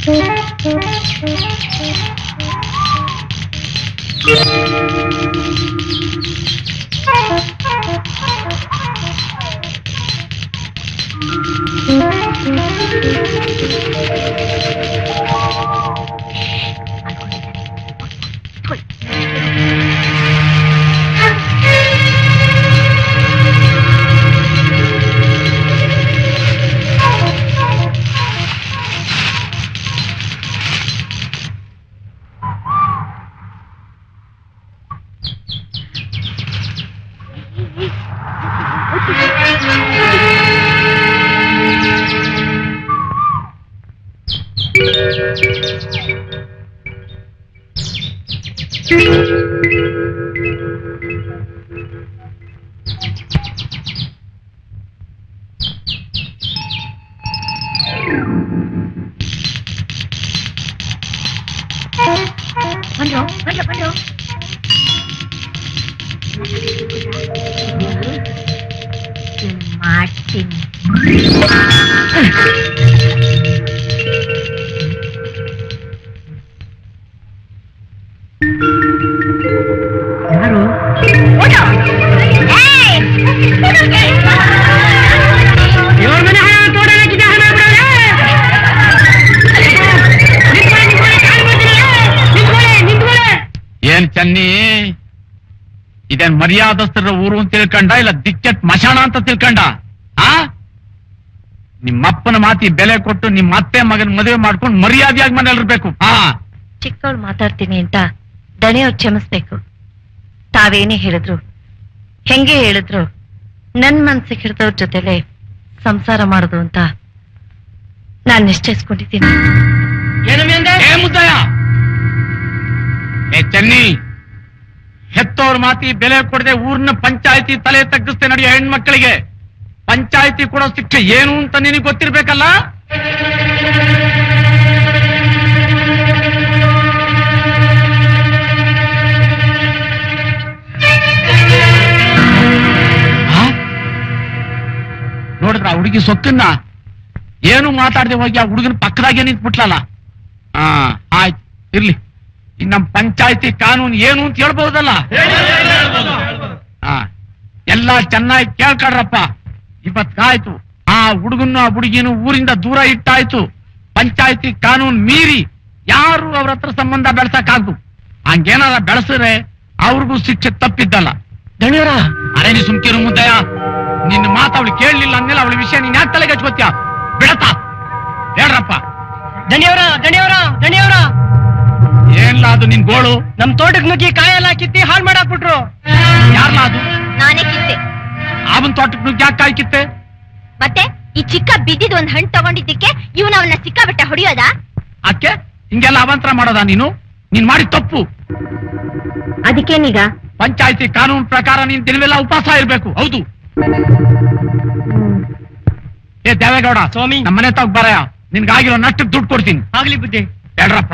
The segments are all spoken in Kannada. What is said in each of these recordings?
ಬಂದ್ರು ಬಂದ್ರು ಬಂದ್ರು ಮಾಡ್ತೀನಿ ಯಾರು ಇವ್ರ ಮನೆ ಹಣ ತೋಡಲಿಕ್ಕಿದೆ ಹಣ ಏನ್ ಚನ್ನಿ ಇದೇನ್ ಮರ್ಯಾದಸ್ಥರ ಊರು ಅಂತ ತಿಳ್ಕಂಡ ಇಲ್ಲ ದಿಕ್ಕೆಟ್ ಮಶಾಣ ಅಂತ ತಿಳ್ಕಂಡ ಆ ನಿಮ್ಮಪ್ಪನ ಮಾತಿ ಬೆಲೆ ಕೊಟ್ಟು ನಿಮ್ಮ ಅತ್ತೆ ಮಗನ ಮದುವೆ ಮಾಡ್ಕೊಂಡು ಮರ್ಯಾದೆಯಾಗಿ ಮನೇಲಿ ಇರ್ಬೇಕು ಹಾ ಚಿಕ್ಕವಳು ಮಾತಾಡ್ತೀನಿ ಅಂತ ದಣಿಯವ್ರು ಕ್ಷಮಿಸ್ಬೇಕು ತಾವೇನೇ ಹೇಳಿದ್ರು ಹೆಂಗೆ ಹೇಳಿದ್ರು ನನ್ ಮನ್ಸಿಗೆ ಹಿಡಿದವ್ರ ಜೊತೆಲೆ ಸಂಸಾರ ಮಾಡೋದು ಅಂತ ನಾನ್ ನಿಶ್ಚಯಿಸ್ಕೊಂಡಿದ್ದೀನಿ ಏ ಮುದ್ದಯ್ಯ ಏ ಚೆನ್ನಿ ಹೆತ್ತೋರ್ ಮಾತಿ ಬೆಲೆ ಕೊಡದೆ ಊರ್ನ ಪಂಚಾಯತಿ ತಲೆ ತಗ್ಗಿಸ್ತೆ ನಡೆಯೋ ಹೆಣ್ಮಕ್ಳಿಗೆ ಪಂಚಾಯತಿ ಕೊಡೋ ಶಿಕ್ಷೆ ಏನು ಅಂತ ನಿನಗೆ ಗೊತ್ತಿರ್ಬೇಕಲ್ಲ ಆ? ನೋಡಿದ್ರ ಆ ಹುಡುಗಿ ಸೊಕ್ಕನ್ನ ಏನು ಮಾತಾಡದೆ ಹೋಗಿ ಆ ಹುಡುಗನ ಪಕ್ಕದಾಗೆ ನಿಂತ್ಬಿಟ್ಲಲ್ಲ ಹಾ ಆಯ್ತು ಇರ್ಲಿ ಈ ನಮ್ ಪಂಚಾಯತಿ ಕಾನೂನು ಏನು ಅಂತ ಹೇಳ್ಬಹುದಲ್ಲ ಹಾ ಎಲ್ಲ ಚೆನ್ನಾಗಿ ಕೇಳ್ಕೊಳ್ರಪ್ಪ ಇವತ್ತಾಯ್ತು ಆ ಹುಡುಗನ್ನು ಆ ಹುಡುಗಿನು ಊರಿಂದ ದೂರ ಇಟ್ಟಾಯ್ತು ಪಂಚಾಯತಿ ಕಾನೂನು ಮೀರಿ ಯಾರು ಅವ್ರ ಹತ್ರ ಸಂಬಂಧ ಬೆಳ್ಸಕ್ಕಾಗ್ದು ಹಂಗೇನಾರ ಬೆಳೆಸಿದ್ರೆ ಅವ್ರಿಗೂ ಶಿಕ್ಷೆ ತಪ್ಪಿದ್ದಲ್ಲ ದಣಿಯವರ ಅರೆ ನೀ ಸುಮ್ಕಿರು ಮುದ್ದಯ್ಯ ನಿನ್ನ ಮಾತು ಅವಳು ಕೇಳಲಿಲ್ಲ ಅಂದ್ಮೇಲೆ ಅವಳ ವಿಷಯ ನೀನ್ ಯಾಕೆ ತಲೆಗೆ ಹಚ್ಕೋತ್ಯಾ ಬಿಡತ್ತ ಹೇಳ್ರಪ್ಪ ದಣಿಯವರ ದಣಿಯವರ ದಣಿಯವರ ಏನ್ಲ ಅದು ನಿನ್ ಗೋಳು ನಮ್ ತೋಟಕ್ ನುಗ್ಗಿ ಕಾಯೆಲ್ಲ ಕಿತ್ತಿ ಹಾಳ್ ಮಾಡಾಕ್ಬಿಟ್ರು ಯಾರ್ಲ ಅದು ನಾನೇ ಕಿತ್ತೆ ಅವನ್ ತೋಟಕ್ಕೆ ನುಗ್ಗಿ ಯಾಕೆ ಕಾಯ್ಕಿತ್ತೆ ಮತ್ತೆ ಈ ಚಿಕ್ಕ ಬಿದ್ದಿದ್ ಒಂದ್ ಹಣ್ಣು ತಗೊಂಡಿದ್ದಕ್ಕೆ ಇವನ್ ಅವನ್ನ ಸಿಕ್ಕಾಬಟ್ಟೆ ಹೊಡಿಯೋದಾ ಅಕ್ಕೆ ಹಿಂಗೆಲ್ಲ ಅವಾಂತರ ಮಾಡೋದಾ ನೀನು ನೀನ್ ಮಾಡಿ ತಪ್ಪು ಅದಕ್ಕೇನೀಗ ಪಂಚಾಯತಿ ಕಾನೂನು ಪ್ರಕಾರ ನೀನ್ ದಿನವೆಲ್ಲ ಉಪವಾಸ ಇರ್ಬೇಕು ಹೌದು ಏ ದೇವೇಗೌಡ ಸ್ವಾಮಿ. ನಮ್ಮನೆ ತಗ ಬರಯ ನಿನ್ಗಾಗಿರೋ ನಷ್ಟಕ್ಕೆ ದುಡ್ಡು ಕೊಡ್ತೀನಿ ಆಗ್ಲಿ ಬುದ್ಧಿ ಹೇಳ್ರಪ್ಪ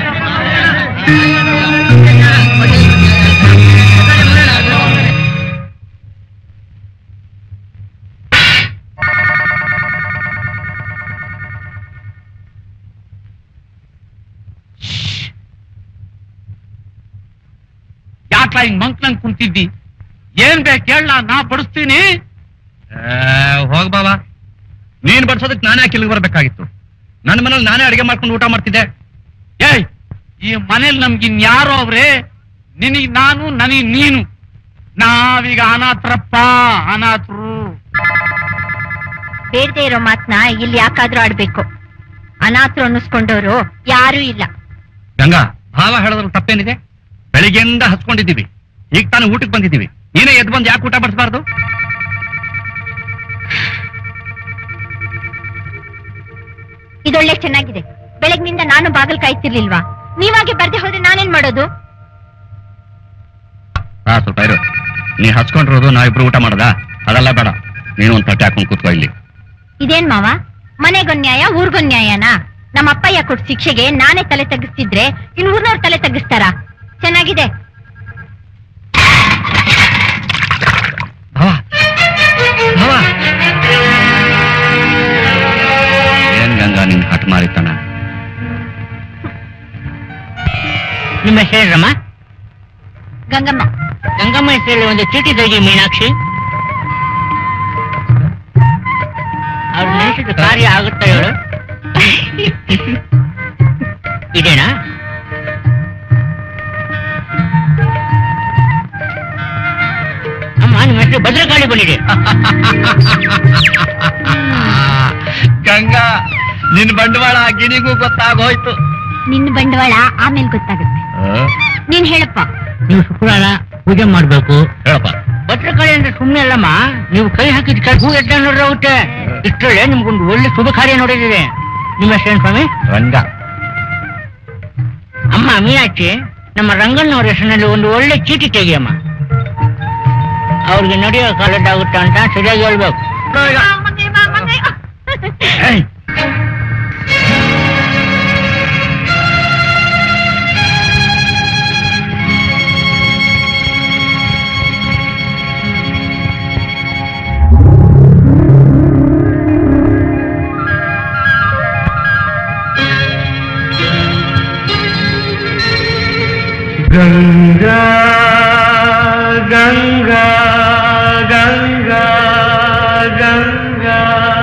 ಯಾಕ್ಲ ಹಿಂಗ್ ಮಂಕ್ನಂಗ್ ಕುಂತಿದ್ದಿ ಏನ್ ಬೇಕು ಹೇಳ ನಾ ಬಡಿಸ್ತೀನಿ ಹೋಗ್ ಬಾಬಾ ನೀನ್ ಬಡ್ಸೋದಕ್ ನಾನೇ ಯಾಕೆ ಇಲ್ಲಿಗೆ ಬರ್ಬೇಕಾಗಿತ್ತು ನನ್ನ ಮನೇಲಿ ನಾನೇ ಅಡಿಗೆ ಮಾಡ್ಕೊಂಡು ಊಟ ಮಾಡ್ತಿದ್ದೆ ಏಯ್ ಈ ಮನೇಲಿ ನಮ್ಗೆ ಇನ್ಯಾರೋ ಅವ್ರೆ ನಿನಗ್ ನಾನು ನನಗ್ ನೀನು ನಾವೀಗ ಅನಾಥರಪ್ಪ ಅನಾಥರು ಬೇಡದೆ ಇರೋ ಮಾತ್ನ ಇಲ್ಲಿ ಯಾಕಾದ್ರೂ ಆಡ್ಬೇಕು ಅನಾಥರು ಅನ್ನಿಸ್ಕೊಂಡವ್ರು ಯಾರೂ ಇಲ್ಲ ಗಂಗಾ ಭಾವ ಹೇಳೋದ್ರಲ್ಲಿ ತಪ್ಪೇನಿದೆ ಬೆಳಿಗ್ಗೆಯಿಂದ ಹಚ್ಕೊಂಡಿದ್ದೀವಿ ಈಗ ತಾನು ಊಟಕ್ಕೆ ಬಂದಿದ್ದೀವಿ ನೀನೇ ಎದ್ದು ಬಂದು ಯಾಕೆ ಊಟ ಬಡಿಸಬಾರ್ದು ಇದೊಳ್ಳೆ ಚೆನ್ನಾಗಿದೆ ಬೆಳಗ್ನಿಂದ ನಾನು ಬಾಗಲ್ ಕಾಯ್ತಿರ್ಲಿಲ್ವಾ ನೀವಾಗೆ ಬರ್ದೆ ಹೋದ್ರೆ ನಾನೇನ್ ಮಾಡೋದು ಹಾ ಸ್ವಲ್ಪ ಇರು ನೀ ಹಚ್ಕೊಂಡಿರೋದು ನಾವಿಬ್ರು ಊಟ ಮಾಡದ ಅದೆಲ್ಲ ಬೇಡ ನೀನು ಒಂದ್ ತಟ್ಟೆ ಹಾಕೊಂಡು ಕೂತ್ಕೋ ಇಲ್ಲಿ ಇದೇನ್ ಮಾವ ಮನೆಗೊಂದ್ ನ್ಯಾಯ ಊರ್ಗೊಂದ್ ನ್ಯಾಯನಾ ನಮ್ಮ ಅಪ್ಪಯ್ಯ ಕೊಟ್ ಶಿಕ್ಷೆಗೆ ನಾನೇ ತಲೆ ತಗ್ಗಿಸ್ತಿದ್ರೆ ಇನ್ ಊರ್ನವ್ರು ತಲೆ ತಗ್ಗಿಸ್ತಾರಾ ಚೆನ್ನಾಗಿದೆ ಭಾವ ಭಾವ ಏನ್ ಗಂಗಾ ನಿನ್ ಹಠ ಮಾರಿತನ ನಿಮ್ಮ ಹೆಸರಮ್ಮ ಗಂಗಮ್ಮ ಗಂಗಮ್ಮ ಹೆಸರಲ್ಲಿ ಒಂದು ಚೀಟಿ ತೆಗಿ ಮೀನಾಕ್ಷಿ ಅವ್ರು ನೆನೆಸಿದ ಕಾರ್ಯ ಆಗುತ್ತಾ ಹೇಳು ಇದೇನಾ ಅಮ್ಮ ನಿಮ್ಮ ಹೆಸರು ಭದ್ರಕಾಳಿ ಬಂದಿದೆ ಗಂಗಾ ನಿನ್ ಬಂಡವಾಳ ಗಿಣಿಗೂ ಗೊತ್ತಾಗೋಯ್ತು ನಿನ್ನ ಬಂಡವಾಳ ಆಮೇಲೆ ಗೊತ್ತಾಗುತ್ತೆ ನೀನ್ ಹೇಳಪ್ಪ ನೀವು ಶುಕ್ರವಾರ ಪೂಜೆ ಮಾಡ್ಬೇಕು ಹೇಳಪ್ಪ ಭದ್ರಕಾಳಿ ಅಂದ್ರೆ ಸುಮ್ಮನೆ ಅಲ್ಲಮ್ಮ ನೀವು ಕೈ ಹಾಕಿದ ಕೈ ಹೂ ಎದ್ದ ನೋಡ್ರಾಗುತ್ತೆ ಇಷ್ಟರಲ್ಲೇ ನಿಮ್ಗೊಂದು ಒಳ್ಳೆ ಶುಭ ಕಾರ್ಯ ನೋಡಿದಿದೆ ನಿಮ್ಮ ಹೆಸರೇನು ಸ್ವಾಮಿ ರಂಗ ಅಮ್ಮ ಮೀನಾಕ್ಷಿ ನಮ್ಮ ರಂಗಣ್ಣವ್ರ ಹೆಸರಿನಲ್ಲಿ ಒಂದು ಒಳ್ಳೆ ಚೀಟಿ ತೆಗಿಯಮ್ಮ ಅವ್ರಿಗೆ ನಡೆಯೋ ಕಾಲದ್ದಾಗುತ್ತಾ ಅಂತ ಸರಿಯಾಗಿ ಹೇಳ್ಬೇಕು ಏಯ್, ಗಂಗಾ ಗಂಗಾ ಗಂಗಾ ಗಂಗಾ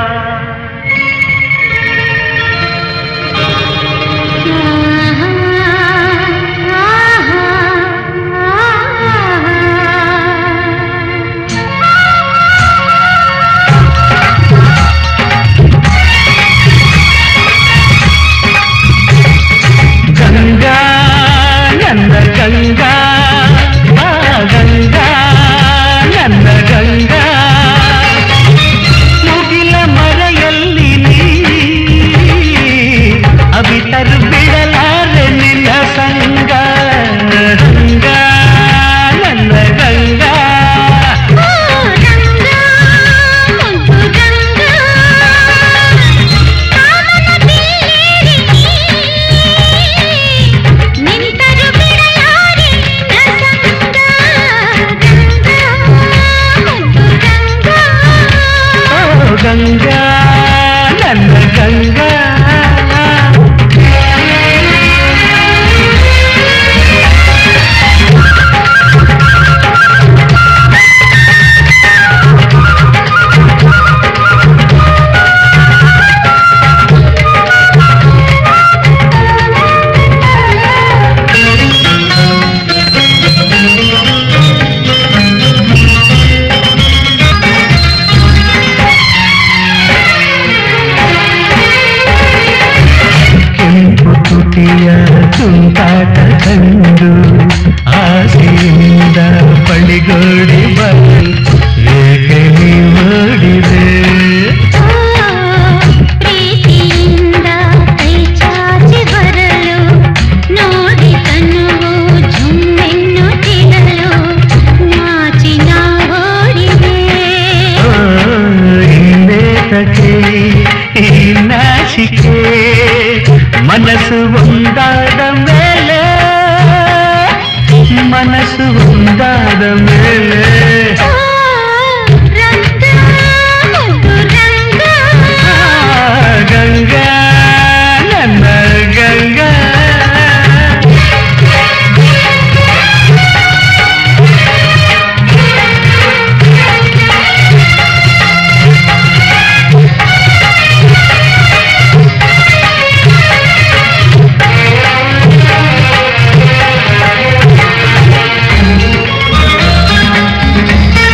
ಗಂಗಾ ನನ್ನ ಗಂಗಾ ಆ ಗಂಗಾ ನನ್ನ ಗಂಗಾ ಮುಗಿಲ ಮರೆಯಲ್ಲಿ ನೀ ಅವಿತರು ಬಿಡಲಾರೆ ನಿನ್ನ ಸಂಗ ಗಂಗಾ ನನ್ನ ಗಂಗಾ ಓ ಗಂಗಾ ನನ್ನ ಗಂಗಾ ಕೆಂಪು ತುಟಿಯ ತುಂಟಾಟ ಕಂಡು ಆಸೆಯಿಂದ ಬಳಿಗೋಡಿ ಬಂದು ಏಕೆ ನೀ ಓಡಿದೆ ಪ್ರೀತಿಯಿಂದ ಕೈ ಚಾಚಿ ಬರಲು ನೋಡಿ ತನ್ನುವು ಜುಮ್ಮೆನ್ನುತ್ತಿರಲು ನಾಚಿ ನಾ ಓಡಿದೆ ಓ, ಇನ್ನೇತಕ್ಕೆ ಈ ನಾಚಿಕೆ ಮನಸ್ಸು ಒಂದಾದ ಮೇಲೆ ಮನಸ್ಸು ಒಂದಾದ ಮೇಲೆ ಓ, ರಂಗ ಮುದ್ದು ರಂಗ ಆ, ಗಂಗಾ ನನ್ನ ಗಂಗಾ ಆ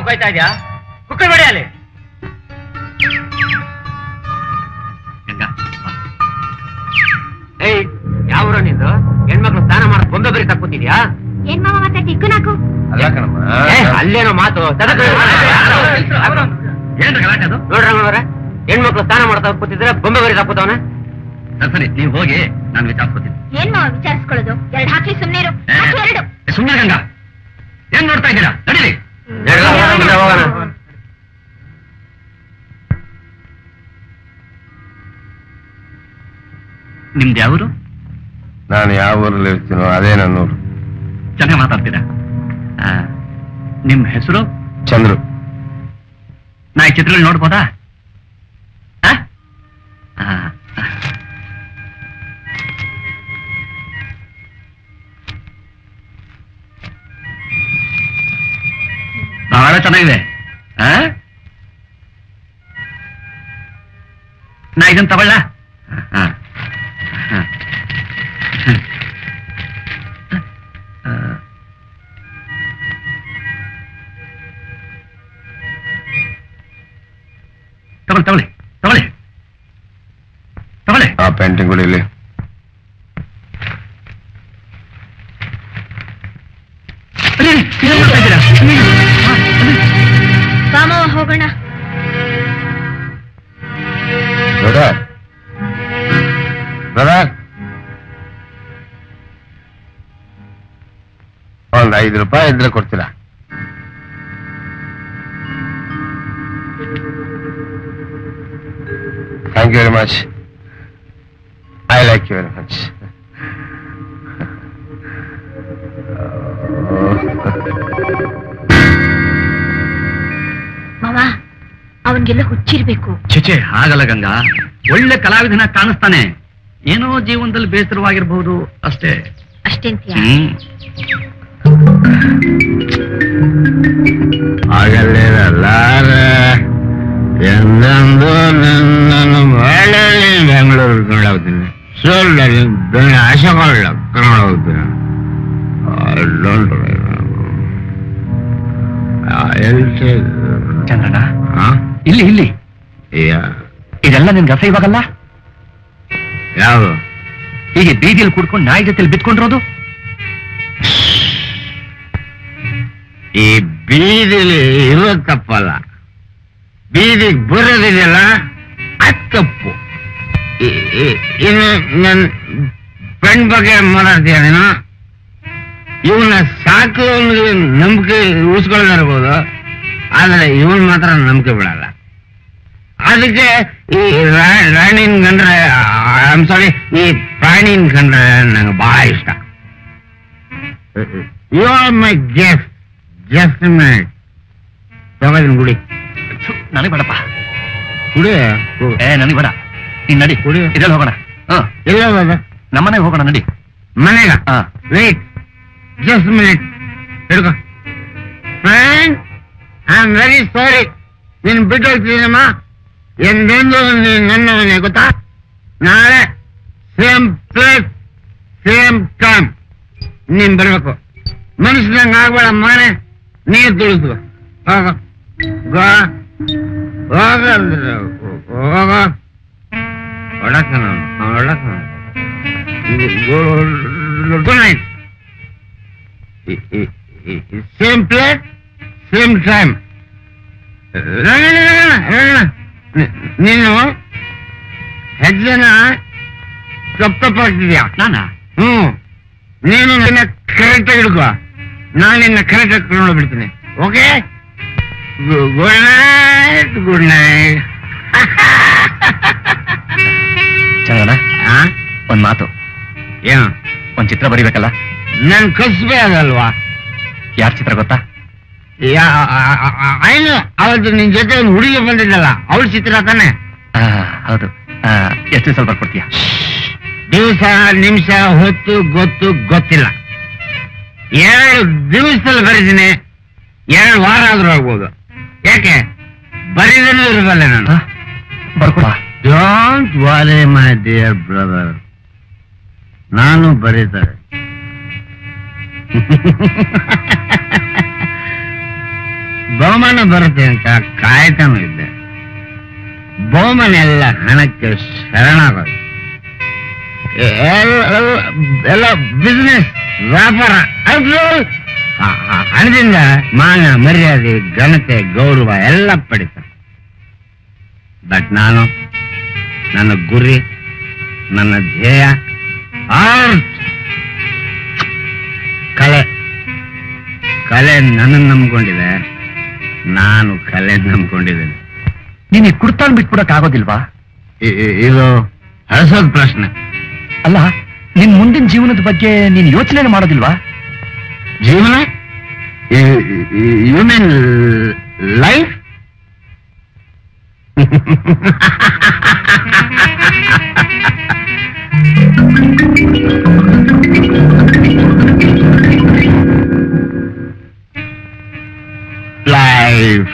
ಕಾಯ್ತಾ ಇದ್ಯಾ ಕುಕ್ಕರ್ ಬೇಡಿ ಅಲ್ಲಿ ಗಂಗಾ ಬಾ. ಏಯ್ ಯಾವ ನಿಂದು ಹೆಣ್ಮಕ್ಳು ಸ್ನಾನ ಮಾಡಕ್ ಬೊಂಬೆ ಬರೀ ತಕ್ಕೊತಿದ್ಯಾ ಏನ್ ಮಾವ ಮತ್ತೆ ಟಿಕ್ಕು ನಾಕು ಅಲ್ಲ ಕಣಮ್ಮ ಅಲ್ಲೇನೋ ಮಾತು ತದಕ ಏನ್ರಿ ಗಲಾಟೆ ಅದು ನೋಡ್ರಂಗವ್ರೆ ಹೆಣ್ಮಕ್ಳು ಸ್ನಾನ ಮಾಡ್ತಾ ಕೂತಿದ್ರೆ ಬೊಂಬೆ ಬರೀ ತಕ್ಕೋತವನ ಸರಿ, ಸರಿ ನೀವು ಹೋಗಿ ನಾನು ವಿಚಾರಿಸ್ಕೊತೀನಿ ಏನ್ ಮಾವ ವಿಚಾರಿಸ್ಕೊಳ್ಳೋದು ಎರಡ್ ಹಾಕಿ ಸುಮ್ನೆ ಇರು ಹಾಕು ಎರಡು ಸುಮ್ಮನೆ ಗಂಗಾ ಏನ್ ನೋಡ್ತಾ ಇದ್ದೀರಾ ನಡೀರಿ ಹೋಗೋಣ ನಿಮ್ದು ಯಾವರು ನಾನು ಯಾವ ಊರಲ್ಲಿ ಇರ್ತೀನೋ ಅದೇ ನನ್ನ ಊರು ಚೆನ್ನಾಗಿ ಮಾತಾಡ್ತೀರಾ ಆ, ನಿಮ್ ಹೆಸರು ಚಂದ್ರು ನಾ ಈ ಚಿತ್ರಗಳು ನೋಡ್ಬೋದಾ ಆ? ಆ, ಬಹಳ ಚೆನ್ನಾಗಿದೆ ಆ? ನಾ ಇದನ್ನ ತಗೊಳ್ಳ ಆ, ಆ. ಆ. ತಗೊಳ್ಳಿ ತಗೊಳ್ಳಿ ತಗೊಳ್ಳಿ ತಗೊಳ್ಳಿ ಆ ಪೇಂಟಿಂಗ್ ಕೂಡ ಇಲ್ಲಿ ಅರೆ, ಇದನ್ನ ಮಾಡ್ತಾ ಇದ್ದೀರಾ? ಆ, ಅಲ್ಲಿ. ಬಾ ಮಾವ ಹೋಗೋಣ ಬ್ರದರ್ ಬ್ರದರ್ ಒಂದ್ ಐದು ರೂಪಾಯಿ ಇದ್ರೆ ಕೊಡ್ತೀರಾ thank you very much I like you very much ಮಾವ ಅವನ್ಗೆಲ್ಲ ಹುಚ್ಚಿರ್ಬೇಕು ಛೆ ಹಾಗಲ್ಲ ಗಂಗಾ ಒಳ್ಳೆ ಕಲಾವಿದನ ಕಾಣಿಸ್ತಾನೆ ಏನೋ ಜೀವನದಲ್ಲಿ ಬೇಸರವಾಗಿರ್ಬಹುದು ಅಷ್ಟೇ ಅಷ್ಟೇಂತೀಯ ಹ್ಮ್ ಆಗಲಿರಲಾರೆ ಎಂದೆಂದು ನಿನ್ನನ್ನು ಬಾಳಲ್ಲಿ ಬೆಂಗಳೂರು ಕರ್ಕೊಂಡು ಹೋಗ್ತೀನಿ ಸೋಲ್ಡಲ್ಲಿ ಬೆಳೆ ಆಶೆಗಳ ಕರ್ಕೊಂಡು ಹೋಗ್ತೀನಿ ಡೋಂಟ್ ಚಂದ್ರಣ್ಣ ಇಲ್ಲಿ ಇಲ್ಲಿ ಇದೆಲ್ಲ ನಿನ್ಗೆ ಅಸಹ್ಯವಾಗಲ್ಲ ಯಾವುದು ಹೀಗೆ ಬೀದಿಯಲ್ಲಿ ಕೂಡ್ಕೊಂಡು ನಾಯಿ ಜೊತೆಲಿ ಬಿತ್ಕೊಂಡಿರೋದು ಈ ಬೀದಿಲಿ ಇರೋ ತಪ್ಪಲ್ಲ ಬೀದಿಗೆ ಬರೋದಿದೆಯಲ್ಲ ಅದು ತಪ್ಪು ಈ- ಈ- ಇನ್ನು ನನ್ನ ಫ್ರೆಂಡ್ ಬಗ್ಗೆ ಮಾತಾಡ್ತೀಯ ನೀನು ಇವನ್ನ ಸಾಕು ನಂಬಿಕೆ ಉಳಿಸ್ಕೊಳ್ಳೋದಿರ್ಬೋದು ಆದ್ರೆ ಇವನ್ ಮಾತ್ರ ನಂಬಿಕೆ ಬಿಡಲ್ಲ ಅದಕ್ಕೆ ಈ ರಾ- ರಾಣಿನ್ ಕಂಡ್ರೆ ಐಮ್ ಸಾರಿ ಈ ಪ್ರಾಣಿನ್ ಕಂಡ್ರೆ ನಂಗೆ ಬಹಳ ಇಷ್ಟ you are my guest just minute ತಗೋದಿನ ಗುಡಿ ನನಗೆ ಬೇಡಪ್ಪ ಗುಡಿ ಏ ನನಗೆ ಬೇಡ ನೀನ್ ನಡಿ ಕುಡಿ. ಇದ್ರಲ್ಲಿ ಹೋಗೋಣ ಹ ಎಲ್ಲ ಹೋದ ನಮ್ಮನೆಗೆ ಹೋಗೋಣ ನಡಿ ಮನೆಗ ಹಾ ವೇಟ್ ಜಸ್ಟ್ ಮಿನಿಟ್ ಹಿಡ್ಕೊ friend I am very sorry ನೀನು ಬಿಟ್ಟು ಹೋಗ್ತೀನಮ್ಮ ಎಂದೆಂದು ನೀನು ನನ್ನ ಮನೆ ಗೊತ್ತಾ ನಾಳೆ ಸೇಮ್ ಪ್ಲೇಸ್ ಸೇಮ್ ಟೈಮ್ ನೀನ್ ಬರ್ಬೇಕು ಮನುಷ್ಯನಂಗೆ ಆಗ್ಬೇಡ ಮನೆ ನೀರು ತುಳಿಸು ಹೋಗ ಗೋ ಹೋಗ ಅಂದ್ರೆ ಹೋಗ ಒಡಕ ಒಡಕ good night same place same time ನೀನು ಹೆಜ್ಜೆನ ತಪ್ಪು ತಪ್ಪಾಗ್ತಿದ್ಯಾ ನಾನಾ ಹ್ಮ್ ನೀನು ನಿನ್ನ ಕರೆಕ್ಟ್ ಆಗಿ ಹಿಡ್ಕೋ ನಾನು ನಿನ್ನ ಕರೆಕ್ಟ್ ಆಗಿ ಕರ್ಕೊಂಡು ಬಿಡ್ತೀನಿ okay good night good night Chandranna ಒಂದ್ ಮಾತು ಏನು ಒಂದ್ ಚಿತ್ರ ಬರಿಬೇಕಲ್ಲ ನನ್ ಕಸ್ಬೆ ಅದಲ್ವಾ ಯಾರ್ ಚಿತ್ರ ಗೊತ್ತಾ ಐನು ಅವತ್ತು ನಿನ್ ಜೊತೆ ಒಂದು ಹುಡುಗಿ ಬಂದಿದ್ದಲ್ಲ ಅವಳ ಚಿತ್ರ ತಾನೆ ಆ, ಹೌದು ಆ, ಎಷ್ಟು ದಿವಸ ಬರ್ಕೊಡ್ತೀಯ ದಿವಸ ನಿಮಿಷ ಹೊತ್ತು ಗೊತ್ತು ಗೊತ್ತಿಲ್ಲ ಎರಡು ದಿವಸದಲ್ಲಿ ಬರೀತೀನಿ ಎರಡು ವಾರ ಆದ್ರೂ ಆಗ್ಬೋದು ಯಾಕೆ ಬರೀದನೂ ಇರಬಲ್ಲೆ ನಾನು ಬರ್ಕೊಡ ಡೋಂಟ್ ವಾರಿ ಮೈ ಡಿಯರ್ ಬ್ರದರ್ ನಾನು ಬರೀತಾರೆ ಬಹುಮಾನ ಬರುತ್ತೆ ಅಂತ ಕಾಯ್ತಾನು ಇದ್ದೆ ಬಹುಮಾನ ಎಲ್ಲ ಹಣಕ್ಕೆ ಶರಣಾಗೋದು ಎಲ್ಲ- ಎಲ್ಲ ಬಿಸ್ನೆಸ್ ವ್ಯಾಪಾರ ಅದು ಹ- ಹ- ಹಣದಿಂದ ಮಾನ ಮರ್ಯಾದೆ ಘನತೆ ಗೌರವ ಎಲ್ಲ ಪಡಿತಾರೆ ಬಟ್ ನಾನು ನನ್ನ ಗುರಿ ನನ್ನ ಧ್ಯೇಯ ಆರ್ಟ್ ಕಲೆ ಕಲೆ ನನ್ನನ್ನು ನಂಬ್ಕೊಂಡಿದೆ ನಾನು ಕಲೆ ನಂಬ್ಕೊಂಡಿದ್ದೇನೆ ನೀನ್ ಈ ಕುಡ್ತಾನ್ ಬಿಟ್ಬಿಡಕ್ ಆಗೋದಿಲ್ವಾ ಇ- ಇ- ಇದು ಹಳಸೋದ್ ಪ್ರಶ್ನೆ ಅಲ್ಲ ನಿನ್ ಮುಂದಿನ ಜೀವನದ ಬಗ್ಗೆ ನೀನ್ ಯೋಚನೆ ಮಾಡೋದಿಲ್ವಾ ಜೀವನ ಯು ಮೀನ್ ಲೈಫ್ ಲೈಫ್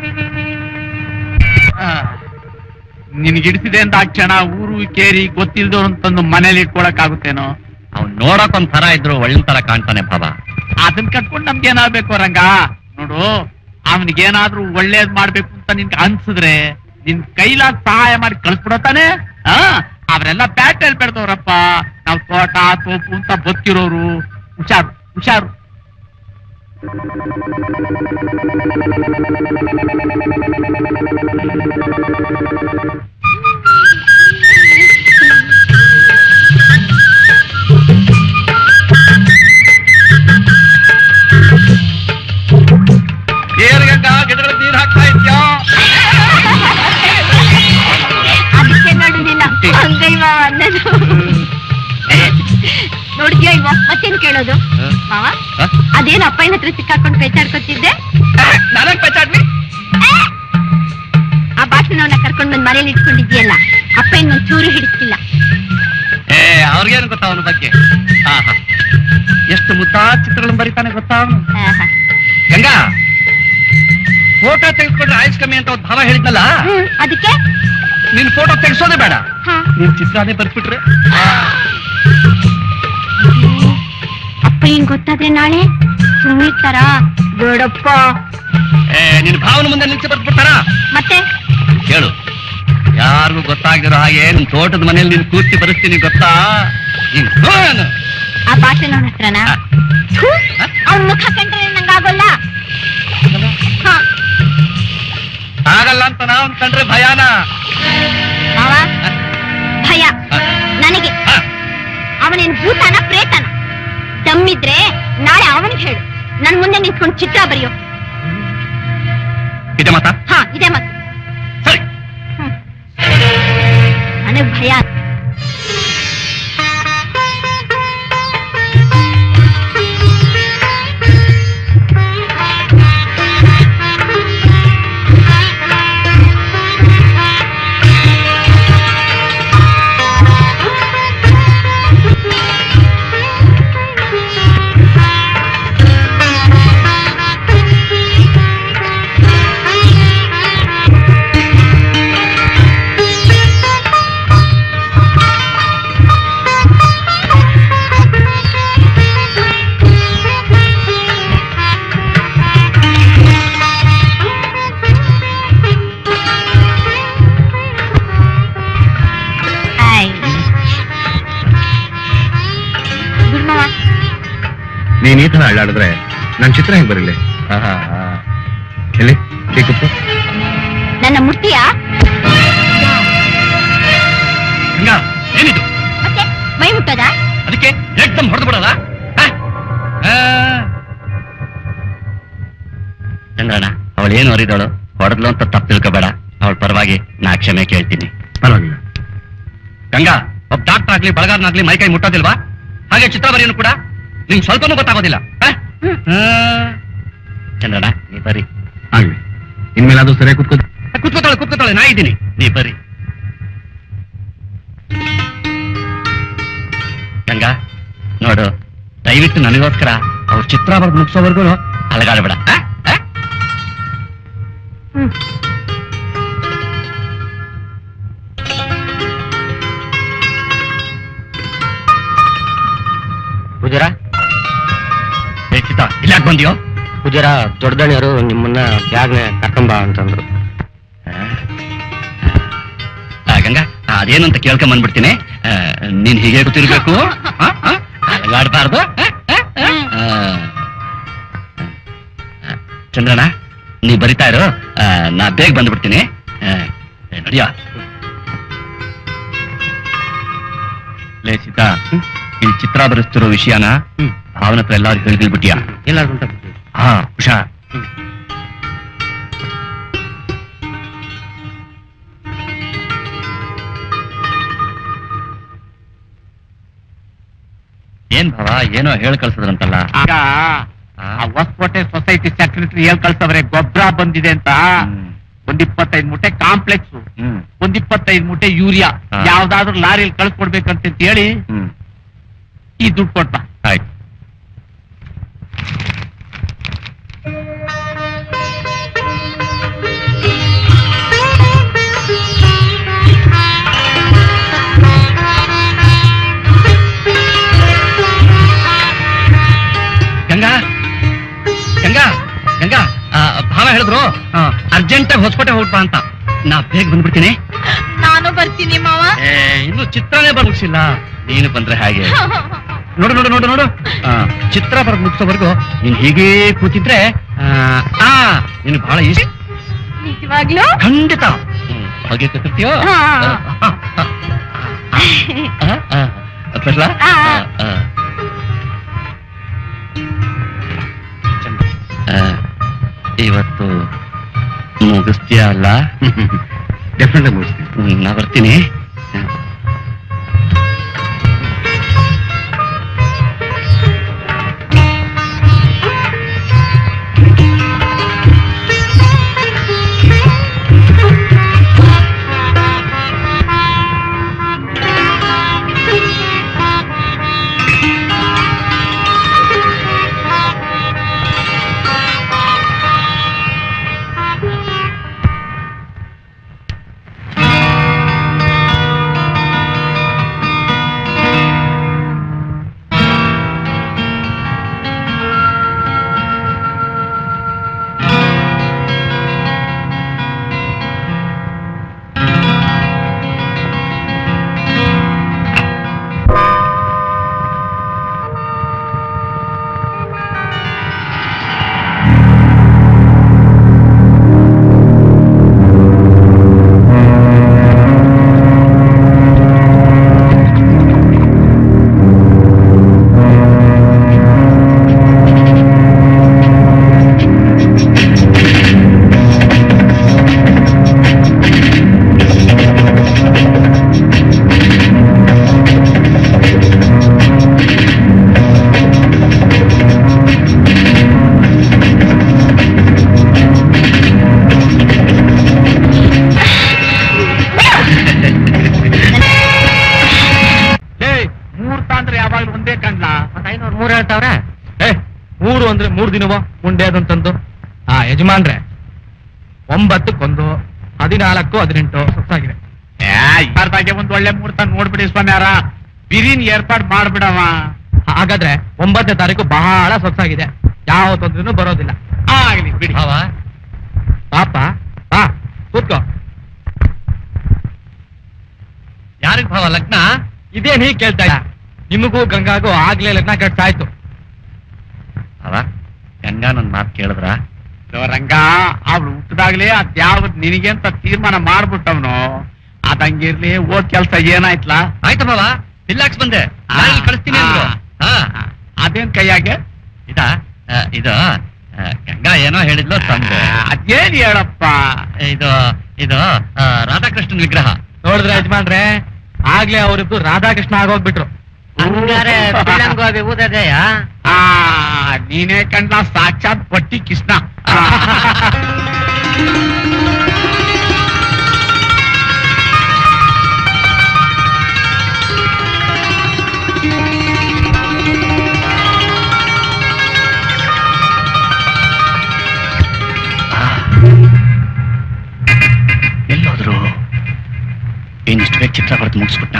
ನಿನ್ಗಿಡಿಸಿದೆ ಅಂತ ಆ ಕ್ಷಣ ಊರು ಕೇರಿ ಗೊತ್ತಿಲ್ದವ್ರು ಅಂತಂದು ಮನೇಲಿ ಇಟ್ಕೊಳಕ್ ಅವ್ನ್ ನೋಡಕ್ ಒಂದ್ ತರ ಇದ್ರು ಒಳ್ಳೆ ತರ ಕಾಣ್ತಾನೆ ಬಾಬಾ ಅದನ್ನ ಕಟ್ಕೊಂಡು ನಮ್ಗೆ ಏನಾಗ್ಬೇಕು ರಂಗ ನೋಡು ಅವನಿಗೇನಾದ್ರೂ ಒಳ್ಳೇದ್ ಮಾಡ್ಬೇಕು ಅಂತ ನಿನ್ಗೆ ಅನ್ಸಿದ್ರೆ ನಿನ್ ಕೈಲಾಗ್ ಸಹಾಯ ಮಾಡಿ ಕಳ್ಸ್ಬಿಡತಾನೆ ಆ ಅವರೆಲ್ಲ ಪ್ಯಾಟೆಲ್ ಬೆಳೆದವ್ರಪ್ಪ ನಾವ್ ತೋಟ ತೋಪು ಅಂತ ಬದುಕಿರೋರು ಹುಷಾರು ಹುಷಾರು ಗಂಗಾ ಗಿಡಗಳ ನೀರ್ ಹಾಕ್ತಾ ಇದ್ಯಾ ಅದಕ್ಕೆ ನೋಡುದಿಲ್ಲ ಹಂಗೈ ಮಾವ ಅನ್ನೋದು ನೋಡಿದ್ಯೋ ಇಲ್ವೋ ಮತ್ತೇನ್ ಕೇಳೋದು ಮಾವ ಹ? ಅದೇನ್ ಅಪ್ಪನ ಹತ್ರ ಸಿಕ್ಕಾಕೊಂಡು ಪೇಚಾಡ್ಕೊತಿದ್ದೆ ನನಗ್ ಪಚಾಡ್ಲಿ ಆ ಭಾಷಣವನ್ನ ಕರ್ಕೊಂಡ್ ಬಂದ್ ಮನೇಲಿ ಇಟ್ಕೊಂಡಿದ್ಯಲ್ಲ ಅಪ್ಪ ಇನ್ನು ಚೂರು ಹಿಡಿಸ್ತಿಲ್ಲ ಏ ಅವ್ರಿಗೇನು ಗೊತ್ತಾ ಅವನ ಬಗ್ಗೆ ಆಹಾ. ಎಷ್ಟು ಮುದ್ದಾದ ಚಿತ್ರಗಳನ್ನು ಬರೀತಾನೆ ಗೊತ್ತಾ ಅವನು ಆಹಾ. ಗಂಗಾ ಫೋಟೋ ತೆಗೆದುಕೊಂಡ್ರೆ ಆಯುಷ್ ಕಮ್ಮಿ ಅಂತ ಒಂದ್ ಭಾವ ಹೇಳಿದ್ನಲ್ಲ ಹ್ಮ್, ಅದಕ್ಕೆ ನಿನ್ ಫೋಟೋ ತೆಗೆಸೋದೇ ಬೇಡ ಹಾ. ನಿನ್ ಚಿತ್ರನೇ ಬರ್ಸ್ಬಿಟ್ರೆ ಅಪ್ಪ ಹಿಂಗ್ ಗೊತ್ತಾದ್ರೆ ನಾಳೆ ಸುಮ್ಮಿರ್ತಾರ ಬೇಡಪ್ಪ ಏ ನಿನ್ ಭಾವನ ಮುಂದೆ ನಿಲ್ಸಿ ಬರ್ಸ್ಬಿಡ್ತಾರ ಮತ್ತೆ ಹೇಳು ಯಾರಿಗೂ ಗೊತ್ತಾಗಿರೋ ಹಾಗೆ ನಿನ್ ತೋಟದ ಮನೇಲಿ ನೀನ್ ಕೂರ್ತಿ ಬರೆಸ್ತೀನಿ ಗೊತ್ತಾ ನೀನ್ ಹೋಗು. ಆ ಭಾಷಣವನ ಹತ್ರನ ಹ. ಅವ್ನ ಮುಖ ಕಂಡ್ರೆ ನಂಗಾಗೋಲ್ಲ ಹಾ ಆಗಲ್ಲ ಅಂತ ನಾವ್ ಕಂಡ್ರೆ ಭಯಾನ ಮಾವ ಭಯ ನನಗೆ ಹ. ಅವನೇನ್ ಭೂತಾನ ಪ್ರೇತನ ದಮ್ಮಿದ್ರೆ ನಾಳೆ ಅವನಿಗೆ ಹೇಳು ನನ್ ಮುಂದೆ ನಿಂತ್ಕೊಂಡು ಚಿತ್ರ ಬರೆಯೋ ಇದೆ ಮಾತಾ ಹಾ ಇದೆ ಮತ್ತೆ ಸರಿ ನನಗ್ ಭಯ ಆಯ್ ಗುಡ್ ಮಾವ ನೀನ್ ಈ ತರ ಅಳ್ಳಾಡಿದ್ರೆ ನನ್ ಚಿತ್ರ ಹೇಗೆ ಬರಲಿ ಎಲ್ಲಿ ಈ ಕುತ್ಕೋ ನನ್ನ ಮುಟ್ಟಿಯ ಗಂಗಾ ಏನಿದು ಮತ್ತೆ ಮೈ ಮುಟ್ಟೋದಾ ಅದಕ್ಕೆ ಏಕ್ದಮ್ ಹೊಡೆದು ಬಿಡಲ್ಲ ಚಂದ್ರಣ್ಣ ಅವಳು ಏನು ಅರಿದವಳು ಹೊಡೆದ್ಲು ಅಂತ ತಪ್ಪು ತಿಳ್ಕೊಬೇಡ ಅವಳ ಪರವಾಗಿ ನಾ ಕ್ಷಮೆ ಕೇಳ್ತೀನಿ ಪರವಾಗಿಲ್ಲ ಗಂಗಾ ಒಬ್ಬ ಡಾಕ್ಟರ್ ಆಗ್ಲಿ ಬಳಗಾರನಾಗ್ಲಿ ಮೈ ಕೈ ಮುಟ್ಟೋದಿಲ್ವಾ ಹಾಗೆ ಚಿತ್ರ ಬರೆಯೋನು ಕೂಡ ನಿಂಗೆ ಸ್ವಲ್ಪನೂ ಗೊತ್ತಾಗೋದಿಲ್ಲ ಆ? ಆ. ಚಂದ್ರಣ್ಣ ನೀ ಬರಿ ಆಗ್ಲಿ ಇನ್ಮೇಲೆ ಅದು ಸರಿಯಾಗಿ ಕುತ್ಕೋ ಕುತ್ಕೋತಾಳೆ ಕುತ್ಕೋತಾಳೆ ನಾ ಇದ್ದೀನಿ ನೀ ಬರ್ರಿ ಗಂಗಾ ನೋಡು ದಯವಿಟ್ಟು ನನಗೋಸ್ಕರ ಅವ್ರ ಚಿತ್ರ ಬರ್ದು ಮುಗಿಸೋವರೆಗೂ ಅಲಗಾಡಬೇಡ ಆ? ಆ? ಹ್ಮ್ ಪೂಜಾರ ಏ ಚಿತ್ತ ಇಲ್ಲಾಕ್ ಬಂದ್ಯೋ ಪೂಜಾರ ದೊಡ್ಡದಣಿಯವರು ನಿಮ್ಮನ್ನ ಬ್ಯಾಗ್ನ ಕರ್ಕೊಂಬ ಅಂತಂದ್ರು ಆ, ಗಂಗಾ ಆ, ಅದೇನು ಅಂತ ಕೇಳ್ಕೊಂಡ್ ಬಂದ್ಬಿಡ್ತೀನಿ ಆ, ನೀನ್ ಹೀಗೆ ಗೊತ್ತಿರ್ಬೇಕು ಅಲಗಾಡ್ಬಾರ್ದು ಚಂದ್ರಣ್ಣ ನೀ ಬರಿತಾ ಇರು ಆ, ನಾ ಬೇಗ ಬಂದ್ಬಿಡ್ತೀನಿ ಆ, ಏ, ನಡಿಯೋ ಲೇ ಸೀತಾ ಈ ಚಿತ್ರ ಬರೆಸ್ತಿರೋ ವಿಷಯನ ಭಾವನ ಹತ್ರ ಎಲ್ಲಾರು ಹೇಳಿದ್ಬಿಟ್ಟಿಯಾ ಎಲ್ಲಾರು ಉಂಟ ಹಾ ಹುಷಾರ್ ಏನ್ ಭಾವ ಏನೋ ಹೇಳ್ ಕಳ್ಸದ್ರಂತಲ್ಲ ಆಗ ಆ ಹೊಸಕೋಟೆ ಸೊಸೈಟಿ ಸೆಕ್ರೆಟರಿ ಹೇಳ್ ಕಳ್ಸವ್ರೆ ಗೊಬ್ಬರ ಬಂದಿದೆ ಅಂತ ಹ್ಮ್. ಒಂದ್ ಇಪ್ಪತ್ತೈದು ಮೂಟೆ ಕಾಂಪ್ಲೆಕ್ಸ್ ಹ್ಮ್ ಒಂದ್ ಇಪ್ಪತ್ತೈದು ಮೂಟೆ ಯೂರಿಯಾ ಹಾ. ಯಾವ್ದಾದ್ರು ಲಾರಿಯಲ್ಲಿ ಕಳ್ಸ್ಕೊಡ್ಬೇಕಂತ ಹೇಳಿ ಹ್ಮ್ ಈ ದುಡ್ಡು ಕೊಟ್ಟ ಆಯ್ತು ಗಂಗಾ ಗಂಗಾ ಗಂಗಾ ಆ, ಭಾವ ಹೇಳಿದ್ರು ಅರ್ಜೆಂಟ್ ಆಗಿ ಹೊಸಕೋಟೆ ಹೋಗ್ಬಾ ಅಂತ ನಾ ಬೇಗ ಬಂದ್ಬಿಡ್ತೀನಿ ನಾನು ಬರ್ತೀನಿ ಮಾವ ಏ, ಇನ್ನು ಚಿತ್ರನೇ ಬರ್ ಮುಗಿಸಿಲ್ಲ ನೀನು ಬಂದ್ರೆ ಹಾಗೆ ನೋಡು ನೋಡು ನೋಡು ನೋಡು ಆ, ಚಿತ್ರ ಬರ್ ಮುಗಿಸೋವರೆಗೂ ನೀನ್ ಹೀಗೇ ಕೂತಿದ್ರೆ ಆ, ಆ ನಿನ್ ಬಹಳ ಇಷ್ಟ ನಿಜವಾಗ್ಲೂ ಖಂಡಿತ ಹ್ಮ್, ಹಾಗೆ ಕೂತಿರ್ತೀಯೋ ಹಾ. ಆ, ಆ, ಬರ್ಲಾ? ಆ. ಆ, ಆ. ಆ, ಇವತ್ತು ಮುಗಿಸ್ತೀಯ ಅಲ್ಲ ಡೆಫಿನೆಟ್ ಮುಗಿಸ್ತೀನಿ ಹ್ಮ್, ನಾ ಬರ್ತೀನಿ ಏ ಮೂರ್ತ ಅಂದ್ರೆ ಯಾವಾಗ್ಲೂ ಒಂದೇ ಕಣ್ಣ ಐನೂರು ಮೂರ್ ಹೇಳ್ತಾವ್ರ ಏ ಮೂರು ಅಂದ್ರೆ ಮೂರ್ ದಿನವ ಮುಂಡೆ ಅದಂತಂದು ಆ ಯಜಮಾನ್ರೆ ಒಂಬತ್ತಕ್ಕೊಂದು ಹದಿನಾಲ್ಕು ಹದಿನೆಂಟು ಸೊತ್ತಾಗಿದೆ ಯಾರ್ದಾಗೆ ಒಂದ್ ಒಳ್ಳೆ ಮುಹೂರ್ತ ನೋಡ್ಬಿಡಿ ಸ್ವಾಮಿ ಯಾರ ಬಿರಿನ್ ಏರ್ಪಾಡ್ ಮಾಡ್ಬಿಡವ ಹಾಗಾದ್ರೆ ಒಂಬತ್ತನೇ ತಾರೀಕು ಬಹಳ ಸೊತ್ತಾಗಿದೆ ಯಾವ ತೊಂದ್ರೆನೂ ಬರೋದಿಲ್ಲ ಆಗ್ಲಿ ಬಿಡಿ ಭಾವ ಪಾಪ ಬಾ ಕೂತ್ಕೋ ಯಾರಿಗ್ ಭಾವ ಲಗ್ನ ಇದೇನ್ ಹೀಗ್ ಕೇಳ್ತಾ ಇಲ್ಲ ನಿಮಗೂ ಗಂಗಾಗೂ ಆಗ್ಲೇ ಲಗ್ನ ಕಟ್ಟಾಯ್ತು ಭಾವ ಗಂಗಾ ನನ್ ಮಾತು ಕೇಳಿದ್ರ ರಂಗ ಅವ್ಳು ಹುಟ್ಟದಾಗ್ಲೇ ಅದ್ಯಾವ್ದು ನಿನಗೆ ಅಂತ ತೀರ್ಮಾನ ಮಾಡ್ಬಿಟ್ಟವ್ನು ಅದಂಗಿರ್ಲಿ ಓದ್ ಕೆಲ್ಸ ಏನಾಯ್ತ್ಲಾ ಆಯ್ತು ಭಾವ ಬಿಲ್ಲಾಕ್ಸ್ ಬಂದೆ ಆ, ನಾಳೆ ಕಳಿಸ್ತೀನಿ ಅಂದ್ರು ಆ. ಹಾ ಅದೇನ್ ಕೈಯಾಗೆ ಇದ ಆ, ಇದು ಆ, ಗಂಗಾ ಏನೋ ಹೇಳಿದ್ಲು ತಂದೆ ಅದೇನ್ ಹೇಳಪ್ಪ ಇದು ಇದು ಆ, ರಾಧಾಕೃಷ್ಣನ್ ವಿಗ್ರಹ ನೋಡಿದ್ರ ಯಜಮಾನ್ರೆ ಆಗ್ಲೇ ಅವರಿಬ್ರು ರಾಧಾಕೃಷ್ಣ ಆಗೋಗ್ಬಿಟ್ರು ಹಂಗಾರೆ ಬಿಳಂಗೋಬಿ ಊದದೆಯ ಆ ನೀನೇ ಕಂಡ್ಲ ಸಾಕ್ಷಾತ್ ಪಟ್ಟಿ ಕೃಷ್ಣ ಎಲ್ಲೋದ್ರು ಇನ್ನಿಷ್ಟು ಬೇಗ ಚಿತ್ರ ಬರೆದು ಮುಗಿಸ್ಬಿಟ್ಟ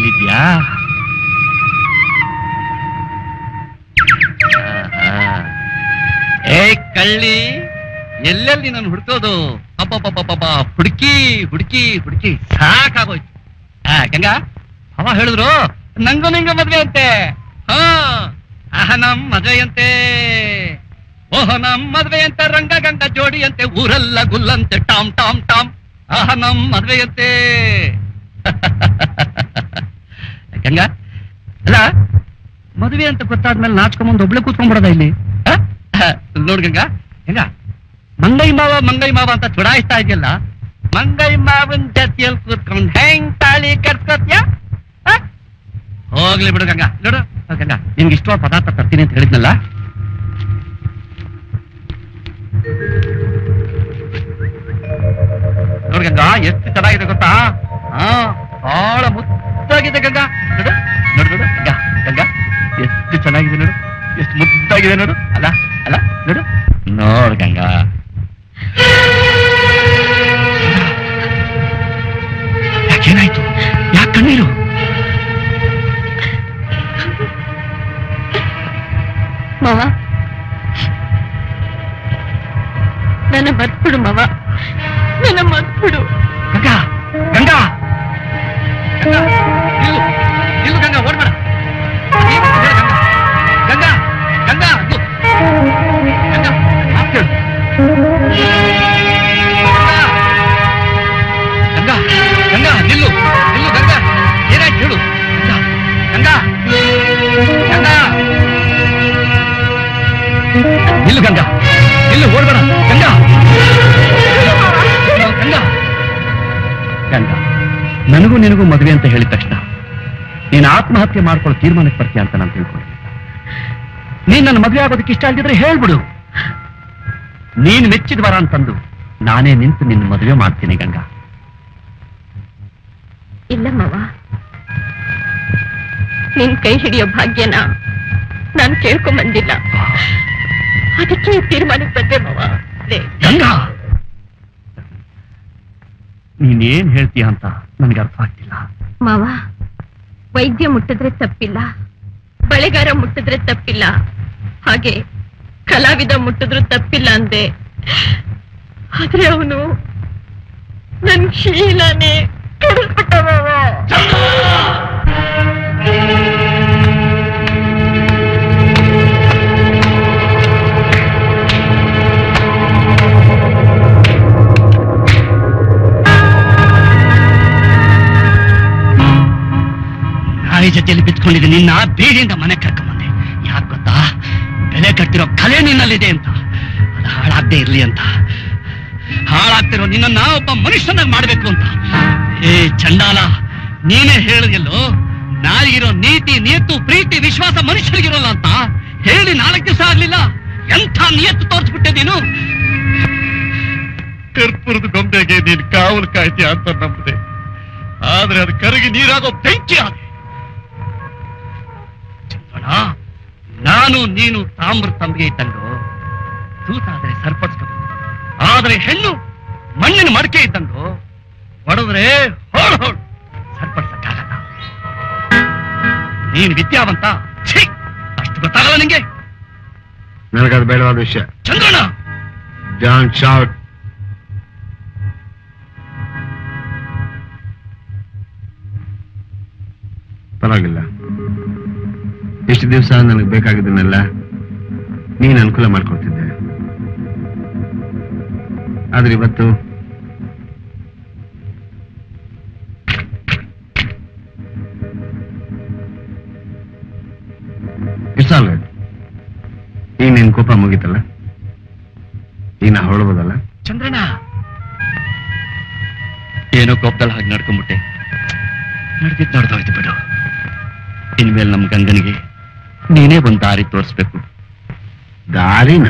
ಇಲ್ಲಿದ್ಯಾ ಆಹಾ. ಏ ಕಳ್ಳಿ ಎಲ್ಲೆಲ್ಲಿ ನಾನು ಹುಡ್ಕೋದು ಅಬ್ಬಬ್ಬಬ್ಬಬ್ಬ ಹುಡುಕಿ ಹುಡುಕಿ ಹುಡುಕಿ ಸಾಕಾಗೋಯ್ತು ಆ ಗಂಗಾ ಅವ ಹೇಳಿದ್ರು ನಂಗೂ ನಿಂಗ ಮದ್ವೆ ಅಂತೆ ಹಾ ಆಹ ನಮ್ ಮದ್ವೆ ಅಂತೆ ಓಹ ನಮ್ ಮದ್ವೆ ಅಂತೆ ರಂಗ ಗಂಗ ಜೋಡಿ ಅಂತೆ ಊರೆಲ್ಲ ಗುಲ್ಲಂತೆ ಟಾಮ್ ಟಾಮ್ ಟಾಮ್ ಆಹ ನಮ್ ಮದ್ವೆ ಅಂತೆ ಗಂಗಾ ಅಲ್ಲ ಮದುವೆ ಅಂತ ಗೊತ್ತಾದ್ಮೇಲೆ ನಾಚ್ಕೊಂಬಂದು ಒಬ್ಳೆ ಕೂತ್ಕೊಂಡ್ಬಿಡದ ಇಲ್ಲಿ ಆ? ನೋಡ್ ಗಂಗಾ ಗಂಗಾ ಮಂಗೈ ಮಾವ ಮಂಗೈ ಮಾವ ಅಂತ ಚುಡಾಯಿಸ್ತಾ ಇದೆಯಲ್ಲ ಮಂಗೈ ಮಾವನ್ ಜೊತೆಯಲ್ಲಿ ಕೂತ್ಕೊಂಡ್ ಹೆಂಗ್ ತಾಳಿ ಕಟ್ಕೋತ್ಯಾ ಆ? ಹೋಗ್ಲಿ ಬಿಡು ಗಂಗಾ ನೋಡು ಆ, ಗಂಗಾ ನಿನ್ಗೆ ಇಷ್ಟವಾದ ಪದಾರ್ಥ ತರ್ತೀನಿ ಅಂತ ಹೇಳಿದ್ನಲ್ಲ ನೋಡು ಗಂಗಾ ಎಷ್ಟು ಚೆನ್ನಾಗಿದೆ ಗೊತ್ತಾ ಹಾ ಬಹಳ ಮುದ್ದಾಗಿದೆ ಗಂಗಾ ನೋಡು ನೋಡು ನೋಡು ಗಂಗಾ ಗಂಗಾ ಎಷ್ಟು ಚೆನ್ನಾಗಿದೆ ನೋಡು ಎಷ್ಟು ಮುದ್ದಾಗಿದೆ ನೋಡು ಅಲ್ಲ ಅಲ್ಲ ನೋಡು ನೋಡ್ ಗಂಗಾ ಯಾಕೇನಾಯ್ತು ಯಾಕೆ ಕಣ್ಣೀರು ಮಾವ ನನ್ನ ಮರ್ತ್ಬಿಡು ಮಾವ ನನ್ನ ಮರ್ತ್ಬಿಡು ಗಂಗಾ ಗಂಗಾ ಗಂಗಾ ನಿಲ್ಲು ನಿಲ್ಲು ಗಂಗಾ ಓಡ್ಬೇಡ ಏನ್ ಮಾಡ್ತಿದ್ದೀರ ಗಂಗಾ ಗಂಗಾ ಗಂಗಾ ಅದು. ಗಂಗಾ ಮಾತ್ ಕೇಳು. ಗಂಗಾ ಗಂಗಾ ನಿಲ್ಲು ನಿಲ್ಲು ಗಂಗಾ ಏನಾಯ್ತು ಹೇಳು ಗಂಗಾ ಗಂಗಾ ಗಂಗಾ ನಿಲ್ಲು ಗಂಗಾ ನಿಲ್ಲು ಓಡ್ಬೇಡ ಗಂಗಾ ಗಂಗಾ ಗಂಗಾ ನನಗೂ ನಿನಗೂ ಮದುವೆ ಅಂತ ಹೇಳಿದ ತಕ್ಷಣ ನೀನು ಆತ್ಮಹತ್ಯೆ ಮಾಡ್ಕೊಳ್ಳೋ ತೀರ್ಮಾನಕ್ಕೆ ಬರ್ತೀಯ ಅಂತ ನಾನು ತಿಳ್ಕೊಂಡಿದ್ದೆ ನೀನ್ ನನ್ನ ಮದುವೆ ಆಗೋದಕ್ಕೆ ಇಷ್ಟ ಆಗಿದ್ರೆ ಹೇಳ್ಬಿಡು ನೀನ್ ಮೆಚ್ಚಿದ ವರ ಅಂತಂದು ನಾನೇ ನಿಂತು ನಿನ್ನ ಮದುವೆ ಮಾಡ್ತೀನಿ ಗಂಗಾ ಇಲ್ಲ ಮಾವ ನಿನ್ ಕೈ ಹಿಡಿಯೋ ಭಾಗ್ಯನ ನಾನು ಕೇಳ್ಕೊಂಡ್ ಬಂದಿಲ್ಲ ಅದಕ್ಕೆ ಈ ತೀರ್ಮಾನಕ್ಕೆ ಬಂದೆ ಮಾವ ಅದೇ. ಗಂಗಾ ನೀನೇನ್ ಹೇಳ್ತೀಯ ಅಂತ ನನಗೆ ಅರ್ಥ ಆಗ್ತಿಲ್ಲ ಮಾವ ವೈದ್ಯ ಮುಟ್ಟಿದ್ರೆ ತಪ್ಪಿಲ್ಲ ಬಳೆಗಾರ ಮುಟ್ಟಿದ್ರೆ ತಪ್ಪಿಲ್ಲ ಹಾಗೆ ಕಲಾವಿದ ಮುಟ್ಟಿದ್ರು ತಪ್ಪಿಲ್ಲ ಅಂದೆ ಆದ್ರೆ ಅವನು ನನ್ ಶೀಲನೇ ಕೆಡಿಸ್ಬಿಟ್ಟ ಮಾವ ನಾಯಿ ಜೊತೆಯಲ್ಲಿ ಬಿತ್ಕೊಂಡಿದ್ದೆ ನಿನ್ನ ಬೇಡಿಯಿಂದ ಮನೆ ಕರ್ಕೊಂಬಂದೆ ಯಾಕೆ ಗೊತ್ತಾ ಬೆಲೆ ಕಟ್ಟಿರೋ ಕಲೆ ನಿನ್ನಲ್ಲಿದೆ ಅಂತ ಅದು ಹಾಳಾಗದೆ ಇರ್ಲಿ ಅಂತ ಹಾಳಾಗ್ತಿರೋ ನಿನ್ನ ಒಬ್ಬ ಮನುಷ್ಯನಾಗಿ ಮಾಡ್ಬೇಕು ಅಂತ ಏ ಚಂಡಾಲ ನೀನೇ ಹೇಳಿದೆಲ್ಲೋ ನಾಯಿಗಿರೋ ನೀತಿ ನಿಯತ್ತು ಪ್ರೀತಿ ವಿಶ್ವಾಸ ಮನುಷ್ಯರಿಗಿರೋಲ್ಲ ಅಂತ ಹೇಳಿ ನಾಲ್ಕು ದಿವಸ ಆಗ್ಲಿಲ್ಲ ಎಂಥ ನಿಯತ್ತು ತೋರಿಸ್ಬಿಟ್ಟೆ ನೀನು ಕರ್ಪೂರದ ಗೊಂಬೆಗೆ ನೀನು ಕಾವಲು ಕಾಯ್ತೀಯ ಅಂತ ನಂಬಿದೆ ಆದ್ರೆ ಅದು ಕರಗಿ ನೀರಾಗೋ ಬೆಂಕಿ ಆದೆ ಚಂದ್ರಣ್ಣ, ನಾನು ನೀನು ತಾಮ್ರ ತಂಬಿಗೆ ಇದ್ದಂಗು ತೂತಾದ್ರೆ ಸರ್ಪಡಿಸ್ಕೋಬಹುದು ಆದ್ರೆ ಹೆಣ್ಣು ಮಣ್ಣಿನ ಮಡಕೆ ಇದ್ದಂಗು ಹೊಡೆದ್ರೆ ಹೋಳು ಹೋಳು ಸರಿಪಡಿಸಕ್ಕಾಗಲ್ಲ ನೀನು ವಿದ್ಯಾವಂತ ಛೀ ಅಷ್ಟು ಗೊತ್ತಾಗಲ್ಲ ನಿಂಗೆ ನನಗದು ಬೇಡವಾದ ವಿಷಯ ಚಂದ್ರಣ್ಣ ಜಾನ್ ಶಾಟ್ ಪರವಾಗಿಲ್ಲ ಇಷ್ಟು ದಿವಸ ನನಗೆ ಬೇಕಾಗಿದ್ದನ್ನೆಲ್ಲ ನೀನು ಅನುಕೂಲ ಮಾಡ್ಕೊಡ್ತಿದ್ದೆ ಆದ್ರೆ ಇವತ್ತು ಇಟ್ಸ್ ಆಲ್ ರೈಟ್ ಈಗ ನಿನ್ ಕೋಪ ಮುಗೀತಲ್ಲ ಈಗ ನಾ ಹೊರಡ್ಬೋದಲ್ಲ ಚಂದ್ರಣ್ಣ ಏನೋ ಕೋಪದಲ್ಲಿ ಹಾಗೆ ನಡ್ಕೊಂಡ್ಬಿಟ್ಟೆ ನಡ್ದಿದ್ ನಡ್ದೋಯ್ತು ಬಿಡು ಇನ್ಮೇಲೆ ನಮ್ ಗಂಗನಿಗೆ ನೀನೇ ಒಂದ್ ದಾರಿ ತೋರಿಸ್ಬೇಕು ದಾರಿನ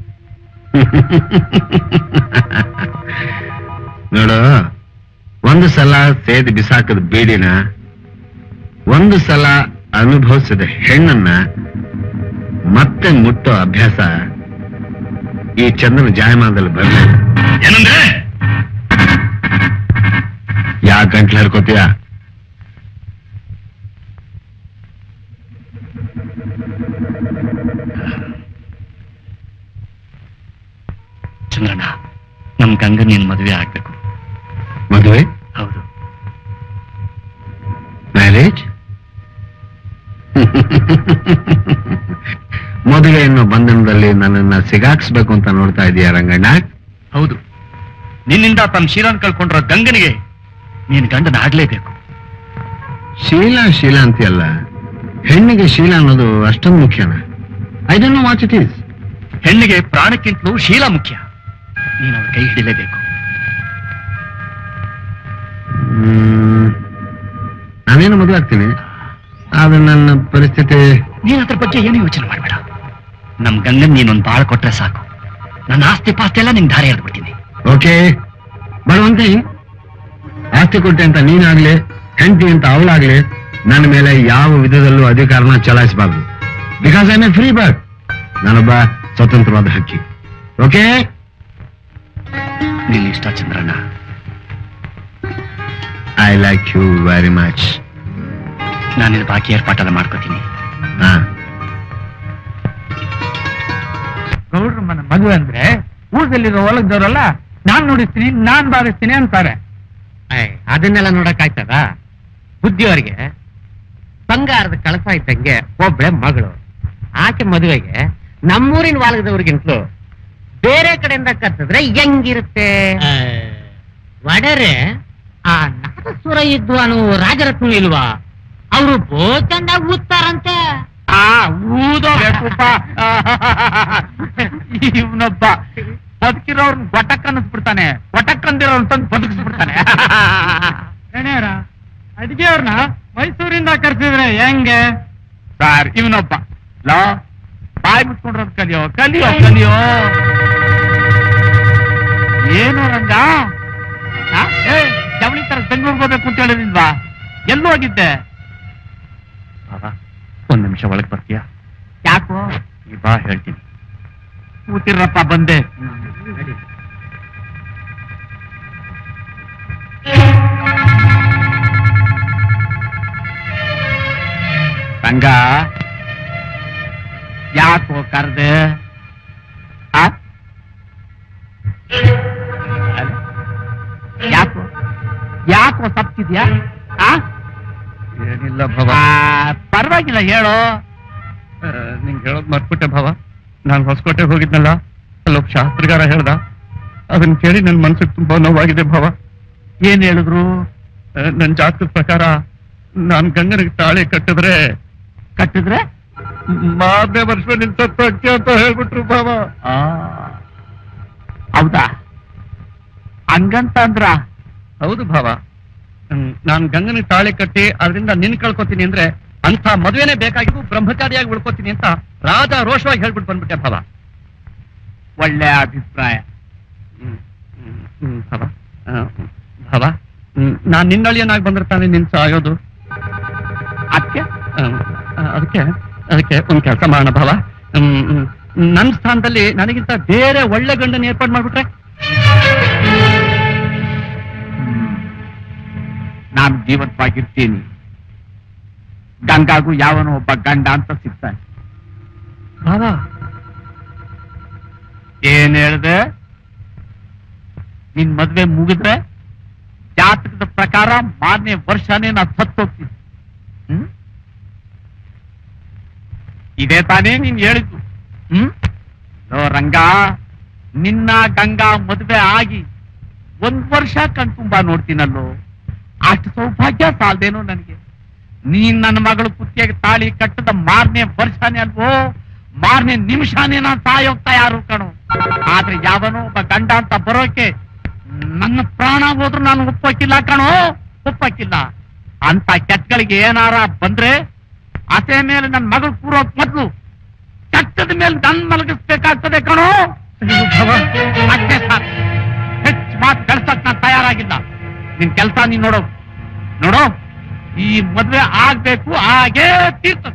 ನೋಡು ಒಂದು ಸಲ ಸೇದಿ ಬಿಸಾಕದ ಬೀಡಿನ ಒಂದು ಸಲ ಅನುಭವಿಸಿದ ಹೆಣ್ಣನ್ನ ಮತ್ತೆ ಮುಟ್ಟೋ ಅಭ್ಯಾಸ ಈ ಚಂದ್ರನ ಜಾಯಮಾನದಲ್ಲಿ ಬರಲಿಲ್ಲ ಏನಂದ್ರೆ ಯಾಕೆ ಗಂಟ್ಲು ಹರ್ಕೋತೀಯ ಚಂದ್ರಣ್ಣ ನಮ್ ಗಂಗ ನೀನ್ ಮದುವೆ ಆಗ್ಬೇಕು ಮದುವೆ ಹೌದು ಮ್ಯಾರೇಜ್ ಮದುವೆ ಅನ್ನೋ ಬಂಧನದಲ್ಲಿ ನನ್ನನ್ನ ಸಿಗಾಕ್ಸ್ಬೇಕು ಅಂತ ನೋಡ್ತಾ ಇದೀಯ ರಂಗಣ್ಣ ಹೌದು ನಿನ್ನಿಂದ ತಮ್ಮ ಶೀಲಾನ್ ಕಳ್ಕೊಂಡಿರೋ ಗಂಗನಿಗೆ ನೀನ್ ಗಂಡನ ಆಗ್ಲೇಬೇಕು ಶೀಲ ಶೀಲ ಅಂತೀಯಲ್ಲ ಹೆಣ್ಣಿಗೆ ಶೀಲ ಅನ್ನೋದು ಅಷ್ಟೊಂದು ಮುಖ್ಯನಾ I don't know what it is ಹೆಣ್ಣಿಗೆ ಪ್ರಾಣಕ್ಕಿಂತಲೂ ಶೀಲ ಮುಖ್ಯ ನೀನು ಅವ್ರ ಕೈ ಹಿಡಿಲೇಬೇಕು ನಾನೇನು ಮದುವೆ ಆಗ್ತೀನಿ ಆದ್ರೆ ನನ್ನ ಪರಿಸ್ಥಿತಿ ನೀನ್ ಅದ್ರ ಬಗ್ಗೆ ಏನು ಯೋಚನೆ ಮಾಡಬೇಡ ನಮ್ ಗಂಗನ್ ನೀನೊಂದ್ ಬಾಳ ಕೊಟ್ರೆ ಸಾಕು ನನ್ನ ಆಸ್ತಿ ಪಾಸ್ತಿ ಎಲ್ಲ ನಿಂಗೆ ದಾರಿ ಎಳ್ಬಿಡ್ತೀನಿ ಓಕೆ ಬರುವಂತೆ ಆಸ್ತಿ ಕೊಟ್ಟೆ ಅಂತ ನೀನಾಗ್ಲಿ ಹೆಂಡತಿ ಅಂತ ಅವಳಾಗ್ಲಿ ನನ್ನ ಮೇಲೆ ಯಾವ ವಿಧದಲ್ಲೂ ಅಧಿಕಾರನ ಚಲಾಯಿಸಬಾರ್ದು because I a free bird ನಾನೊಬ್ಬ ಸ್ವತಂತ್ರವಾದ ಹಕ್ಕಿ ಓಕೆ ನಿನ್ನ ಇಷ್ಟ Chandranna I like you very much ನಾನು ನಿನ್ನ ಬಾಕಿ ಏರ್ಪಾಟೆಲ್ಲ ಮಾಡ್ಕೋತೀನಿ ಹಾ ಗೌಡ್ರ ಮನೆ ಮದುವೆ ಅಂದ್ರೆ ಊರದಲ್ಲಿರೋ ಹೊಲದವರಲ್ಲ ನಾನ್ ನೋಡಿಸ್ತೀನಿ ನಾನ್ ಬಾರಿಸ್ತೀನಿ ಅಂತಾರೆ ಅದನ್ನೆಲ್ಲ ನೋಡಕ್ ಆಯ್ತದ ಬುದ್ಧಿಯವರಿಗೆ ಬಂಗಾರದ ಕಳಸ ಇದ್ದಂಗೆ ಒಬ್ಳೆ ಮಗಳು ಆಕೆ ಮದುವೆಗೆ ನಮ್ಮೂರಿನ ವಾಲಗದವ್ರಿಗಿಂತಲೂ ಬೇರೆ ಕಡೆಯಿಂದ ಕತ್ತಿದ್ರೆ ಹೆಂಗಿರುತ್ತೆ ಒಡರೆ ಆ ನಾದಸ್ವರ ಇದ್ವು ಅನ್ನೋ ರಾಜರತ್ನ ಇಲ್ವಾ ಅವರು ಬೋ ಚಂದಾಗ್ ಊದ್ತಾರಂತೆ ಆ ಊದೋ ಬೇಕಪ್ಪ ಇವನೊಬ್ಬ ಬದುಕಿರೋರ್ನ ಗೊಟಕ್ ಅನ್ನಿಸ್ಬಿಡ್ತಾನೆ ಗೊಟಕ್ ಅಂದಿರೋನ್ ತಂದು ಬದುಕಿಸ್ಬಿಡ್ತಾನೆ ಗಣ್ಯರ ಅಡಿಗೆ ಅವ್ರನ್ನ ಮೈಸೂರಿಂದ ಕರ್ಸಿದ್ರೆ ಹೆಂಗೆ ಸರ್ ಇವನೊಬ್ಬ ಲೋ ಬಾಯಿ ಮುಚ್ಕೊಂಡ್ರದ್ ಕಲಿಯೋ ಕಲಿಯೋ ಕಲಿಯೋ ಏನು ರಂಗ ಆ? ಏ, ಜವಳಿ ತರ ಬೆಂಗಳೂರಿಗೆ ಹೋಗ್ಬೇಕು ಅಂತ ಹೇಳಿದ್ವಾ ಎಲ್ಲೂ ಹೋಗಿದ್ದೆ ಬಾಬಾ ಒಂದ್ ನಿಮಿಷ ಒಳಗ್ ಬರ್ತೀಯಾ ಯಾಕೋ ಈ ಬಾ ಹೇಳ್ತೀನಿ ಕೂತಿರಪ್ಪ ಬಂದೆ ರಂಗ ಯಾಕೋ ಕರ್ದೆ ಆ? ಅಲ್ಲ? ಯಾಕೋ ಯಾಕೋ ಸಪ್ತಿದ್ಯಾ ಆ ಏನಿಲ್ಲ ಆ, ಪರವಾಗಿಲ್ಲ ಹೇಳು ನಿಂಗೆ ಹೇಳೋದ್ ಮರ್ಬಿಟ್ಟೆ ಭಾವ ನಾನು ಹೊಸಕೋಟೆ ಹೋಗಿದ್ನಲ್ಲ ಅಲ್ಲೊಬ್ಬ ಶಾಸ್ತ್ರಿಗಾರ ಹೇಳ್ದ ಅದನ್ನ ಕೇಳಿ ನನ್ ಮನ್ಸಿಗೆ ತುಂಬಾ ನೋವಾಗಿದೆ ಭಾವ ಏನ್ ಹೇಳಿದ್ರು ಆ, ನನ್ ಜಾತಕದ ಪ್ರಕಾರ ನಾನ್ ಗಂಗನಿಗೆ ತಾಳಿ ಕಟ್ಟಿದ್ರೆ ಕಟ್ಟಿದ್ರೆ ಮಾರನೇ ವರ್ಷ ನಿನ್ ಸತ್ತೋಗ್ತಿ ಅಂತ ಹೇಳ್ಬಿಟ್ರು ಭಾವ ಆ, ಹೌದಾ ಹಂಗಂತ ಅಂದ್ರ ಹೌದು ಭಾವ ಹ್ಮ್, ನಾನ್ ಗಂಗನಿಗೆ ತಾಳಿ ಕಟ್ಟಿ ಅದರಿಂದ ನಿನ್ ಕಳ್ಕೊತೀನಿ ಅಂದ್ರೆ ಅಂತ ಮದುವೆನೇ ಬೇಕಾಗಿದ್ದು ಬ್ರಹ್ಮಚಾರಿಯಾಗಿ ಉಳ್ಕೊತೀನಿ ಅಂತ ರಾಜ ರೋಷವಾಗಿ ಹೇಳ್ಬಿಟ್ಟು ಬಂದ್ಬಿಟ್ಟೆ ಭಾವ ಒಳ್ಳೆ ಅಭಿಪ್ರಾಯ ಹ್ಮ್, ಹ್ಮ್, ಹ್ಮ್, ಭಾವ ಆ, ಭಾವ ಹ್ಮ್, ನಾನ್ ನಿನ್ನಳಿಯನಾಗಿ ಬಂದ್ರೆ ತಾನೇ ನಿನ್ ಸಾಯೋದು ಅದಕ್ಕೆ ಆ, ಆ, ಅದಕ್ಕೆ ಅದಕ್ಕೆ ಒಂದ್ ಕೆಲಸ ಮಾಡೋಣ ಭಾವ ಹ್ಮ್, ಹ್ಮ್, ನನ್ ಸ್ಥಾನದಲ್ಲಿ ನನಗಿಂತ ಬೇರೆ ಒಳ್ಳೆ ಗಂಡನ ಏರ್ಪಾಡು ಮಾಡ್ಬಿಟ್ರೆ ನಾನು ಜೀವಂತವಾಗಿರ್ತೀನಿ ಗಂಗಾಗೂ ಯಾವನೋ ಒಬ್ಬ ಗಂಡ ಅಂತ ಸಿಗ್ತಾನೆ ಭಾವ ಏನ್ ಹೇಳ್ದೆ ನಿನ್ ಮದ್ವೆ ಮುಗಿದ್ರೆ ಜಾತಕದ ಪ್ರಕಾರ ಮಾರನೇ ವರ್ಷನೇ ನಾ ಸತ್ತೋಗ್ತೀನಿ ಹ್ಮ್ ಇದೇ ತಾನೇ ನೀನ್ ಹೇಳಿದ್ದು ಹ್ಮ್ ಲೋ ರಂಗ ನಿನ್ನ ಗಂಗಾ ಮದ್ವೆ ಆಗಿ ಒಂದ್ ವರ್ಷ ಕಣ್ತುಂಬ ನೋಡ್ತೀನಲ್ಲೋ ಅಷ್ಟು ಸೌಭಾಗ್ಯ ಸಾಲ್ದೇನೋ ನನಗೆ ನೀನ್ ನನ್ನ ಮಗಳು ಕುತ್ತಿಗೆ ತಾಳಿ ಕಟ್ಟದ ಮಾರನೇ ವರ್ಷನೇ ಅಲ್ವೋ ಮಾರನೇ ನಿಮಿಷನೇ ನಾನು ಸಾಯೋಗ್ತಾ ಯಾರು ಕಣು ಆದ್ರೆ ಯಾವನೋ ಒಬ್ಬ ಗಂಡ ಅಂತ ಬರೋಕೆ ನನ್ನ ಪ್ರಾಣ ಹೋದ್ರು ನಾನು ಒಪ್ಪಕ್ಕಿಲ್ಲ ಕಣೋ ಒಪ್ಪಕ್ಕಿಲ್ಲ ಅಂತ ಕೆಟ್ಟಗಳಿಗೆ ಏನಾರ ಬಂದ್ರೆ ಅಸೆ ಮೇಲೆ ನನ್ನ ಮಗಳು ಕೂರೋಕ್ ಮೊದ್ಲು ಕಟ್ಟದ ಮೇಲೆ ನನ್ ಮಲಗಿಸ್ಬೇಕಾಗ್ತದೆ ಕಣೋ ಅಷ್ಟೇ ಸಾಕು ಹೆಚ್ಚು ಮಾತು ಬೆಳ್ಸಕ್ ನಾನು ತಯಾರಾಗಿಲ್ಲ ನಿನ್ ಕೆಲಸ ನೀನ್ ನೋಡು ನೋಡು ಈ ಮದ್ವೆ ಆಗ್ಬೇಕು ಹಾಗೇ ತೀರ್ತದೆ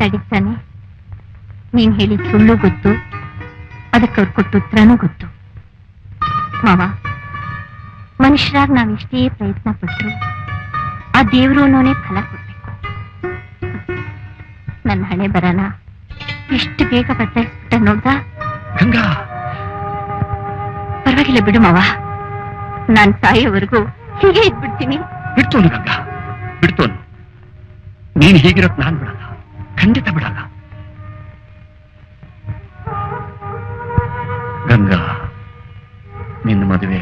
ಮಾತಾಡಿದ್ದಾನೆ ನೀನ್ ಹೇಳಿದ ಸುಳ್ಳು ಗೊತ್ತು ಅದಕ್ಕೆ ಅವ್ರು ಕೊಟ್ಟು ಉತ್ತರನೂ ಗೊತ್ತು ಮಾವ ಮನುಷ್ಯರಾಗಿ ನಾವ್ ಎಷ್ಟೇ ಪ್ರಯತ್ನ ಪಟ್ರು ಆ ದೇವ್ರು ಅನ್ನೋನೇ ಫಲ ಕೊಡ್ಬೇಕು ನನ್ನ ಹಣೆ ಬರನ ಎಷ್ಟು ಬೇಗ ಬದಲಾಯಿಸ್ಬಿಟ್ಟ ನೋಡ್ದ ಗಂಗಾ ಪರವಾಗಿಲ್ಲ ಬಿಡು ಮಾವ ನಾನ್ ಸಾಯೋವರೆಗೂ ಹೀಗೆ ಇದ್ಬಿಡ್ತೀನಿ ಬಿಡ್ತೋನು ಗಂಗಾ ಬಿಡ್ತೋನು ನೀನ್ ಹೀಗಿರೋಕ್ ನಾನ್ ಬಿಡಲ್ಲ ಖಂಡಿತ ಬಿಡಲ್ಲ ಗಂಗಾ ನಿನ್ನ ಮದುವೆ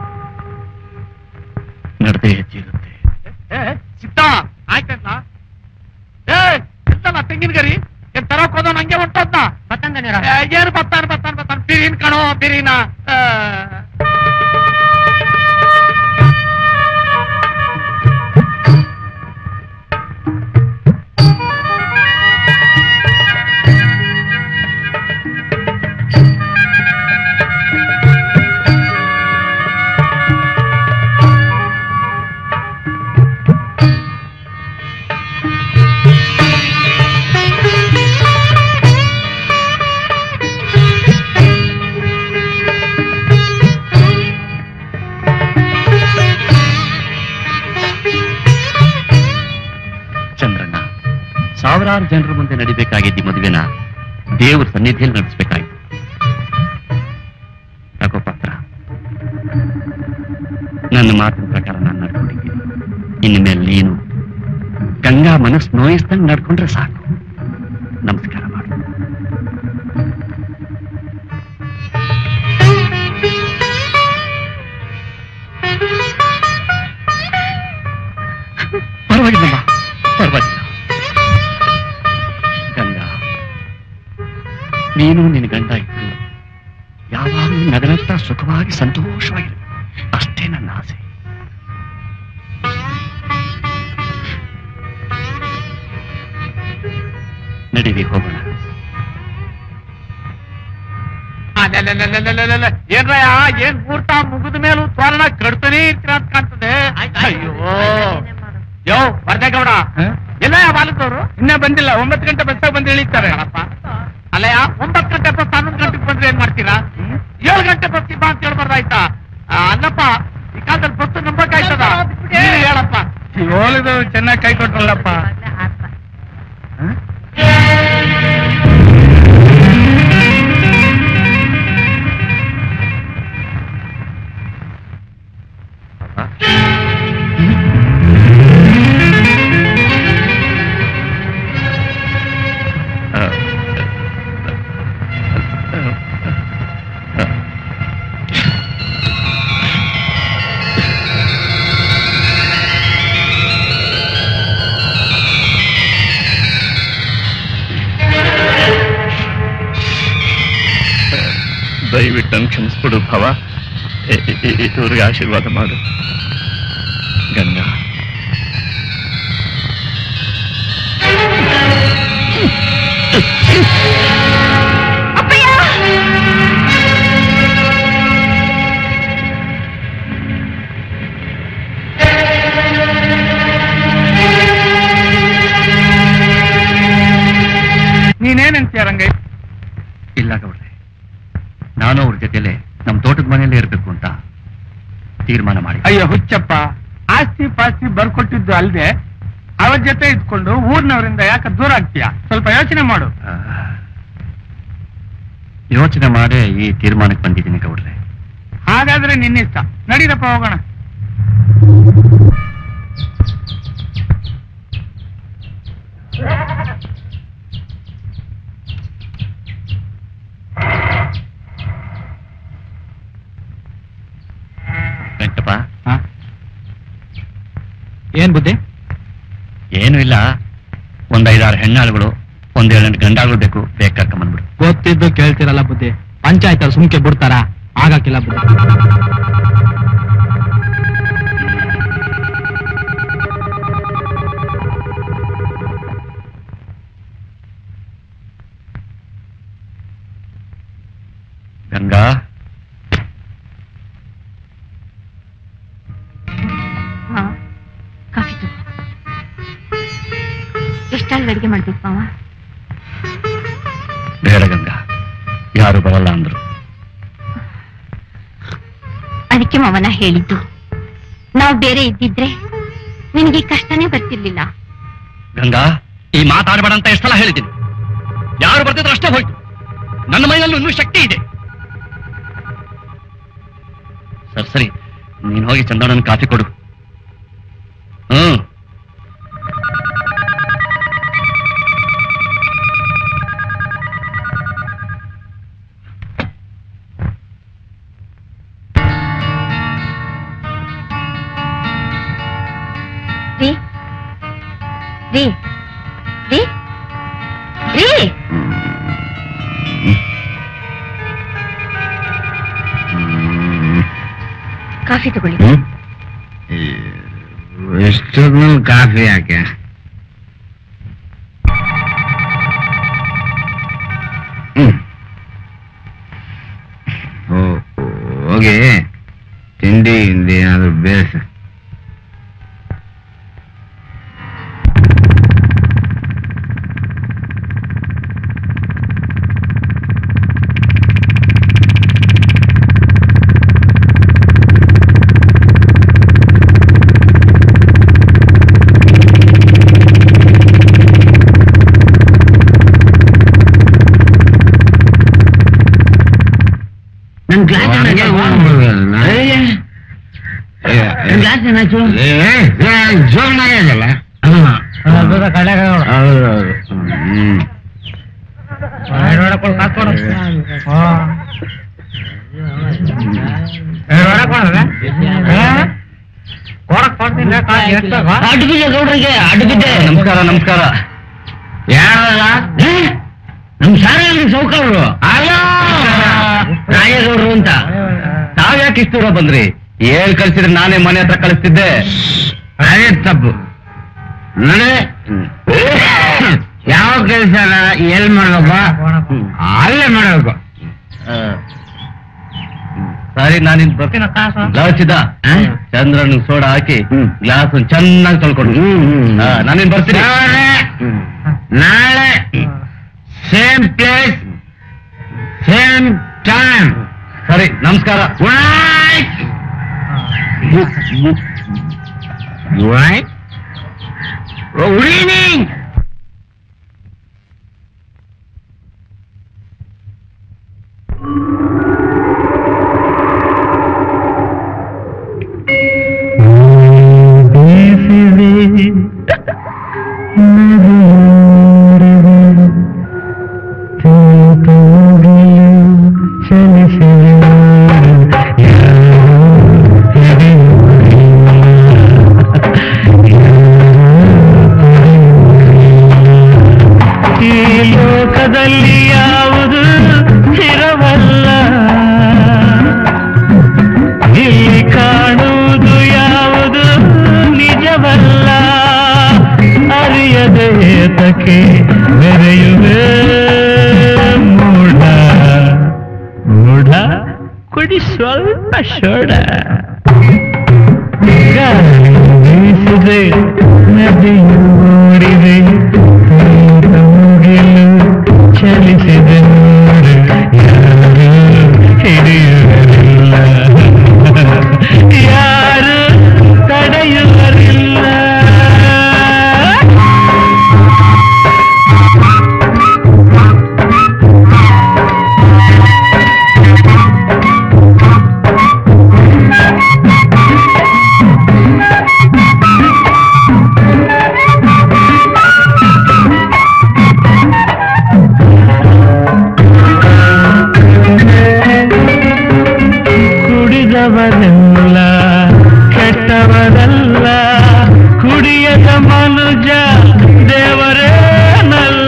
ನಡೆದೇ ತೀರುತ್ತೆ ಸಿದ್ಧ ಆಯ್ತಲ್ಲ ಏ ಎಂತಲ್ಲ ತೆಂಗಿನ ಗರಿ ಏನ್ ತರಕ್ ಹೋದ ನಂಗೆ ಹೊಂಟೋದ್ನ ಏ, ಏನು ಬತ್ತಾನ ಬತ್ತಾನ ಬತ್ತಾನ ಬಿರಿನ್ ಕಣೋ ಬಿರಿನ ಆ. ಚಂದ್ರಣ್ಣ ಸಾವಿರಾರು ಜನರ ಮುಂದೆ ನಡಿಬೇಕಾಗಿದ್ದ ಈ ಮದುವೆನ ದೇವ್ರ ಸನ್ನಿಧಿಯಲ್ಲಿ ನಡೆಸಬೇಕಾಯ್ತು ತಗೋ ಪತ್ರ ನನ್ನ ಮಾತಿನ ಪ್ರಕಾರ ನಾನು ನಡ್ಕೊಂಡಿದ್ದೀನಿ ಇನ್ನು ಮೇಲೆ ನೀನು ಗಂಗಾ ಮನಸ್ಸು ನೋಯಿಸ್ದಂಗೆ ನಡ್ಕೊಂಡ್ರೆ ಸಾಕು ನಮಸ್ಕಾರ ಮಾಡು ಪರವಾಗಿಲ್ಲಮ್ಮ ಪರವಾಗಿಲ್ಲ ಗಂಗಾ ನೀನು ನಿನ್ನ ಗಂಡ ಇದ್ರು ಯಾವಾಗಲೂ ನಗನಗ್ತಾ ಸುಖವಾಗಿ ಸಂತೋಷವಾಗಿರ್ಬೇಕು ಅಷ್ಟೇ ನನ್ನ ಆಸೆ ನಡೀರಿ ಹೋಗೋಣ ಅಲೆಲೆಲೆಲೆಲೆಲೆಲೆ. ಏನ್ರಯ್ಯ ಏನ್ ಮುಹೂರ್ತ ಮುಗಿದ ಮೇಲೂ ತೋರಣ ಕಡ್ತಾನೆ ಇರ್ತೀರ ಅಂತ ಕಾಣ್ತದೆ ಅಯ್ಯೋ ಯೋ ವರ್ದೇಗೌಡ ಎಲ್ಲ ಬಾಲಕವರು ಇನ್ನೇ ಬಂದಿಲ್ಲ ಒಂಬತ್ತು ಗಂಟೆ ಬಸ್ಸಾಗ ಬಂದು ಇಳಿತಾರೆ ಅಲ್ಲಯ್ಯ ಒಂಬತ್ತು ಗಂಟೆ ಬಸ್ ಹನ್ನೊಂದು ಗಂಟೆಗೆ ಬಂದ್ರೆ ಏನ್ ಮಾಡ್ತೀರಾ ಏಳು ಗಂಟೆ ಬಸ್ ಬಾ ಅಂತ ಹೇಳ್ಬಾರ್ದಾಯ್ತಾ ಆ, ಅಲ್ಲಪ್ಪ ಈ ಕಾಲದಲ್ಲಿ ಬಸ್ ನಂಬಕ್ಕಾಯ್ತದ ನೀನು ಹೇಳಪ್ಪ ಹೇಳಿದ್ರು ಚೆನ್ನಾಗಿ ಕೈ ಕೊಟ್ರಲ್ಲಪ್ಪ ದಯವಿಟ್ಟು ನಂಗೆ ಕ್ಷಮಿಸ್ಬಿಡು ಭವ ಇವ್ರಿಗೆ ಆಶೀರ್ವಾದ ಮಾಡು ಗಂಗಾ ನೀನೇನಂತೀಯ ರಂಗೈ ಇಲ್ಲ ಗೌಡ್ರೆ ನಾನು ಅವ್ರ ಜೊತೆಲೆ ನಮ್ ತೋಟದ ಮನೆಯಲ್ಲೇ ಇರ್ಬೇಕು ಅಂತ ತೀರ್ಮಾನ ಮಾಡಿ ಅಯ್ಯೋ ಹುಚ್ಚಪ್ಪ ಆಸ್ತಿ ಪಾಸ್ತಿ ಬರ್ಕೊಟ್ಟಿದ್ದು ಅಲ್ದೆ ಅವ್ರ ಜೊತೆ ಇದ್ಕೊಂಡು ಊರ್ನವರಿಂದ ಯಾಕೆ ದೂರ ಆಗ್ತೀಯ ಸ್ವಲ್ಪ ಯೋಚನೆ ಮಾಡು ಯೋಚನೆ ಮಾಡೇ ಈ ತೀರ್ಮಾನಕ್ಕೆ ಬಂದಿದ್ದೀನಿ ಗೌಡ್ರೆ ಹಾಗಾದ್ರೆ ನಿನ್ನಿಷ್ಟ ನಡೀರಪ್ಪ ಹೋಗೋಣ ವೆಂಕಟಪ್ಪ ಏನ್ ಬುದ್ಧಿ ಏನು ಇಲ್ಲ ಒಂದ್ ಐದಾರು ಹೆಣ್ಣಾಳುಗಳು ಒಂದ್ ಏಳೆಂಟು ಗಂಡಾಗಳು ಬೇಕು ಬೇಗ ಕರ್ಕೊಂಬಂದ್ಬಿಡು ಗೊತ್ತಿದ್ದು ಕೇಳ್ತಿರಲ್ಲ ಬುದ್ಧಿ ಪಂಚಾಯತ್ ಅಲ್ಲಿ ಸುಮ್ಕೆ ಬಿಡ್ತಾರ ಆಗಕ್ಕಿಲ್ಲ ಬುದ್ಧಿ ಗಂಗಾ ಹಾ ಕಾಫಿ ತಗೋ ಎಷ್ಟಾಳು ಅಡಿಗೆ ಮಾಡ್ಬೇಕು ಮಾವ ಬರಲ್ಲ ಅಂದ್ರು ಅದಕ್ಕೆ ಮಾವನ ಹೇಳಿದ್ದು ನಾವು ಬೇರೆ ಇದ್ದಿದ್ರೆ ನಿನಗೆ ಈ ಕಷ್ಟನೇ ಬರ್ತಿರ್ಲಿಲ್ಲ ಗಂಗಾ ಈ ಮಾತಾಡಬೇಡ ಅಂತ ಎಷ್ಟೆಲ್ಲ ಹೇಳಿದ್ದೀನಿ ಯಾರು ಬರ್ತಿದ್ರು ಅಷ್ಟೇ ಹೋಯ್ತು ನನ್ನ ಮೈನಲ್ಲೂ ಇನ್ನೂ ಶಕ್ತಿ ಇದೆ ಸರ್ ಸರಿ ನೀನ್ ಹೋಗಿ ಚಂದಣ್ಣನ ಕಾಫಿ ಕೊಡು ಹ್ಮ್ ರೀ ರೀ ರೀ ರೀ ಕಾಫಿ ತಗೊಳ್ಳಿ ಎಷ್ಟೊತ್ತು ಕಾಫಿ ಯಾಕೆ ಹ್ಮ್. ಹೋ- ಹೋಗಿ ತಿಂಡಿ ಗಿಂಡಿ ಏನಾದ್ರು ಬೇಸ ನನ್ ಗ್ಲಾಸ್ ಗ್ಲಾಸ್ ಏನಾಯ್ತು ಜೋರ್ನಾಗಲ್ಲ ಹ್ಮ್ ಅಡ್ಬಿದ್ದೆ ಗೌಡ್ರಿಗೆ ಅಡ್ಬಿದ್ದೆ ನಮಸ್ಕಾರ ನಮಸ್ಕಾರ ಯಾರಲ್ಲ ನಮ್ ಸಾರಾಗ್ರಿ ಸೌಕರ್ರು ಅಲೋ ರಾಯಗೌಡ್ರು ಅಂತ ತಾವ್ಯಾಕೆ ಇಷ್ಟು ದೂರ ಬಂದ್ರಿ ಹೇಳ್ ಕಳ್ಸಿದ್ರೆ ನಾನೇ ಮನೆ ಹತ್ರ ಕಳಿಸ್ತಿದ್ದೆ ಅದೇ ತಪ್ಪು ನಡೆ ಯಾವ ಕೆಲಸ ಎಲ್ ಮಾಡ್ಬೇಕು ಅಲ್ಲೇ ಮಾಡ್ಬೇಕು ಸರಿ ನಾನಿನ್ ಬರ್ತೀನಿ ಲವಚಿದ ಚಂದ್ರನ್ ಸೋಡಾ ಹಾಕಿ ಹ್ಮ್. ಗ್ಲಾಸ್ ಚೆನ್ನಾಗಿ ತೊಳ್ಕೊಂಡು ಹ್ಮ್, ಹ್ಮ್. ಹಾ, ನಾನಿನ್ ಬರ್ತೀನಿ ನಾಳೆ ನಾಳೆ ಸೇಮ್ ಪ್ಲೇಸ್ ಸೇಮ್ ಟೈಮ್ ಸರಿ ನಮಸ್ಕಾರ ರೈಟ್ ರೈಟ್ ಗುಡ್ ಈವ್ನಿಂಗ್ ಈ ಲೋಕದಲ್ಲಿ ಯಾವುದು ಸ್ಥಿರವಲ್ಲ ಇಲ್ಲಿ ಕಾಣುವುದು ಯಾವುದು ನಿಜವಲ್ಲ ಅರಿಯದೆ ಏತಕ್ಕೆ ಮೆರೆಯುವೆ ಮೂಢ ಮೂಢ ಕುಡಿ ಸ್ವಲ್ಪ ಶೋಡ ಗಾಳಿ ಬೀಸಿದೆ ನದಿಯು ಓಡಿದೆ ನೀರ ಮುಗಿಲು ಚಲಿಸಿದೆ ನೋಡು ಯಾರು ಹಿಡಿಯುವರಿಲ್ಲ ಯಾರು ತಡೆಯುವರಿಲ್ಲ ಕುಡಿದವರೆಲ್ಲ ಕೆಟ್ಟವರಲ್ಲ ಕುಡಿಯದ ಮನುಜ ದೇವರೇನಲ್ಲ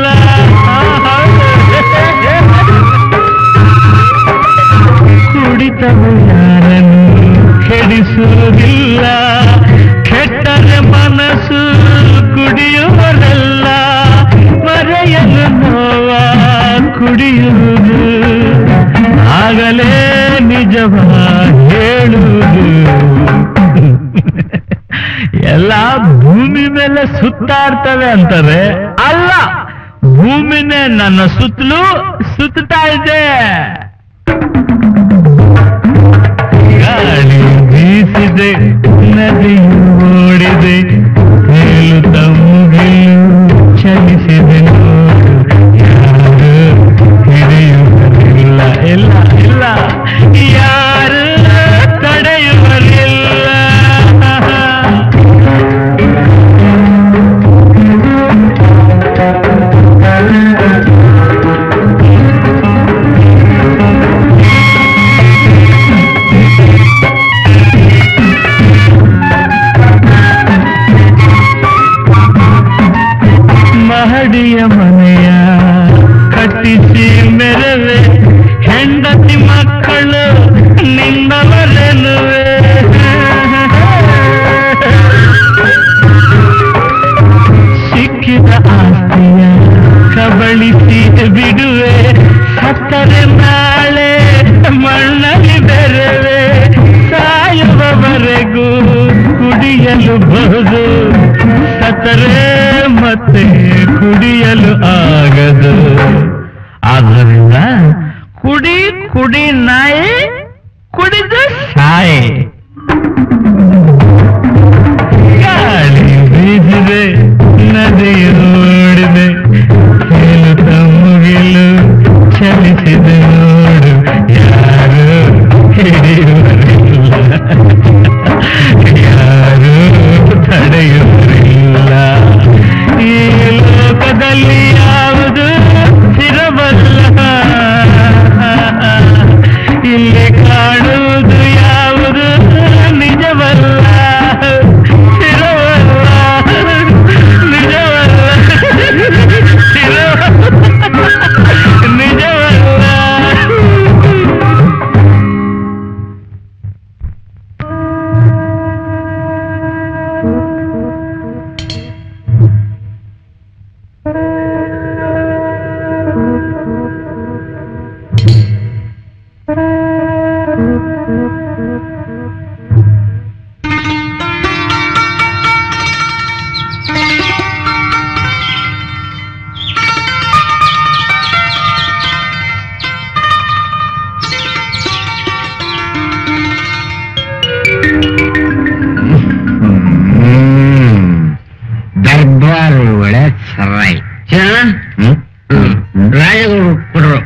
ಕುಡಿತವು ಯಾರನ್ನು ಕೆಡಿಸುವುದಿಲ್ಲ ಕೆಟ್ಟರೆ ಮನಸ್ಸು ಕುಡಿಯುವರಲ್ಲ ಮರೆಯಲು ನೋವ ಕುಡಿಯುವುದು ಆಗಲೇ ನಿಜವ ಹೇಳುವುದು ಎಲ್ಲ ಭೂಮಿ ಮೇಲೆ ಸುತ್ತಾಡ್ತವೆ ಅಂತಾರೆ ಅಲ್ಲ ಭೂಮಿನೇ ನನ್ನ ಸುತ್ತಲೂ ಸುತ್ತಾ ಇದೆ ಕುಡಿದು ಸಾಯೆ ಗಾಳಿ ಬೀಸಿದೆ ನದಿಯೋಡಿದೆ ತೇಲುತ್ತ ಮುಗಿಲು ಚಲಿಸಿದೆ ನೋಡು ಯಾರು ಹಿಡಿಯುವರಿಲ್ಲ ಯಾರು ತಡೆಯುವರಿಲ್ಲ ಈ ಲೋಕದಲ್ಲಿ ಯಾವುದು ಸ್ಥಿರವಲ್ಲ ಇಲ್ಲಿ ಕಾಣುವುದು ಯಾವುದು ನಿಜವಲ್ಲ ಸ್ಥಿರವಲ್ಲ ನಿಜವಲ್ಲ ಸ್ಥಿರವಲ್ಲ ನಿಜವಲ್ಲ ದರ್ಬಾರ್ ಒಳ್ಳೆ ಸರಾಯ್ ರಾಜಗುರು ಕೊಡ್ರು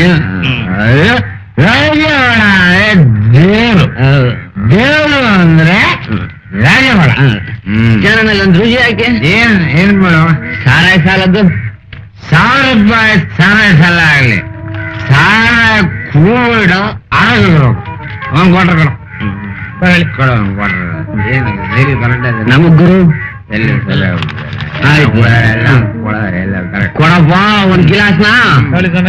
ರಾಜವಾಡ ದೇವರು ದೇವರು ಅಂದ್ರೆ ರಾಜವಾಡ ಒಂದು ರುಚಿ ಯಾಕೆ ಏನ್ ಏನ್ ಮಾಡು ಸಾರಾಯಿ ಸಾಲದ್ದು ಸಾವಿರ ರೂಪಾಯಿ ಸಾರಾಯಿ ಸಾಲ ಆಗ್ಲಿ ಸಾರಾಯಿ ಕೂಡು ಆಗಲು ಅವ್ನು ಕೊಟ್ರ ಕೊಡು ಕೊಡು ಕೊಟ್ರ ಏನು ಸರಿ ಕರೆಕ್ಟ್ ನಮಗ್ ಗುರು ಎಲ್ಲಿ ಆಯ್ತು ಎಲ್ಲ ಕೊಡೋರೆ ಎಲ್ಲ ಕರೆಕ್ಟ್ ಕೊಡಪ್ಪ ಒಂದ್ ಗಿಲಾಸ್ನ ಹೇಳಿ ಸ್ವಾಮಿ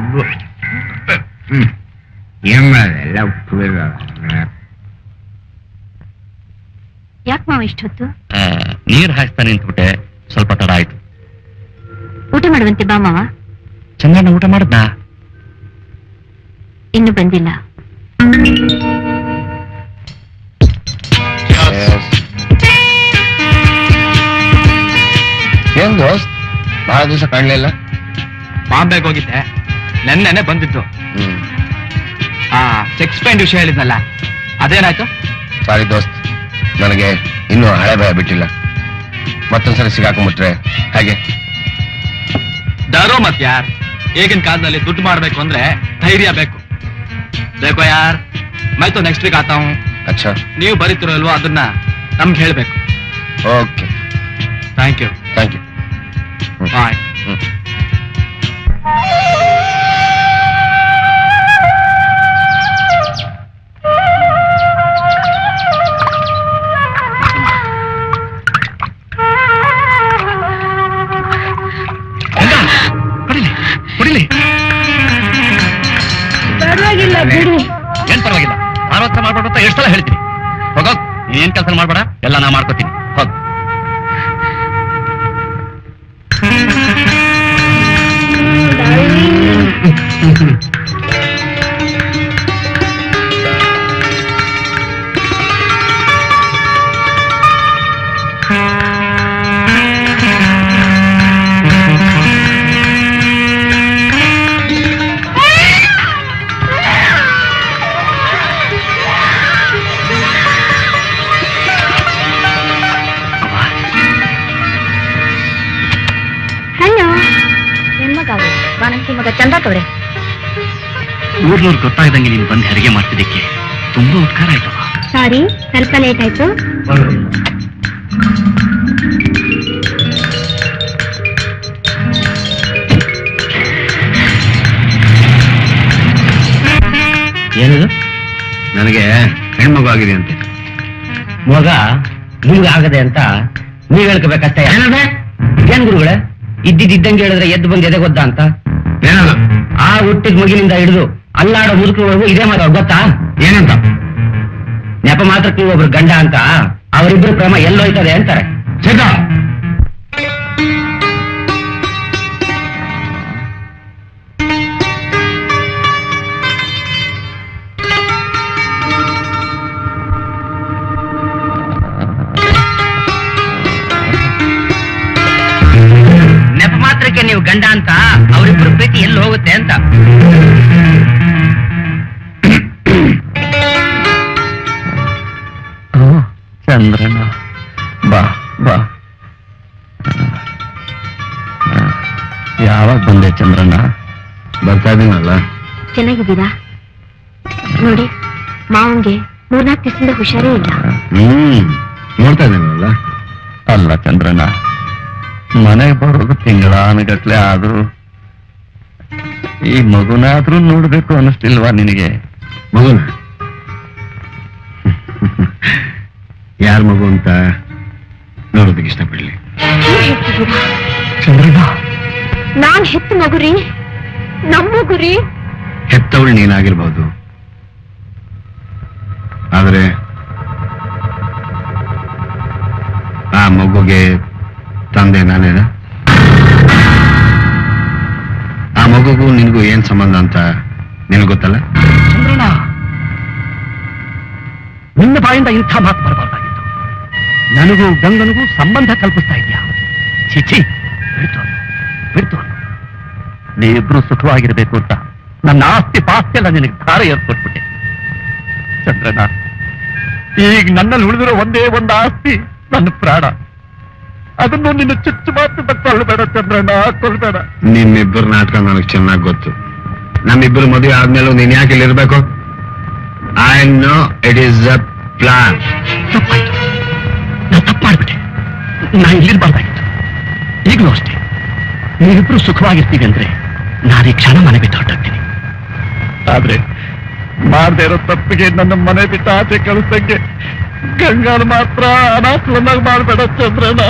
ಹ್ಮ್ ಏನ್ ಮಾಡೋದು ಎಲ್ಲ ಕುಡಿದ ಯಾಕೆ ಮಾವ ಇಷ್ಟೊತ್ತು ಆ, ನೀರ್ ಹಾಯಿಸ್ತಾ ನಿಂತ್ಬಿಟ್ಟೆ ಸ್ವಲ್ಪ ತಡ ಆಯ್ತು ಊಟ ಮಾಡುವಂತೆ ಬಾ ಮಾವ ಚಂದಣ್ಣ ಊಟ ಮಾಡ್ದಾ ಇನ್ನು ಬಂದಿಲ್ಲ ಏನ್ ದೋಸ್ತ್ ಬಹಳ ದಿವಸ ಕಾಣ್ಲಿಲ್ಲ ಬಾಂಬೆಗೆ ಹೋಗಿದ್ದೆ ನೆನ್ನೆನೆ ಬಂದಿದ್ದು ಹ್ಮ್ ಆ ಸೆಕ್ಸ್ ಪೇಂಟ್ ವಿಷಯ ಹೇಳಿದ್ನಲ್ಲ ಅದೇನಾಯ್ತು ಸಾರಿ ದೋಸ್ತ್ ನನಗೆ ಇನ್ನೂ ಹಳೆ ಭಯ ಬಿಟ್ಟಿಲ್ಲ ಮತ್ತೊಂದ್ಸರಿ ಸಿಗಾಕೊಂಡ್ಬಿಟ್ರೆ ಹಾಗೆ ಡರೋ ಮತ್ ಯಾರ್ ಈಗಿನ ಕಾಲದಲ್ಲಿ ದುಡ್ಡು ಮಾಡ್ಬೇಕು ಅಂದ್ರೆ ಧೈರ್ಯ ಬೇಕು ಬೇಕೋ ಯಾರ್ ಮೈ ತೋ ನೆಕ್ಸ್ಟ್ ವೀಕ್ ಆತಾ ಹೂಂ ಅಚ್ಚಾ ನೀವು ಬರೀತಿರಲ್ವೋ ಅದನ್ನ ನಮ್ಗೆ ಹೇಳ್ಬೇಕು okay thank you thank you bye ಹ್ಮ್ ಕುಡಿಲಿ ಕುಡಿಲಿ ಪರವಾಗಿಲ್ಲ ಬಿಡಿ ಏನ್ ಪರವಾಗಿಲ್ಲ ಆರೋಗ್ಯ ಮಾಡ್ಬೇಡ ಅಂತ ಎಷ್ಟು ಸಲ ಹೇಳ್ತೀನಿ ಹೋಗೋಗ್ ನೀನ್ ಕೆಲಸ ಮಾಡ್ಬೇಡ ಎಲ್ಲ ನಾ ಮಾಡ್ಕೋತೀನಿ ಹೋಗ್ ಹಲೋ ಹೆಣ್ಮಗ ಅವ್ರು ಬಾಣಂತಿ ಮಗ ಚಂದ ಕವ್ರೆ ಊರ್ನವ್ರು ಗೊತ್ತಾಗ್ದಂಗೆ ನೀನ್ ಬಂದು ಹೆರಿಗೆ ಮಾಡ್ತಿದ್ದಕ್ಕೆ ತುಂಬಾ ಉಪಕಾರ ಆಯ್ತವ ಸಾರಿ ಸ್ವಲ್ಪ ಲೇಟ್ ಆಯ್ತು ಏನದು ನನಗೆ ಹೆಣ್ಮಗು ಆಗಿದೆ ಅಂತೆ ಮಗ ನಿಮ್ಗೆ ಆಗದೆ ಅಂತ ನೀವ್ ಹೇಳ್ಕೋಬೇಕಷ್ಟೇ ಏನದೆ ಏನ್ ಗುರುಗಳೇ ಇದ್ದಿದ್ದಂಗೆ ಹೇಳಿದ್ರೆ ಎದ್ದು ಬಂದು ಎದೆ ಗೊತ್ತಾ ಅಂತ ಏನದು ಆ ಹುಟ್ಟಿದ ಮಗಿನಿಂದ ಹಿಡಿದು ಅಲ್ಲಾಡೋ ಮುದುಕರವರೆಗೂ ಇದೇ ಮಾತು ಗೊತ್ತಾ ಏನಂತ ನೆಪ ಮಾತ್ರಕ್ಕೆ ನೀವು ಒಬ್ರು ಗಂಡ ಅಂತ ಅವರಿಬ್ರು ಪ್ರೇಮ ಎಲ್ಲೋಯ್ತದೆ ಅಂತಾರೆ ಚೇತ ನೆಪ ಮಾತ್ರಕ್ಕೆ ನೀವು ಗಂಡ ಅಂತ ಅವರಿಬ್ರು ಪ್ರೀತಿ ಎಲ್ಲಿ ಹೋಗುತ್ತೆ ಅಂತ ಚಂದ್ರನ ಬಾ ಬಾ ಯಾವಾಗ ಬಂದೆ ಚಂದ್ರನ ಬರ್ತಾ ಇದೀನಲ್ಲ ಚೆನ್ನಾಗಿದ್ದೀರಾ ನೋಡಿ ಮಾವಂಗೆ ಮೂರ್ನಾಲ್ಕು ದಿವಸದಿಂದ ಹುಷಾರೇ ಇಲ್ಲ ಹ್ಮ್ ನೋಡ್ತಾ ಇದೀನಲ್ಲ ಅಲ್ಲ ಚಂದ್ರನ ಮನೆಗೆ ಬರೋದು ತಿಂಗಳಾನುಗಟ್ಲೆ ಆದ್ರೂ ಈ ಮಗುನಾದ್ರೂ ನೋಡ್ಬೇಕು ಅನ್ನಿಸ್ತಿಲ್ವಾ ನಿನಗೆ ಮಗುನ ಯಾರ ಮಗು ಅಂತ ನೋಡೋದಕ್ಕೆ ಇಷ್ಟಪಡ್ಲಿ ಏನ್ ಹೇಳ್ತಿದ್ದೀರಾ ಚಂದ್ರನ ನಾನ್ ಹೆತ್ತ ಮಗುರಿ ನಮ್ಮ ಮಗುರಿ ಹೆತ್ತವಳು ನೀನಾಗಿರ್ಬಹುದು ಆದ್ರೆ ಆ ಮಗುಗೆ ತಂದೆ ನಾನೇನ ಆ ಮಗುಗೂ ನಿನಗೂ ಏನ್ ಸಂಬಂಧ ಅಂತ ನಿನಗೆ ಗೊತ್ತಲ್ಲ ಚಂದ್ರನ ನಿನ್ನ ಬಾಯಿಂದ ಇಂಥ ಮಾತು ಬರಬಾರ್ದಾಗಿತ್ತು ನನಗೂ ಗಂಗನಿಗೂ ಸಂಬಂಧ ಕಲ್ಪಿಸ್ತಾ ಇದೆಯಾ ಚಿಚಿ ಬಿಡ್ತು ಬಿಡ್ತು ನೀವಿಬ್ರು ಸುಖವಾಗಿರ್ಬೇಕು ಅಂತ ನನ್ನ ಆಸ್ತಿ ಪಾಸ್ತಿ ಎಲ್ಲ ನಿನಗೆ ಧಾರೆ ಏರ್ಕೊಟ್ಬಿಟ್ಟೆ ಚಂದ್ರನ ಈಗ ನನ್ನಲ್ಲಿ ಉಳಿದಿರೋ ಒಂದೇ ಒಂದು ಆಸ್ತಿ ನನ್ನ ಪ್ರಾಣ ಅದನ್ನು ನಿನ್ನ ಚುಚ್ಚು ಮಾತು ಕೊಲ್ಬೇಡ ಚಂದ್ರನ ಕೊಲ್ಬೇಡ ನಿಮ್ಮಿಬ್ಬರ ನಾಟಕ ನನಗೆ ಚೆನ್ನಾಗಿ ಗೊತ್ತು ನಮ್ಮಿಬ್ಬರು ಮದುವೆ ಆದ್ಮೇಲೂ ನೀನ್ ಯಾಕೆ ಇಲ್ಲಿ ಇರ್ಬೇಕು I know it is a plan ತಪ್ಪಾಯ್ತು ನಾ ತಪ್ಪು ಮಾಡ್ಬಿಟ್ಟೆ ನಾ ಇಲ್ಲಿರ್ಬಾರ್ದಾಗಿತ್ತು ಈಗಲೂ ಅಷ್ಟೇ ನೀವಿಬ್ರು ಸುಖವಾಗಿರ್ತೀವಿ ಅಂದ್ರೆ ನಾನು ಈ ಕ್ಷಣ ಮನೆ ಬಿಟ್ಟು ಹೊರಟೋಗ್ತೀನಿ ಆದ್ರೆ ಮಾಡದೇ ಇರೋ ತಪ್ಪಿಗೆ ನನ್ನ ಮನೆ ಬಿಟ್ಟು ಆಚೆ ಕಳಿಸಂಗೆ ಗಂಗಾನ ಮಾತ್ರ ಅನಾಥವನ್ನಾಗಿ ಮಾಡ್ಬೇಡ ಚಂದ್ರನ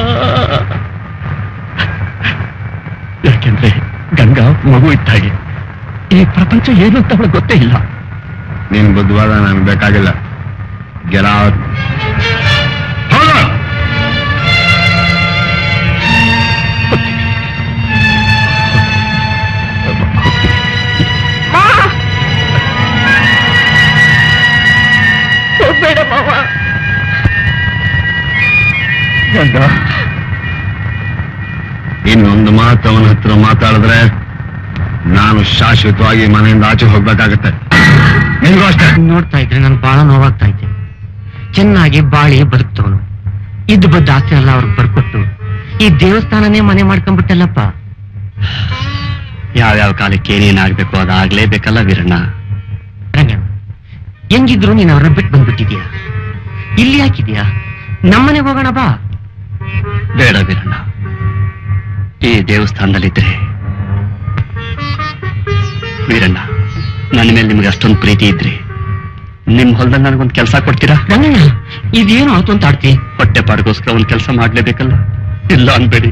ಯಾಕೆಂದ್ರೆ ಗಂಗಾ ಮಗು ಇದ್ದ ಹಾಗೆ ಈ ಪ್ರಪಂಚ ಏನು ಅಂತ ಅವಳಿಗೆ ಗೊತ್ತೇ ಇಲ್ಲ ನಿನ್ ಬುದ್ಧವಾದ ನನಗೆ ಬೇಕಾಗಿಲ್ಲ ಗೆಟ್ ಔಟ್ ಹೋಗ್ಬೇಡ ಮಾವ ಗಂಗಾ ಇನ್ನೊಂದು ಮಾತು ಅವನ ಹತ್ರ ಮಾತಾಡಿದ್ರೆ ನಾನು ಶಾಶ್ವತವಾಗಿ ಮನೆಯಿಂದ ಆಚೆ ಹೋಗ್ಬೇಕಾಗತ್ತೆ ನಿನ್ಗೂ ಅಷ್ಟೇ ನೋಡ್ತಾ ಇದ್ರೆ ನನ್ಗೆ ಬಹಳ ನೋವಾಗ್ತಾ ಇದ್ದೆ ಚೆನ್ನಾಗಿ ಬಾಳಿ ಬದುಕ್ತವನು ಇದ್ದು ಬದ್ದ ಆಸ್ತಿ ಎಲ್ಲ ಅವ್ರಿಗೆ ಬರ್ಕೊಟ್ಟು ಈ ದೇವಸ್ಥಾನನೇ ಮನೆ ಮಾಡ್ಕೊಂಡ್ಬಿಟ್ಟಲ್ಲಪ್ಪ ಯಾವ್ಯಾವ ಕಾಲಕ್ಕೆ ಏನೇನಾಗ್ಬೇಕು ಅದಾಗ್ಲೇಬೇಕಲ್ಲ ವೀರಣ್ಣ ರಂಗಣ್ಣ ಹೆಂಗಿದ್ರು ನೀನ್ ಅವ್ರನ್ನ ಬಿಟ್ಟು ಬಂದ್ಬಿಟ್ಟಿದ್ಯಾ ಇಲ್ಲಿ ಹಾಕಿದ್ಯಾ ನಮ್ಮನೆಗೆ ಹೋಗೋಣ ಬಾ ಬೇಡ ವೀರಣ್ಣ ಈ ದೇವಸ್ಥಾನದಲ್ಲಿದ್ರೆ ವೀರಣ್ಣ ನನ್ನ ಮೇಲೆ ನಿಮ್ಗೆ ಅಷ್ಟೊಂದು ಪ್ರೀತಿ ಇದ್ರೆ ನಿಮ್ ಹೊಲದಲ್ಲಿ ನನಗೊಂದು ಕೆಲಸ ಕೊಡ್ತೀರಾ ರಂಗಣ್ಣ ಇದೇನು ಆತು ಅಂತ ಆಡ್ತಿ ಹೊಟ್ಟೆ ಪಾಡ್ಗೋಸ್ಕರ ಒಂದ್ ಕೆಲಸ ಮಾಡ್ಲೇಬೇಕಲ್ಲ ಇಲ್ಲ ಅನ್ಬೇಡಿ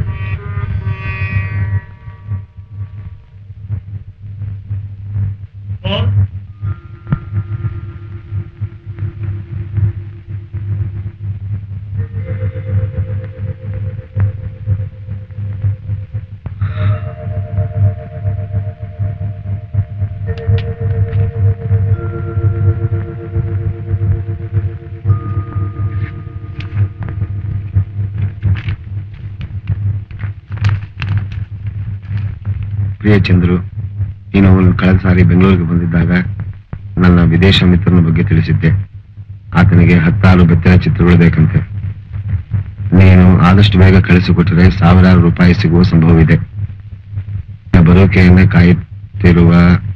ಪ್ರಿಯ ಚಂದ್ರು ನೀನು ಅವನು ಕಳೆದ ಸಾರಿ ಬೆಂಗಳೂರಿಗೆ ಬಂದಿದ್ದಾಗ ನನ್ನ ವಿದೇಶ ಮಿತ್ರನ ಬಗ್ಗೆ ತಿಳಿಸಿದ್ದೆ ಆತನಿಗೆ ಹತ್ತಾರು ಬೆತ್ತನ ಚಿತ್ರಗಳು ಬೇಕಂತೆ ನೀನು ಆದಷ್ಟು ಬೇಗ ಕಳಿಸಿಕೊಟ್ಟರೆ ಸಾವಿರಾರು ರೂಪಾಯಿ ಸಿಗುವ ಸಂಭವವಿದೆ ನಿನ್ನ ಬರೋಕೆಯನ್ನ ಕಾಯುತ್ತಿರುವ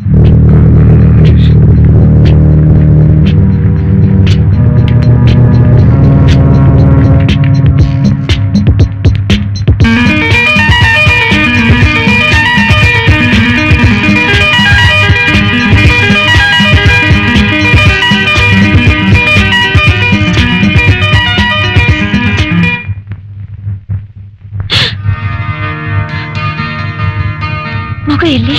ಮಗು ಎಲ್ಲಿ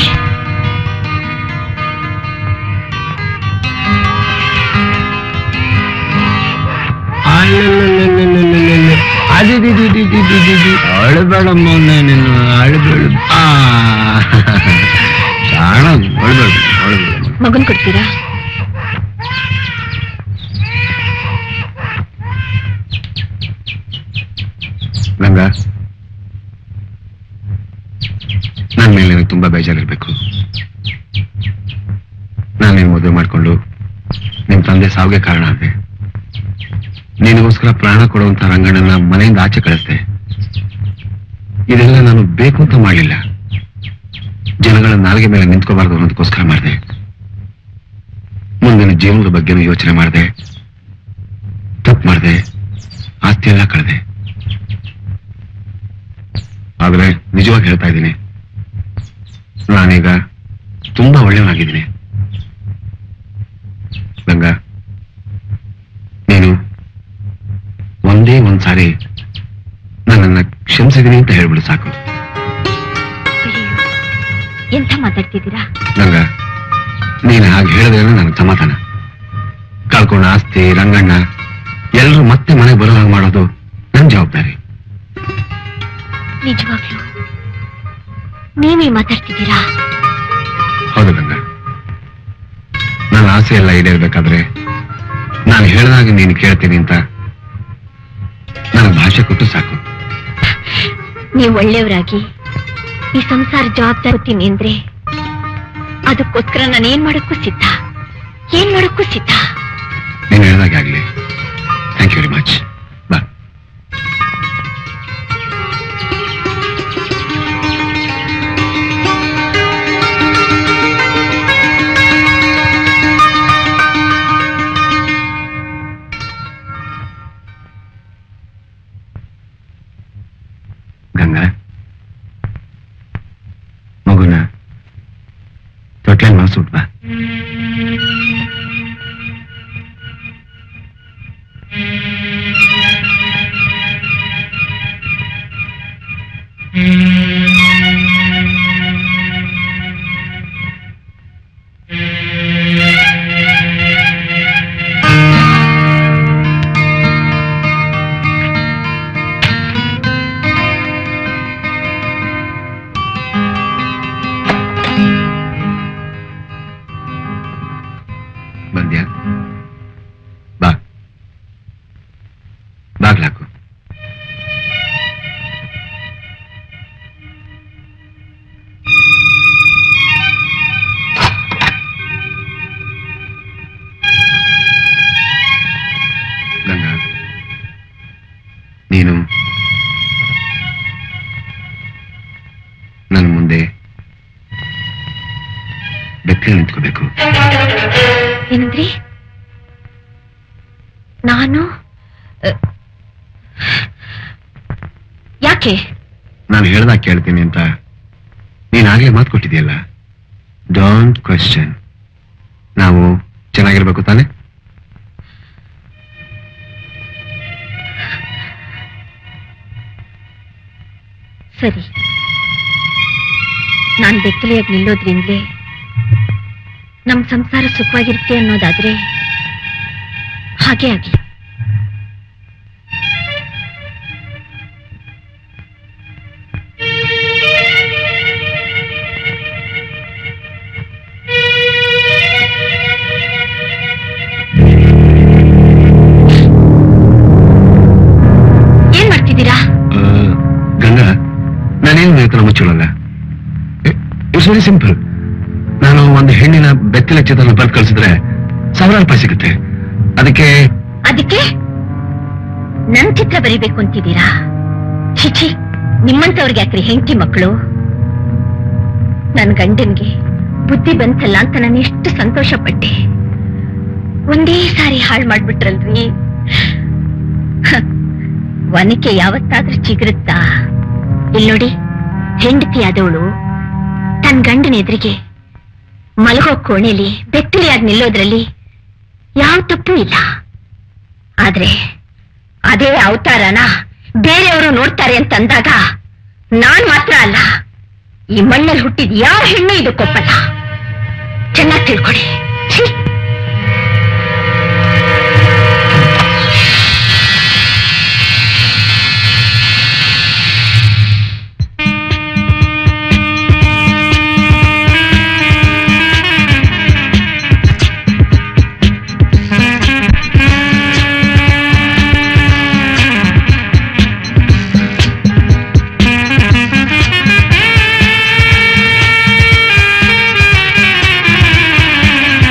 ಅಳಬೇಡಮ್ಮ ನೀನು ಅಳಬೇಡ ಶಾಣ ಅಳಬೇಡ ಅಳಬೇಡ ಮಗನ್ ಕೊಡ್ತೀರಾ ನಂಗ ನನ್ನ ಮೇಲೆ ನಿನಗೆ ತುಂಬಾ ಬೇಜಾರಿರ್ಬೇಕು ನಾನು ನಿನ್ ಮದುವೆ ಮಾಡ್ಕೊಂಡು ನಿಮ್ ತಂದೆ ಸಾವಿಗೆ ಕಾರಣ ಆದೆ ನಿನಗೋಸ್ಕರ ಪ್ರಾಣ ಕೊಡುವಂತ ರಂಗಣ್ಣನ ಮನೆಯಿಂದ ಆಚೆ ಕಳಿಸ್ದೆ ಇದೆಲ್ಲ ನಾನು ಬೇಕು ಅಂತ ಮಾಡಲಿಲ್ಲ ಜನಗಳ ನಾಲ್ಗೆ ಮೇಲೆ ನಿಂತ್ಕೋಬಾರ್ದು ಅನ್ನೋದಕ್ಕೋಸ್ಕರ ಮಾಡಿದೆ ಮುಂದಿನ ಜೀವನದ ಬಗ್ಗೆನೂ ಯೋಚನೆ ಮಾಡಿದೆ ತಪ್ಪು ಮಾಡಿದೆ ಆಸ್ತಿ ಎಲ್ಲ ಕಳೆದೆ ಆದ್ರೆ ನಿಜವಾಗಿ ಹೇಳ್ತಾ ಇದ್ದೀನಿ ನಾನೀಗ ತುಂಬಾ ಒಳ್ಳೆಯವನಾಗಿದ್ದೀನಿ ಗಂಗಾ ನೀನು ಒಂದೇ ಒಂದ್ಸಾರಿ ನನ್ನನ್ನ ಕ್ಷಮಿಸಿದೀನಿ ಅಂತ ಹೇಳ್ಬಿಡು ಸಾಕು ಅಯ್ಯೋ, ಎಂಥ ಮಾತಾಡ್ತಿದ್ದೀರಾ ಗಂಗಾ ನೀನು ಹಾಗೆ ಹೇಳಿದ್ರೆ ನನಗೆ ಸಮಾಧಾನ ಕಳ್ಕೊಂಡ ಆಸ್ತಿ ರಂಗಣ್ಣ ಎಲ್ಲರೂ ಮತ್ತೆ ಮನೆಗೆ ಬರೋ ಹಾಗೆ ಮಾಡೋದು ನನ್ನ ಜವಾಬ್ದಾರಿ ನಿಜವಾಗ್ಲೂ ನೀವೇ ಮಾತಾಡ್ತಿದ್ದೀರಾ ಹೌದು ಗಂಗಾ ನನ್ನ ಆಸೆ ಎಲ್ಲ ಈಡೇರ್ಬೇಕಾದ್ರೆ ನಾನು ಹೇಳಿದಾಗ ನೀನು ಕೇಳ್ತೀನಿ ಅಂತ ನನಗೆ ಭಾಷೆ ಕೊಟ್ಟು ಸಾಕು ನೀವು ಒಳ್ಳೆಯವರಾಗಿ ಈ ಸಂಸಾರ ಜವಾಬ್ದಾರಿ ಅಂದ್ರೆ ಅದಕ್ಕೋಸ್ಕರ ನಾನು ಏನ್ ಮಾಡಕ್ಕೂ ಸಿದ್ಧ ಏನ್ ಮಾಡಕ್ಕೂ ಸಿದ್ಧ ನೀನು ಹೇಳಿದಾಗೆ ಆಗ್ಲಿ ಥ್ಯಾಂಕ್ ಯು ವೆರಿ ಮಚ್ ಬಾ ಗಂಗಾ ಮಗುನ ತೊಟ್ಲಲ್ಲಿ ಮನಸ್ಸು ಬಾ ಬಂದ್ಯಾ ಬಾ ಬಾಗ್ಲಾಕು ಗಂಗಾ ನೀನು ನನ್ನ ಮುಂದೆ ಬೆಕ್ಕಲ್ಲಿ ನಿಂತ್ಕೋಬೇಕು ಏನಂದ್ರಿ ನಾನು ಅ, ಯಾಕೆ ನಾನು ಹೇಳ್ದಾಗ ಕೇಳ್ತೀನಿ ಅಂತ ನೀನ್ ಆಗ್ಲೇ ಮಾತು ಕೊಟ್ಟಿದ್ಯಲ್ಲ ಡೋಂಟ್ ಕ್ವೆಶ್ಚನ್ ನಾವು ಚೆನ್ನಾಗಿರ್ಬೇಕು ತಾನೆ ಸರಿ ನಾನ್ ಬೆತ್ತಲೆಯಾಗಿ ನಿಲ್ಲೋದ್ರಿಂದಲೇ ನಮ್ ಸಂಸಾರ ಸುಖವಾಗಿರುತ್ತೆ ಅನ್ನೋದಾದ್ರೆ ಹಾಗೆ ಆಗ್ಲಿ ಏನ್ ಮಾಡ್ತಿದ್ದೀರಾ ಆ, ಗಂಗಾ ನಾನೇನು ನಿನ್ನ ಹತ್ರ ಮುಚ್ಚಳಲ್ಲ ಇಟ್ಸ್ ವೆರಿ ಸಿಂಪಲ್ ನಾನು ಒಂದು ಹೆಣ್ಣಿನ ಬೆತ್ತಲ ಚಿತ್ರನ ಬರ್ದು ಕಳ್ಸಿದ್ರೆ ಸಾವಿರಾರು ರೂಪಾಯಿ ಸಿಗುತ್ತೆ ಅದಕ್ಕೆ ಅದಕ್ಕೆ ನನ್ ಚಿತ್ರ ಬರಿಬೇಕು ಅಂತಿದ್ದೀರಾ ಚಿಚಿ ನಿಮ್ಮಂತವ್ರಿಗೆ ಯಾಕ್ರಿ ಹೆಂಡತಿ ಮಕ್ಕಳು ನನ್ ಗಂಡನ್ಗೆ ಬುದ್ಧಿ ಬಂತಲ್ಲ ಅಂತ ನಾನು ಎಷ್ಟು ಸಂತೋಷ ಪಟ್ಟೆ ಒಂದೇ ಸಾರಿ ಹಾಳು ಮಾಡ್ಬಿಟ್ರಲ್ರಿ ಹ, ವನಿಕೆ ಯಾವತ್ತಾದ್ರೂ ಚಿಗುರುತ್ತಾ ಇಲ್ ನೋಡಿ ಹೆಂಡತಿಯಾದವಳು ತನ್ನ ಗಂಡನ ಎದುರಿಗೆ ಮಲಗೋ ಕೋಣೆಲಿ ಬೆತ್ತಲೆಯಾಗಿ ನಿಲ್ಲೋದ್ರಲ್ಲಿ ಯಾವ ತಪ್ಪು ಇಲ್ಲ ಆದ್ರೆ ಅದೇ ಅವತಾರನ ಬೇರೆಯವರು ನೋಡ್ತಾರೆ ಅಂತ ಅಂದಾಗ ನಾನ್ ಮಾತ್ರ ಅಲ್ಲ ಈ ಮಣ್ಣಲ್ಲಿ ಹುಟ್ಟಿದ ಯಾವ ಹೆಣ್ಣು ಇದಕ್ಕೊಪ್ಪಲ್ಲ ಚೆನ್ನಾಗಿ ತಿಳ್ಕೊಡಿ ಛೀ! ಆ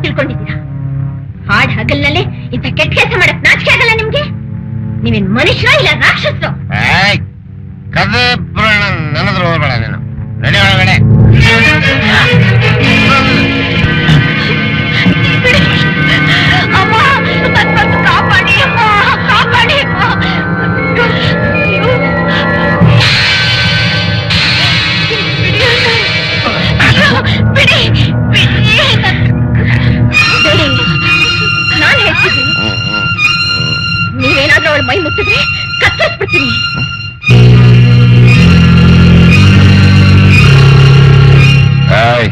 ತಿಳ್ಕೊಂಡಿದ್ದೀರಾ ಹಾಡ್ ಹಗಲ್ನಲ್ಲೇ ಇಂಥ ಕೆಟ್ಟ ಕೆಲಸ ಮಾಡಕ್ ನಾಚಿಕೆ ಆಗಲ್ಲ ನಿಮ್ಗೆ ನೀವೇನ್ ಮನುಷ್ಯರೋ ಇಲ್ಲ ರಾಕ್ಷಸರು ಕದೆ ಪುರಾಣ ನನ್ನದ್ರ ಹೋಗ್ಬೇಡ ನೀನು ನಡಿ ಒಳಗಡೆ ಅಮ್ಮ ನನ್ನನ್ನು ಕಾಪಾಡಿ ಅಮ್ಮ ಕಾಪಾಡಿ ಅಮ್ಮ ಅಯ್ಯೋ. ಬಿಡಿ ಬಿಡಿ ಬಿಡಿ ನಾನು ಹೇಳ್ತಿದ್ದೀನಿ ನೀವೇನಾದ್ರೂ ಅವಳ ಮೈ ಮುಟ್ಟಿದ್ರೆ ಕತ್ತರಿಸ್ಬಿಡ್ತೀನಿ ಏಯ್,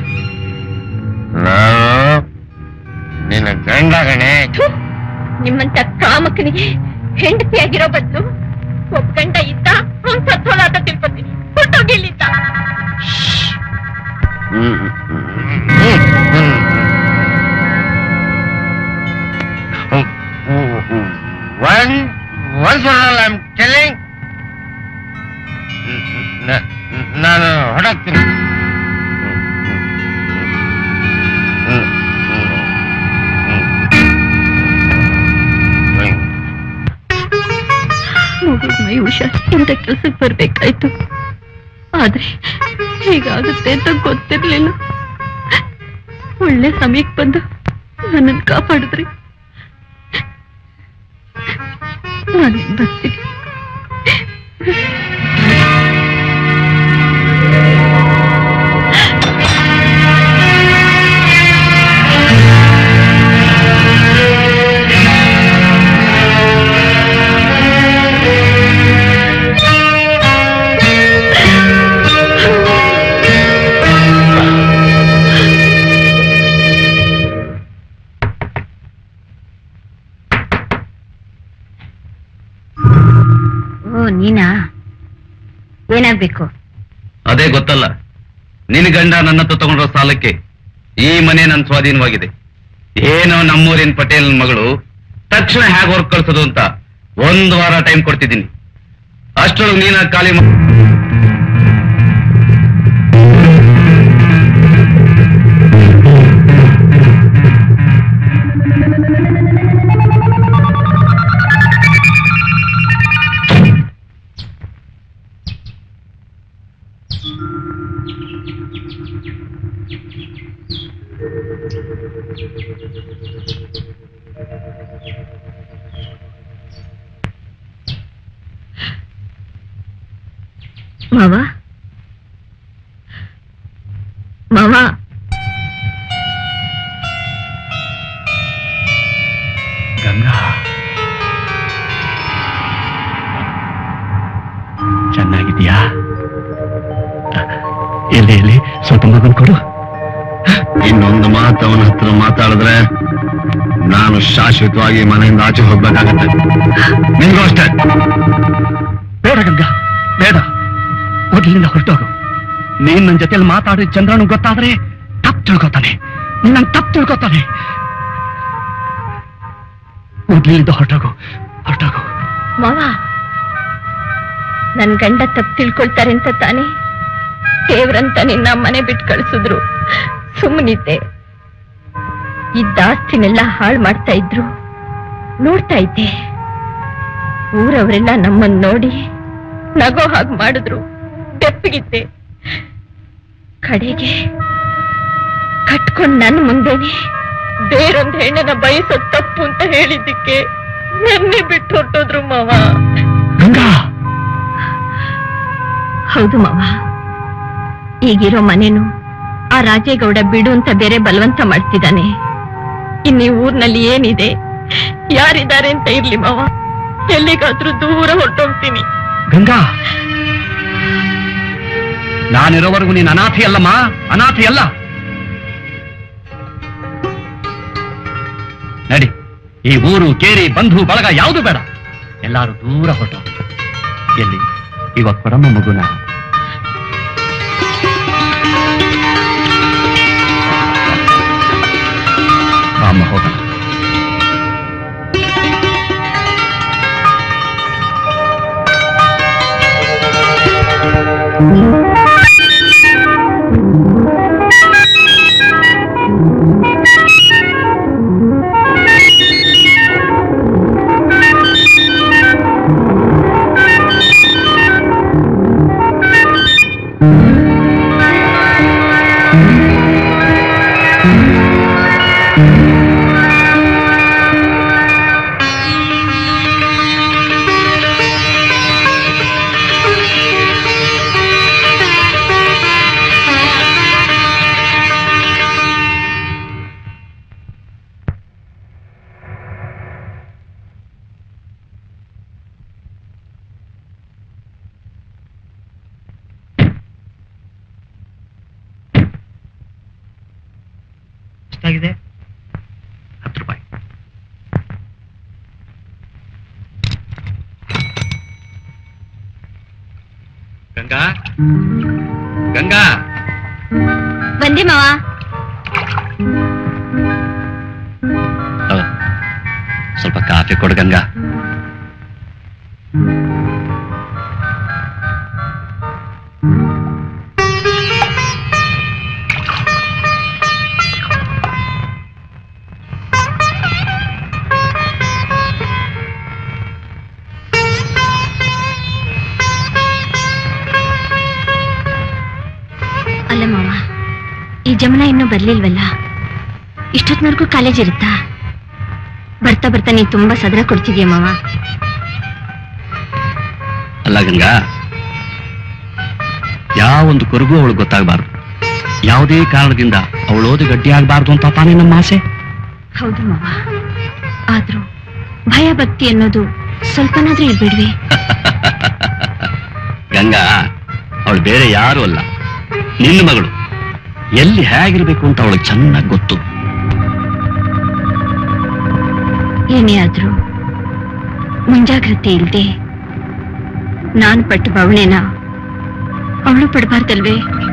ನಾನು ನಿನ್ನ ಗಂಡ ಗಣೆ ಥು, ನಿಮ್ಮಂತ ಕಾಮಕನಿಗೆ ಹೆಂಡತಿಯಾಗಿರೋ ಬದಲು ಒಬ್ಬ ಗಂಡ ಇದ್ದ ಅವ್ನ್ ಸತ್ತೋಳ ಅಂತ ತಿಳ್ಕೊತೀನಿ ಹೊಟ್ಟೋಗಿ ಇಲ್ಲಿದ್ದ One, once for all, I'm telling. ನ- ನಾನು ಹೊಡಕ್ತೀನಿ ಮಗು ಮೈ ಹುಷಾರ್ ಇಂಥ ಕೆಲ್ಸಕ್ಕೆ ಬರ್ಬೇಕಾಯ್ತು ಆದ್ರೆ ಹೀಗಾಗುತ್ತೆ ಅಂತ ಗೊತ್ತಿರ್ಲಿಲ್ಲ ಒಳ್ಳೆ ಸಮಯಕ್ಕೆ ಬಂದು ನನ್ನನ್ನು ಕಾಪಾಡಿದ್ರಿ ನಾನು ಬರ್ತೀನಿ ಓ ನೀನಾ ಏನಾಗ್ಬೇಕು ಅದೇ ಗೊತ್ತಲ್ಲ ನಿನ್ ಗಂಡ ನನ್ನ ಹತ್ರ ತಗೊಂಡಿರೋ ಸಾಲಕ್ಕೆ ಈ ಮನೆ ನನ್ನ ಸ್ವಾಧೀನವಾಗಿದೆ ಏನೋ ನಮ್ಮೂರಿನ ಪಟೇಲ್ ಮಗಳು ತಕ್ಷಣ ಹೇಗೆ ಹೊರಗೆ ಕಳ್ಸೋದು ಅಂತ ಒಂದು ವಾರ ಟೈಮ್ ಕೊಡ್ತಿದ್ದೀನಿ ಅಷ್ಟರೊಳಗೆ ನೀನ ಖಾಲಿ ಮಾ- ಮಾವ ಮಾವ ಗಂಗಾ ಚೆನ್ನಾಗಿದ್ಯಾ ಎಲ್ಲಿ ಎಲ್ಲಿ ಸ್ವಲ್ಪ ಮಗನ್ ಕೊಡು ಇನ್ನೊಂದು ಮಾತು ಅವನ ಹತ್ರ ಮಾತಾಡಿದ್ರೆ ನಾನು ಶಾಶ್ವತವಾಗಿ ಮನೆಯಿಂದ ಆಚೆ ಹೋಗ್ಬೇಕಾಗತ್ತೆ ನಿನ್ಗೂ ಅಷ್ಟೇ ಬೇಡ ಗಂಗಾ ಬೇಡ ಮೊದಲಿಂದ ಹೊರಟೋಗು ನೀನ್ ನನ್ನ ಜೊತೆಲಿ ಮಾತಾಡಿ ಚಂದ್ರನು ಗೊತ್ತಾದ್ರೆ ತಪ್ಪು ತಿಳ್ಕೊತಾನೆ ನನ್ ತಪ್ಪು ತಿಳ್ಕೊತಾನೆ ಮೊದಲಿಂದ ಹೊರಟೋಗು ಹೊರಟೋಗು ಮಾವ ನನ್ ಗಂಡ ತಪ್ಪು ತಿಳ್ಕೊಳ್ತಾರೆ ಅಂತ ತಾನೇ ದೇವ್ರಂತ ನಿನ್ನ ಮನೆ ಬಿಟ್ಟು ಕಳಿಸಿದ್ರು ಸುಮ್ಮನಿದ್ದೆ ಇದ್ದ ಆಸ್ತಿನೆಲ್ಲ ಹಾಳು ಮಾಡ್ತಾ ಇದ್ರು ನೋಡ್ತಾ ಇದ್ದೆ ಊರವರೆಲ್ಲ ನಮ್ಮನ್ ನೋಡಿ ನಗೋ ಹಾಗೆ ಮಾಡಿದ್ರು ತೆಪ್ಪಗಿದ್ದೆ ಕಡೆಗೆ ಕಟ್ಕೊಂಡ್ ನನ್ ಮುಂದೆನೆ ಬೇರೊಂದ್ ಹೆಣ್ಣನ ಬಯಸೋದ್ ತಪ್ಪು ಅಂತ ಹೇಳಿದ್ದಕ್ಕೆ ನನ್ನೇ ಬಿಟ್ಟು ಹೊರಟೋದ್ರು ಮಾವ ಗಂಗಾ ಹೌದು ಮಾವ ಈಗಿರೋ ಮನೇನು ಆ ರಾಜೇಗೌಡ ಬಿಡು ಅಂತ ಬೇರೆ ಬಲವಂತ ಮಾಡ್ತಿದ್ದಾನೆ ಇನ್ನೀ ಊರ್ನಲ್ಲಿ ಏನಿದೆ ಯಾರಿದ್ದಾರೆ ಅಂತ ಇರ್ಲಿ ಮಾವ ಎಲ್ಲಿಗಾದ್ರೂ ದೂರ ಹೊರಟೋಗ್ತೀನಿ ಗಂಗಾ ನಾನಿರೋವರೆಗೂ ನೀನ್ ಅನಾಥಿ ಅಲ್ಲಮ್ಮ ಅನಾಥಿ ಅಲ್ಲ ನಡಿ ಈ ಊರು ಕೇರಿ ಬಂಧು ಬಳಗ ಯಾವುದು ಬೇಡ ಎಲ್ಲಾರು ದೂರ ಹೊರಟು ಎಲ್ಲಿ ಇವಾಗ ಕೊಡಮ್ಮ ಮಗುನ ಅಮ್ಮ ಹೋಗೋಣ ಗಂಗಾ ಗಂಗಾ ಬಂದೆ ಮಾವ ತಗೋ. ಸ್ವಲ್ಪ ಕಾಫಿ ಕೊಡು ಗಂಗಾ ಅಲ್ಲ ಮಾವ ಈ ಜಮನ ಇನ್ನೂ ಬರ್ಲಿಲ್ವಲ್ಲ ಇಷ್ಟೊತ್ನವರೆಗೂ ಕಾಲೇಜ್ ಇರುತ್ತಾ ಬರ್ತಾ ಬರ್ತಾ ನೀನ್ ತುಂಬಾ ಸದರ ಕೊಡ್ತಿದ್ಯ ಮಾವ ಅಲ್ಲ ಗಂಗಾ ಯಾವೊಂದು ಕೊರಗು ಅವಳು ಗೊತ್ತಾಗಬಾರ್ದು ಯಾವುದೇ ಕಾರಣದಿಂದ ಅವಳು ಓದಿ ಗಟ್ಟಿ ಆಗಬಾರ್ದು ಅಂತ ತಾನೇ ನಮ್ಮ ಆಸೆ ಹೌದು ಮಾವ ಆದ್ರೂ ಭಯ ಭಕ್ತಿ ಅನ್ನೋದು ಸ್ವಲ್ಪನಾದ್ರೂ ಇರ್ಬೇಡ್ವೆ ಗಂಗಾ ಅವಳು ಬೇರೆ ಯಾರು ಅಲ್ಲ ನಿನ್ನ ಮಗಳು ಎಲ್ಲಿ ಹೇಗಿರ್ಬೇಕು ಅಂತ ಅವಳಿಗೆ ಚೆನ್ನಾಗಿ ಗೊತ್ತು ಏನೇ ಆದ್ರೂ ಮುಂಜಾಗ್ರತೆ ಇಲ್ದೆ ನಾನ್ ಪಟ್ಟು ಬವಣೆನ ಅವಳು ಪಡಬಾರ್ದಲ್ವೇ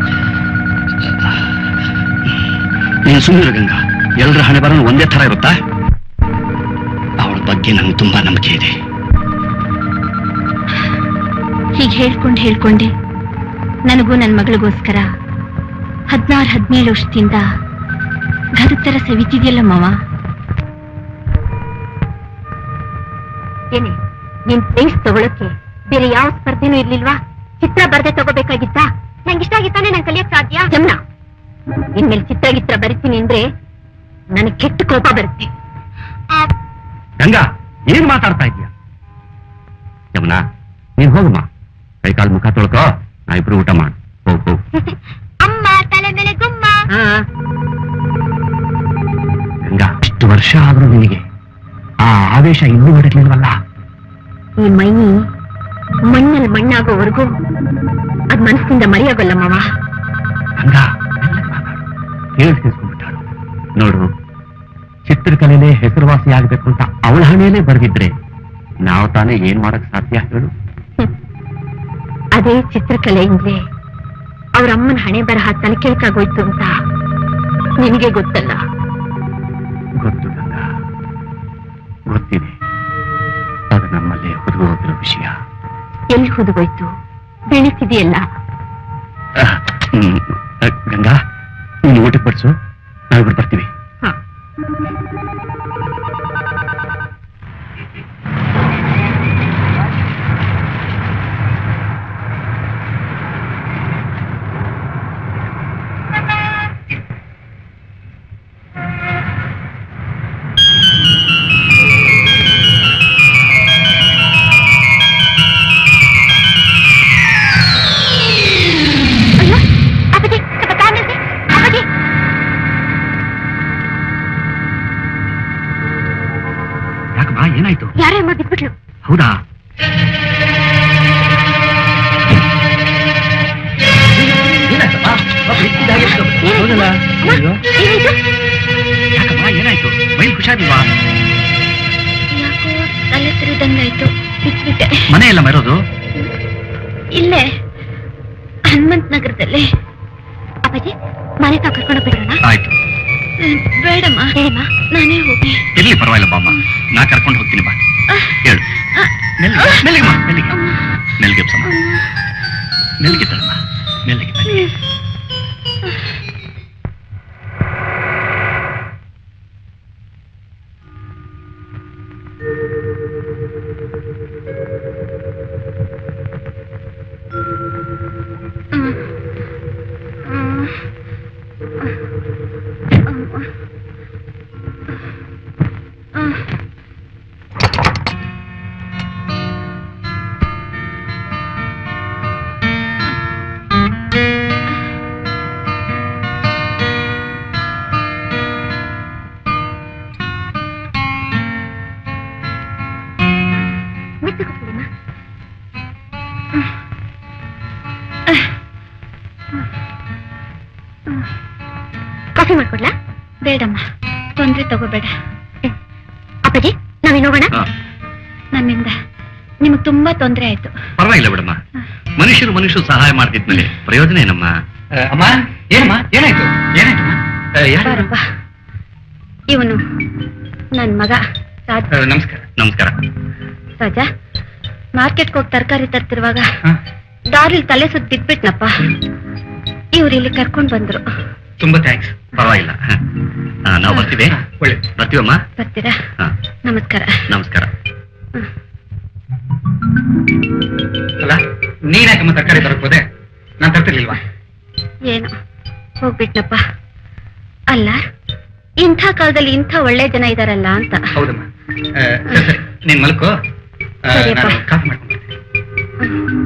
ನೀನು ಸುಮ್ಮನೆ ಗಂಗಾ ಎಲ್ಲರ ಹಣೆ ಬರೋಣ ಒಂದೇ ತರ ಇರುತ್ತಾ ಅವಳ ಬಗ್ಗೆ ನಂಗೆ ತುಂಬಾ ನಂಬಿಕೆ ಇದೆ ಹೀಗೆ ಹೇಳ್ಕೊಂಡು ಹೇಳ್ಕೊಂಡೆ ನನಗೂ ನನ್ನ ಮಗಳಿಗೋಸ್ಕರ ಹದಿನಾರು ಹದಿನೇಳು ವರ್ಷದಿಂದ ಗದಗ್ ತರ ಸವಿತಿದ್ಯಲ್ಲ ಮಾವ ಏನೇ ನಿನ್ ಪ್ರೈಸ್ ತಗೊಳಕ್ಕೆ ಬೇರೆ ಯಾವ ಸ್ಪರ್ಧೆನೂ ಇರ್ಲಿಲ್ವಾ ಚಿತ್ರ ಬರ್ದೆ ತಗೋಬೇಕಾಗಿತ್ತಾ ನಂಗೆ ಇಷ್ಟ ಆಗಿತ್ತಾನೆ ನಂಗೆ ಕಲಿಯಕ್ ಸಾಧ್ಯ ಜಮ್ನ ಇನ್ಮೇಲೆ ಚಿತ್ರ ಗಿತ್ರ ಬರಿತೀನಿ ಅಂದ್ರೆ ನನಗೆ ಕೆಟ್ಟ ಕೋಪ ಬರುತ್ತೆ ಗಂಗಾ ಏನ್ ಮಾತಾಡ್ತಾ ಇದೀಯ ಯಮುನಾ ನೀನ್ ಹೋಗಮ್ಮ ಕೈ ಕಾಲು ಮುಖ ತೊಳ್ಕೋ ನಾವಿಬ್ರು ಊಟ ಮಾಡು ಹೋಗ್ ಹೋಗ್ ಅಮ್ಮ ತಲೆ ಮೇಲೆ ಗುಮ್ಮ ಗಂಗಾ ಇಷ್ಟು ವರ್ಷ ಆದ್ರೂ ನಿನಗೆ ಆ ಆವೇಶ ಇನ್ನೂ ಹೊರಟ್ಲಿಲ್ವಲ್ಲ ಈ ಮೈ ಮಣ್ಣಲ್ಲಿ ಮಣ್ಣಾಗೋವರೆಗೂ ಅದ್ ಮನಸ್ಸಿಂದ ಮರೆಯಾಗಲ್ಲ ಮಾವ ಗಂಗಾ ಮೆಲ್ಲಗ್ ಮಾತಾಡು ಕೇಳಿಸ್ಕೊಂಡ್ಬಿಟ್ಟಾಳು ನೋಡು ಚಿತ್ರಕಲೆನೇ ಹೆಸರುವಾಸಿ ಆಗ್ಬೇಕು ಅಂತ ಅವಳ ಹಣೆಯಲ್ಲೇ ಬರೆದಿದ್ರೆ ನಾವು ತಾನೇ ಏನ್ ಮಾಡಕ್ ಸಾಧ್ಯ ಹೇಳು ಅದೇ ಚಿತ್ರಕಲೆಯಿಂದಲೇ ಅವ್ರ ಅಮ್ಮನ ಹಣೆ ಬರಹ ತಲೆ ಕೆಳಕಾಗೋಯ್ತು ಅಂತ ನಿನಗೆ ಗೊತ್ತಲ್ಲ ಗೊತ್ತು ಗಂಗಾ ಗೊತ್ತಿದೆ ಅದು ನಮ್ಮಲ್ಲೇ ಹುದುಗೋದ್ರ ವಿಷಯ ಎಲ್ಲಿ ಹುದುಗೋಯ್ತು ಬೆಳೀತಿದೆಯಲ್ಲ ಅಹ್, ಹ್ಮ್, ಅಹ್, ಗಂಗಾ ನೀನು ಊಟಕ್ಕೆ ಬಡಿಸು ನಾವಿಬ್ರು ಬರ್ತೀವಿ ಹ. ಅಯ್ಯೋ, ಅಪ್ಪಾಜಿ, ಸ್ವಲ್ಪ ಕಾಲ್ ನಿಲ್ಸಿ. ಅಪ್ಪಾಜಿ. ಯಾಕಮ್ಮ ಏನಾಯ್ತು ಯಾರೋ ಅಮ್ಮ ಬಿದ್ಬಿಟ್ಲು ಹೌದಾ ಹೌದಲ್ಲ? ಅಯ್ಯೋ, ಏನಾಯ್ತು ಯಾಕಮ್ಮ ಏನಾಯ್ತು ಮೈ ಹುಷಾರಿಲ್ವಾ ಯಾಕೋ ತಲೆ ತಿರುದಂಗಾಯ್ತು ಬಿಟ್ಬಿಟ್ಟೆ ಮನೆ ಎಲ್ಲ ಮರೋದು ಇಲ್ಲೇ ಹನುಮಂತ್ ನಗರದಲ್ಲಿ ಅಪ್ಪಾಜಿ ಮನೆ ತಾ ಕರ್ಕೊಂಡು ಬಿಡೋಣ ಆಯ್ತು ಬೇಡಮ್ಮ ಬೇಡಮ್ಮ ನಾನೇ ಹೋಗಿ ಇರ್ಲಿ ಪರವಾಗಿಲ್ಲ ಬಾಮ್ಮ ನಾ ಕರ್ಕೊಂಡು ಹೋಗ್ತೀನಿ ಬಾ ಹೇಳು ಮೆಲ್ಲಿಗೆ ಮೆಲ್ಲಿಗೆ ಮಾ, ಮೆಲ್ಲಿಗೆ ಮೆಲ್ಲಿಗೆ ಎಬ್ಸಮ್ಮ ಮೆಲ್ಲಿಗೆ ತರಮ್ಮ ಮೆಲ್ಲಿಗೆ ಮೆಲ್ಲಿಗೆ ಮೆತ್ತ ಕೂತ್ಕೊಳ್ಳಿಮ್ಮ. ಕಾಫಿ ಮಾಡ್ಕೊಡ್ಲಾ ಬೇಡಮ್ಮ ತೊಂದ್ರೆ ತಗೋಬೇಡ ಅಪ್ಪಾಜಿ ನಾವೇನು ಹೋಗೋಣ ಹಾ, ನನ್ನಿಂದ ನಿಮಗ್ ತುಂಬಾ ತೊಂದ್ರೆ ಆಯ್ತು ಪರವಾಗಿಲ್ಲ ಬಿಡಮ್ಮ ಮನುಷ್ಯರು ಮನುಷ್ಯರು ಸಹಾಯ ಮಾಡ್ತಿದ್ಮೇಲೆ ಪ್ರಯೋಜನ ಏನಮ್ಮ ಅಮ್ಮ ಏನಮ್ಮ ಏನಾಯ್ತು ಏನಾಯ್ತು ಯಾರು ಬಾರಪ್ಪ ಇವನು ನನ್ ಮಗ ರಾಜ ನಮಸ್ಕಾರ ನಮಸ್ಕಾರ ರಾಜ ಮಾರ್ಕೆಟ್ಗೆ ಹೋಗಿ ತರಕಾರಿ ತರ್ತಿರುವಾಗ ಹ? ದಾರಿಲಿ ತಲೆ ಸುತ್ತ ಬಿದ್ಬಿಟ್ನಪ್ಪ ಇವ್ರು ಇಲ್ಲಿ ಕರ್ಕೊಂಡ್ ಬಂದ್ರು ತುಂಬಾ ಥ್ಯಾಂಕ್ಸ್ ಪರವಾಗಿಲ್ಲ ಹ. ಆ, ನಾವು ಬರ್ತೀವಿ ಒಳ್ಳೆ ಬರ್ತೀವಮ್ಮ ಬರ್ತೀರಾ ಹ, ನಮಸ್ಕಾರ ನಮಸ್ಕಾರ ಅಲ್ಲ ನೀನ್ಯಾಕಮ್ಮ ತರಕಾರಿ ತರಕ್ ಹೋದೆ ನಾನ್ ತರ್ತಿರ್ಲಿಲ್ವಾ ಏನು ಹೋಗ್ಬಿಟ್ನಪ್ಪ ಅಲ್ಲ ಇಂಥ ಕಾಲದಲ್ಲಿ ಇಂಥ ಒಳ್ಳೆ ಜನ ಇದಾರಲ್ಲ ಅಂತ ಹೌದಮ್ಮ ಆ, ಸರಿ ಸರಿ ನೀನ್ ಮಲ್ಕೋ ಆ, ಸರಿಯಪ್ಪ. ನಾನು ಕಾಫಿ ಮಾಡ್ಕೊಂಡು ಬರ್ತೀನಿ.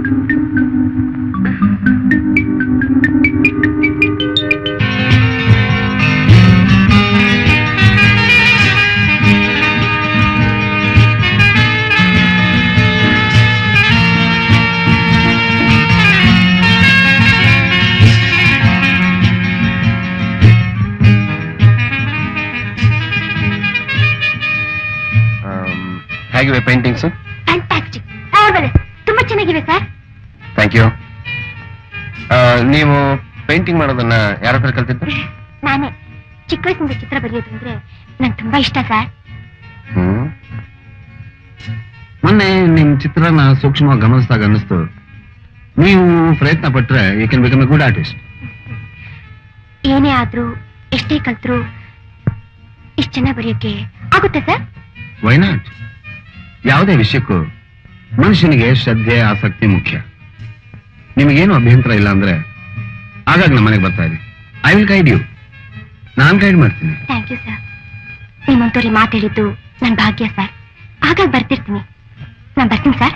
ಹೇಗಿವೆ ಪೇಂಟಿಂಗ್ಸ್ ಫ್ಯಾಂಟಾಸ್ಟಿಕ್ ತುಂಬಾ ಚೆನ್ನಾಗಿವೆ ಸರ್ ಥ್ಯಾಂಕ್ ಯು ನೀವು ಪೇಂಟಿಂಗ್ ಮಾಡೋದನ್ನ ಯಾರ ಹತ್ರ ಕಲ್ತಿದ್ದು ನಾನೇ ಚಿಕ್ಕ ವಯಸ್ಸಿಂದ ಚಿತ್ರ ಬರೆಯೋದು ಅಂದ್ರೆ ನಂಗೆ ತುಂಬಾ ಇಷ್ಟ ಸರ್ ಹ್ಮ್ ಮೊನ್ನೆ ನಿಮ್ ಚಿತ್ರನ ಸೂಕ್ಷ್ಮವಾಗಿ ಗಮನಿಸಿದಾಗ ಅನ್ನಿಸ್ತು ನೀವು ಪ್ರಯತ್ನ ಪಟ್ರೆ you can become a good artist ಏನೇ ಆದ್ರೂ ಎಷ್ಟೇ ಕಲ್ತ್ರು ಇಷ್ಟ ಚೆನ್ನಾಗಿ ಬರೆಯೋಕೆ ಆಗುತ್ತೆ ಸರ್ ವೈ ನಾಟ್ ಯಾವುದೇ ವಿಷಯಕ್ಕೂ ಮನುಷ್ಯನಿಗೆ ಶ್ರದ್ಧೆ ಆಸಕ್ತಿ ಮುಖ್ಯ ನಿಮಗೇನು ಅಭ್ಯಂತರ ಇಲ್ಲ ಅಂದ್ರೆ ಆಗಾಗ ನಮ್ಮ ಮನೆಗೆ ಬರ್ತಾ ಇರಿ ಐ ವಿಲ್ ಗೈಡ್ ಯು ನಾನ್ ಗೈಡ್ ಮಾಡ್ತೀನಿ ಥ್ಯಾಂಕ್ ಯು ಸರ್ ನಿಮ್ಮಂತವ್ರಿಗೆ ಮಾತಾಡಿದ್ದು ನನ್ನ ಭಾಗ್ಯ ಸರ್ ಆಗಾಗ ಬರ್ತಿರ್ತೀನಿ ನಾನು ಬರ್ತೀನಿ ಸರ್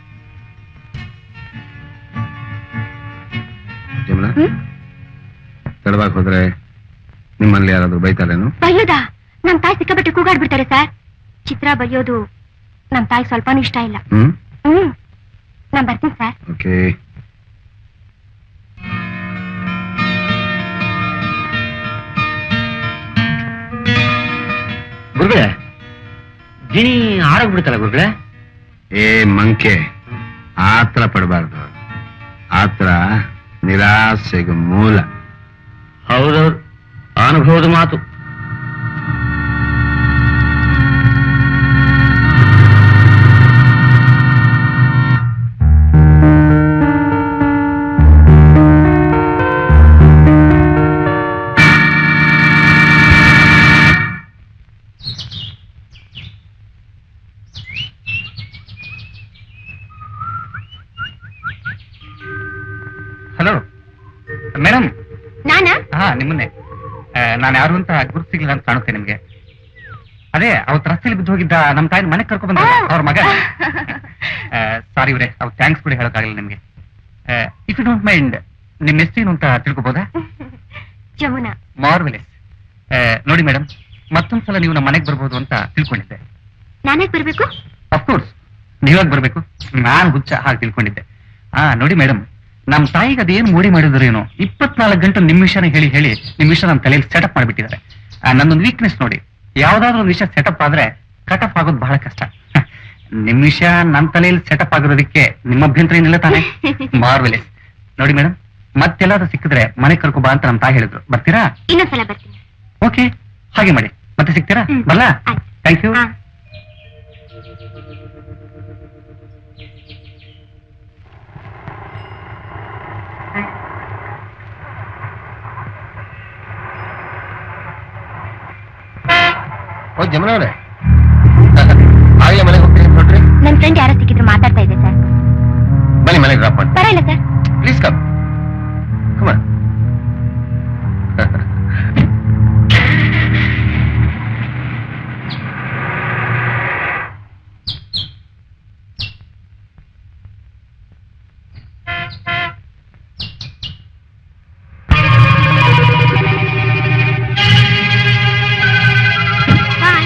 ಜಮುನಾ ಹ್ಮ್ ತಡವಾಗಿ ಹೋದ್ರೆ ನಿಮ್ಮಲ್ಲಿ ಯಾರಾದ್ರೂ ಬೈತಾರೇನು ಬೈಯೋದಾ ನಮ್ ತಾಯಿ ಸಿಕ್ಕಾಪಟ್ಟೆ ಕೂಗಾಡ್ಬಿಡ್ತಾರೆ ಸರ್ ಚಿತ್ರ ಬರೆಯೋದು ನಮ್ ತಾಯಿ ಸ್ವಲ್ಪನೂ ಇಷ್ಟ ಇಲ್ಲ ಹ್ಮ್ ಹ್ಮ್ ನಾನ್ ಬರ್ತೀನಿ ಸರ್ ಓಕೆ ಗುರುಗಳೇ ಗಿಣಿ ಆರೋಗ್ಬಿಡ್ತಲ್ಲ ಗುರುಗಳೇ ಏ ಮಂಕೆ ಆತ್ರ ಪಡಬಾರ್ದು ಆತ್ರ ನಿರಾಸೆಗೆ ಮೂಲ ಹೌದೌದು ಅನುಭವದ ಮಾತು ಹಲೋ ಮೇಡಮ್ ನಾನಾ ಹಾ ನಿಮ್ಮನ್ನೇ ನಾನು ಯಾರು ಅಂತ ಗುರುತು ಸಿಗ್ಲಿಲ್ಲ ಅಂತ ಕಾಣುತ್ತೆ ನಿಮ್ಗೆ ಅದೇ ಅವತ್ತು ರಸ್ತೆಯಲ್ಲಿ ಬಿದ್ದು ಹೋಗಿದ್ದ ನಮ್ಮ ತಾಯಿನ ಮನೆಗೆ ಕರ್ಕೊಂಡ್ ಬಂದ ಅವ್ರ ಮಗ ಸಾರಿ ಇವ್ರೆ ಅವ್ ಥ್ಯಾಂಕ್ಸ್ ಕೂಡ ಹೇಳೋಕ್ಕಾಗಲ್ಲ ನಿಮ್ಗೆ ಇಫ್ ಯು ಡೋಂಟ್ ಮೈಂಡ್ ನಿಮ್ ಹೆಸರೇನು ಅಂತ ತಿಳ್ಕೊಬೋದಾ ಜಮುನಾ ಮಾರ್ವೆಲೆಸ್ ನೋಡಿ ಮೇಡಮ್ ಮತ್ತೊಂದ್ಸಲ ನೀವು ನಮ್ಮ ಮನೆಗೆ ಬರ್ಬೋದು ಅಂತ ತಿಳ್ಕೊಂಡಿದ್ದೆ ನಾನೇ ಬರ್ಬೇಕು ಅಫ್ಕೋರ್ಸ್ ನೀವಾಗ ಬರ್ಬೇಕು ನಾನ್ ಹುಚ್ಚ ಹಾಗೆ ತಿಳ್ಕೊಂಡಿದ್ದೆ ಹಾ ನೋಡಿ ಮೇಡಮ್ ನಮ್ ತಾಯಿಗೆ ಅದೇನ್ ಮೋಡಿ ಮಾಡಿದ್ರು ಏನೋ ಇಪ್ಪತ್ನಾಲ್ಕು ಗಂಟೆ ನಿಮ್ ವಿಷಯನ ಹೇಳಿ ಹೇಳಿ ನಿಮ್ ವಿಷಯ ನಮ್ಮ ತಲೆಯಲ್ಲಿ ಸೆಟಪ್ ಮಾಡಿಬಿಟ್ಟಿದ್ದಾರೆ ನನ್ನೊಂದು ವೀಕ್ನೆಸ್ ನೋಡಿ ಯಾವ್ದಾದ್ರು ಒಂದು ವಿಷಯ ಸೆಟಪ್ ಆದ್ರೆ ಕಟಪ್ ಆಗೋದು ಬಹಳ ಕಷ್ಟ ನಿಮ್ ವಿಷಯ ನನ್ನ ತಲೆಯಲ್ಲಿ ಸೆಟಪ್ ಆಗಿರೋದಕ್ಕೆ ನಿಮ್ಮ ಅಭ್ಯಂತರ ಏನಿಲ್ಲ ತಾನೆ ಮಾರ್ವೆಲೆಸ್ ನೋಡಿ ಮೇಡಮ್ ಮತ್ತೆಲ್ಲಾದ್ರೂ ಸಿಕ್ಕಿದ್ರೆ ಮನೆ ಕರ್ಕೊ ಬಾ ಅಂತ ನಮ್ಮ ತಾಯಿ ಹೇಳಿದ್ರು ಬರ್ತೀರಾ ಇನ್ನೊಂದ್ಸಲ ಬರ್ತೀನಿ ಓಕೆ ಹಾಗೆ ಮಾಡಿ ಮತ್ತೆ ಸಿಗ್ತೀರಾ ಹ್ಮ್. ಬಲ್ಲ ಆಯ್ತು. ಥ್ಯಾಂಕ್ ಯು ಹಾ ಓ ಜಮುನಾ ಅವರೇ ಆಗ್ಲೇ ಮನೆಗೆ ಹೋಗ್ತೀನಿ ಅಂತ ಹೊರಟ್ರಿ ನನ್ ಫ್ರೆಂಡ್ ಯಾರೋ ಸಿಕ್ಕಿದ್ರು ಮಾತಾಡ್ತಾ ಇದ್ದೆ ಸರ್ ಬನ್ನಿ ಮನೆಗೆ ಡ್ರಾಪ್ ಮಾಡಿ ಪರವಾಗಿಲ್ಲ ಸರ್ ಪ್ಲೀಸ್ ಕಮ್ ಕಮ ಬಾಯ್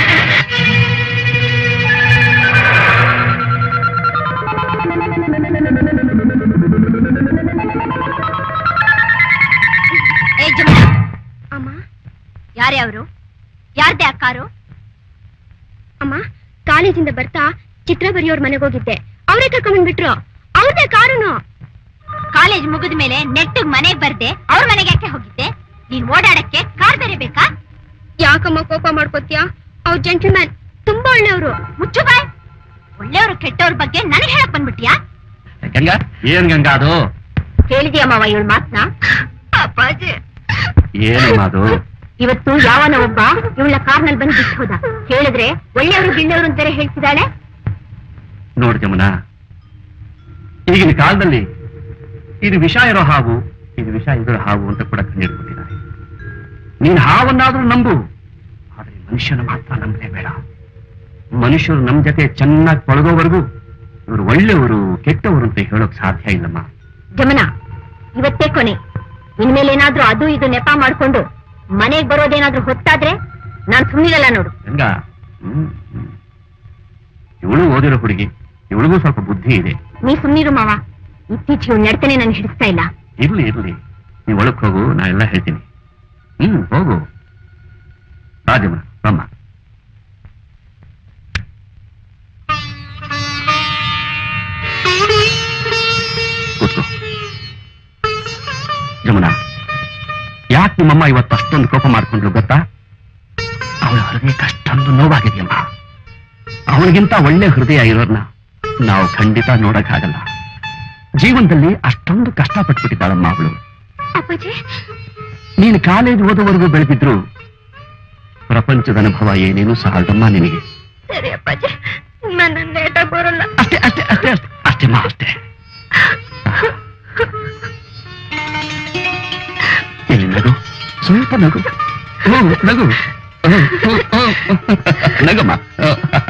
ಏ ಜಮುನಾ ಅಮ್ಮ ಯಾರೇ ಅವರು ಯಾರ್ದೇ ಆ ಕಾರು ಅಮ್ಮ ಕಾಲೇಜಿಂದ ಬರ್ತಾ ಚಿತ್ರ ಬರೆಯೋರ್ ಮನೆಗೆ ಹೋಗಿದ್ದೆ ಅವರೇ ಕರ್ಕೊಂಡ್ ಬಂದ್ಬಿಟ್ರು ಅವ್ರದೇ ಕಾರುನು ಕಾಲೇಜ್ ಮುಗಿದ ಮೇಲೆ ನೆಟ್ಟಿಗ್ ಮನೆಗ್ ಬರ್ದೆ ಅವ್ರ ಮನೆಗೆ ಯಾಕೆ ಹೋಗಿದ್ದೆ ನೀನ್ ಓಡಾಡಕ್ಕೆ ಕಾರ್ ಬೇರೆ ಬೇಕಾ ಯಾಕಮ್ಮ ಕೋಪ ಮಾಡ್ಕೋತೀಯ ಅವ್ರ ಜೆಂಟಲ್ಮ್ಯಾನ್ ತುಂಬಾ ಒಳ್ಳೆಯವರು ಮುಚ್ಚು ಬಾಯ್ ಒಳ್ಳೆಯವ್ರು ಕೆಟ್ಟವ್ರ ಬಗ್ಗೆ ನನಗೆ ಹೇಳಕ್ ಬಂದ್ಬಿಟ್ಯಾ ಗಂಗಾ ಏನ್ ಗಂಗಾ ಅದು ಕೇಳಿದ್ಯಾ ಮಾವ ಇವಳ ಮಾತ್ನ ಅಪ್ಪಾಜಿ ಏನಮ್ಮ ಅದು ಇವತ್ತು ಯಾವನ ಒಬ್ಬ ಇವಳ ಕಾರ್ನಲ್ಲಿ ಬಂದು ಬಿಟ್ಟು ಹೋದ ಹೇಳಿದ್ರೆ ಒಳ್ಳೆಯವರು ಗಿಳ್ಳೆಯವರು ಅಂತಾರೆ ಹೇಳ್ತಿದ್ದಾಳೆ ನೋಡು ಜಮುನಾ ಈಗಿನ ಕಾಲದಲ್ಲಿ ಇದು ವಿಷ ಇರೋ ಹಾವು ಇದು ವಿಷ ಇರೋ ಹಾವು ಅಂತ ಕೂಡ ಕಂಡಿಡ್ಬಿಟ್ಟಿದ್ದಾರೆ ನೀನ್ ಹಾವನ್ನಾದ್ರೂ ನಂಬು ಆದ್ರೆ ಮನುಷ್ಯನ ಮಾತ್ರ ನಂಬಲೇಬೇಡ ಮನುಷ್ಯರು ನಮ್ ಜೊತೆ ಚೆನ್ನಾಗಿ ಪಳಗೋವರೆಗೂ ಇವರು ಒಳ್ಳೆಯವರು ಕೆಟ್ಟವರು ಅಂತ ಹೇಳೋಕ್ ಸಾಧ್ಯ ಇಲ್ಲಮ್ಮ ಜಮನ ಇವತ್ತೇ ಕೊನೆ ಇನ್ಮೇಲೇನಾದ್ರೂ ಅದು ಇದು ನೆಪ ಮಾಡ್ಕೊಂಡು ಮನೆಗ್ ಬರೋದೇನಾದ್ರೂ ಹೊತ್ತಾದ್ರೆ ನಾನ್ ಸುಮ್ಮನಿರಲ್ಲ ನೋಡು ಗಂಗಾ ಹ್ಮ್ ಇವಳು ಓದಿರೋ ಹುಡುಗಿ ಇವಳಿಗೂ ಸ್ವಲ್ಪ ಬುದ್ಧಿ ಇದೆ ನೀ ಸುಮ್ಮನಿರು ಮಾವ ಇತ್ತೀಚೆಗೆ ಇವ್ಳ್ ನಡ್ತನೆ ನನ್ ಹಿಡಿಸ್ತಾ ಇಲ್ಲ ಇರ್ಲಿ ಇರ್ಲಿ ನೀವು ಒಳಕ್ ಹೋಗು ನಾ ಎಲ್ಲ ಹೇಳ್ತೀನಿ ಹ್ಮ್ ಹೋಗು ರಾಜಮ್ಮ ಬಮ್ಮ ಕೂತ್ಕೋ ಜಮುನಾ ಯಾಕೆ ನಿಮ್ಮಮ್ಮ ಇವತ್ತು ಅಷ್ಟೊಂದು ಕೋಪ ಮಾಡ್ಕೊಂಡ್ರು ಗೊತ್ತಾ ಅವಳ ಹೃದಯಕ್ಕೆ ಅಷ್ಟೊಂದು ನೋವಾಗಿದೆಯಮ್ಮ ಅವಳಿಗಿಂತ ಒಳ್ಳೆ ಹೃದಯ ಇರೋರ್ನ ನಾವು ಖಂಡಿತ ನೋಡಕ್ಕಾಗಲ್ಲ ಜೀವನದಲ್ಲಿ ಅಷ್ಟೊಂದು ಕಷ್ಟಪಟ್ಬಿಟ್ಟಿದ್ದಾಳಮ್ಮ ಅವಳು ಅಪ್ಪಾಜಿ ನೀನು ಕಾಲೇಜ್ ಓದುವವರೆಗೂ ಬೆಳೆದಿದ್ರು ಪ್ರಪಂಚದ ಅನುಭವ ಏನೇನು ಸಾಲದಮ್ಮ ನಿನಗೆ ಸರಿ ಅಪ್ಪಾಜಿ ನನ್ನ ನೇಟಾಗಿ ಬರಲ್ಲ ಅಷ್ಟೇ ಅಷ್ಟೇ ಅಷ್ಟೇ ಅಷ್ಟೇ ಅಷ್ಟೇಮ್ಮ ಅಷ್ಟೇ ಇಲ್ಲಿ ನಗು ಸ್ವಲ್ಪ ನಗು ಹ್ಞೂ ನಗು ಹ್ಞೂ, ಹ್ಞೂ, ಹ್ಞೂ. ನಗಮ್ಮ ಹ್ಞೂ.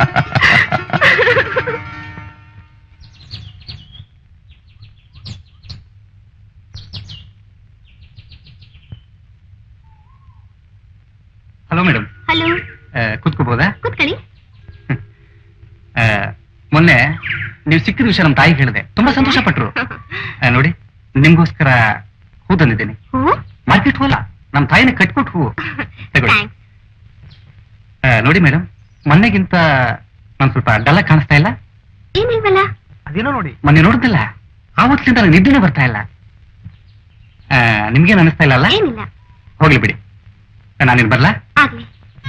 ಹಲೋ ಮೇಡಮ್ ಹಲೋ ಕೂತ್ಕೋಬೋದಾ ಕೂತ್ಕೊಳ್ಳಿ ಆ, ಮೊನ್ನೆ ನೀವು ಸಿಕ್ಕಿದ ವಿಷಯ ನಮ್ಮ ತಾಯಿಗೆ ಹೇಳಿದೆ ತುಂಬಾ ಸಂತೋಷ ಪಟ್ರು ಆ, ನೋಡಿ ನಿಮ್ಗೋಸ್ಕರ ಹೂ ತಂದಿದ್ದೇನೆ ಹ್ಞೂ ಮಾರ್ಕೆಟ್ ಹೂವಲ್ಲ ನಮ್ಮ ತಾಯಿನ ಕಟ್ಕೊಟ್ಟು ಹೂವು ತಗೊಳ್ಳಿ ಥ್ಯಾಂಕ್ಸ್ ಆ, ನೋಡಿ ಮೇಡಮ್ ಮೊನ್ನೆಗಿಂತ ನಾನು ಸ್ವಲ್ಪ ಡಲ್ಲ ಕಾಣಿಸ್ತಾ ಇಲ್ಲ ಏನಿಲ್ವಲ್ಲ ಅದೇನೋ ನೋಡಿ ಮೊನ್ನೆ ನೋಡಿದ್ನಲ್ಲ ಆವತ್ತಿಂದ ನನಗೆ ನಿದ್ದೆನೇ ಬರ್ತಾ ಇಲ್ಲ ಆ, ನಿಮ್ಗೇನು ಅನಿಸ್ತಾ ಇಲ್ಲ ಅಲ್ಲ ಏನಿಲ್ಲ ಹೋಗ್ಲಿ ಬಿಡಿ ನಾನಿನ್ ಬರ್ಲಾ ಆಗ್ಲಿ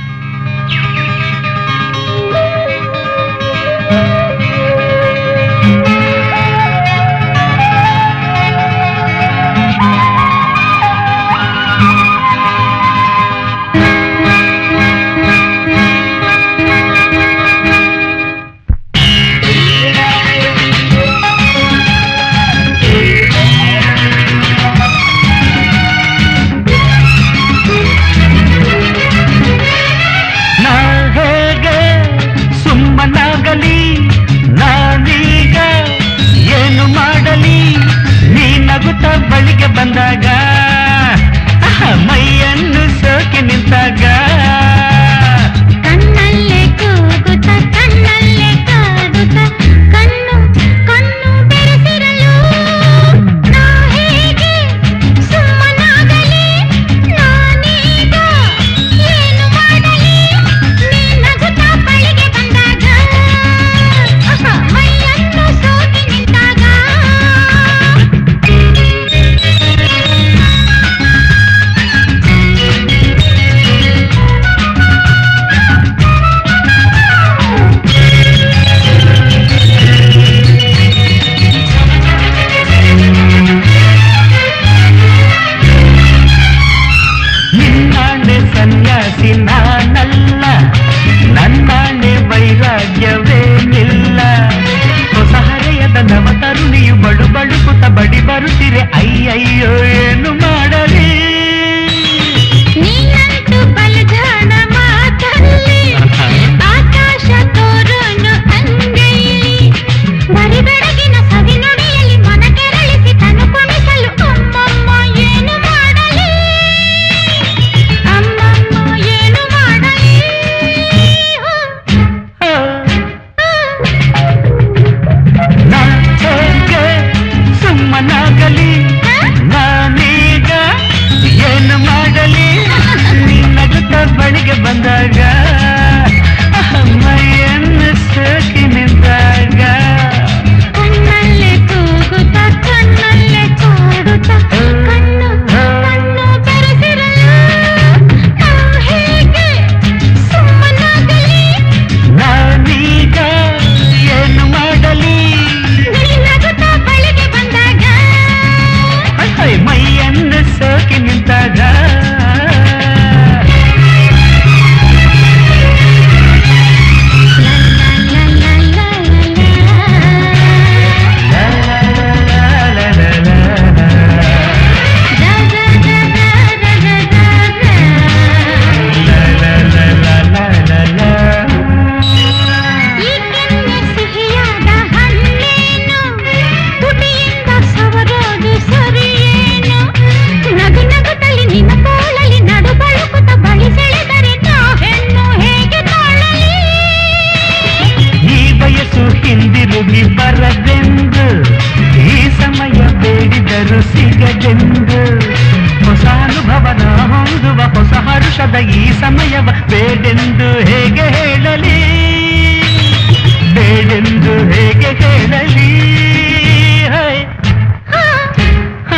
ನಾ ಹೇಗೆ ಸುಮ್ಮನಾಗಲಿ ನಾನೀಗ ಏನು ಮಾಡಲಿ ನೀ ನಗುತ್ತ ಬಳಿಗೆ ಬಂದಾಗ ಅಹ, ಮೈಯನ್ನು ಸೋಕಿ ನಿಂತಾಗ ಕಣ್ಣಲ್ಲೇ ಕೂಗುತ್ತ ಕಣ್ಣಲ್ಲೇ ಕಾಡುತ್ತ ಕಣ್ಣು ಕಣ್ಣು ಬೆರೆಸಿರಲು ನಾ ಹೇಗೆ ಸುಮ್ಮನಾಗಲಿ ನಾನೀಗ ಏನು ಮಾಡಲಿ ನೀ ನಗುತ್ತ ಬಳಿಗೆ ಬಂದಾಗ ಅಹ, ಮೈಯನ್ನು ಸೋಕಿ ನಿಂತಾಗ ನಿನ್ನಾಣೆ ಸನ್ಯಾಸಿ ನಾನಲ್ಲ ನನ್ನಾಣೆ ವೈರಾಗ್ಯವೇನಿಲ್ಲ ಹೊಸ ಹರೆಯದ ನವ ತರುಣಿಯು ಬಡು ಬಡುಕುತ್ತ ಬಡಿ ಬರುತ್ತಿರೆ ಅಯ್ಯಯ್ಯೋ ಏನು ಮಾಡಲಿ ನೀನಂತೂ ಬಲಜಾಣ ಮಾತಲ್ಲಿ ಆಕಾಶ ತೋರನು ಅಂಗೈಲಿ ಬರಿ ಬೆಳಗಿನ ಸವಿ ನುಡಿಯಲ್ಲಿ ಮನ ಕೆರಳಿಸಿ ತನು ಕುಣಿಸಲು ಅಮ್ಮಮ್ಮ ಏನು ಮಾಡಲಿ ಅಮ್ಮಮ್ಮ ಏನು ಮಾಡಲಿ ನಾ ಹೇಗೆ ಸುಮ್ಮನಾಗಲಿ ನಾನೀಗ ಏನು ಮಾಡಲಿ ನಿನ್ನಗುತ್ತ ಬಳಿಗೆ ಬಂದಾಗ ಮೈಯನ್ನು ಸೋಕಿ ನಿಂತಾಗ ಕಣ್ಣಲ್ಲೇ ಕೂಗುತ್ತ ಕಣ್ಣಲ್ಲೇ ಕಾಡುತ್ತ ಯಾರು ಸಿಗದೆಂದು ಹೊಸ ಅನುಭವನ ಹೊಂದುವ ಹೊಸ ಹರುಷದ ಈ ಸಮಯವ ಬೇಡೆಂದು ಹೇಗೆ ಹೇಳಲಿ ಬೇಡೆಂದು ಹೇಗೆ ಹೇಳಲಿ ಹೈ. ಹಾ.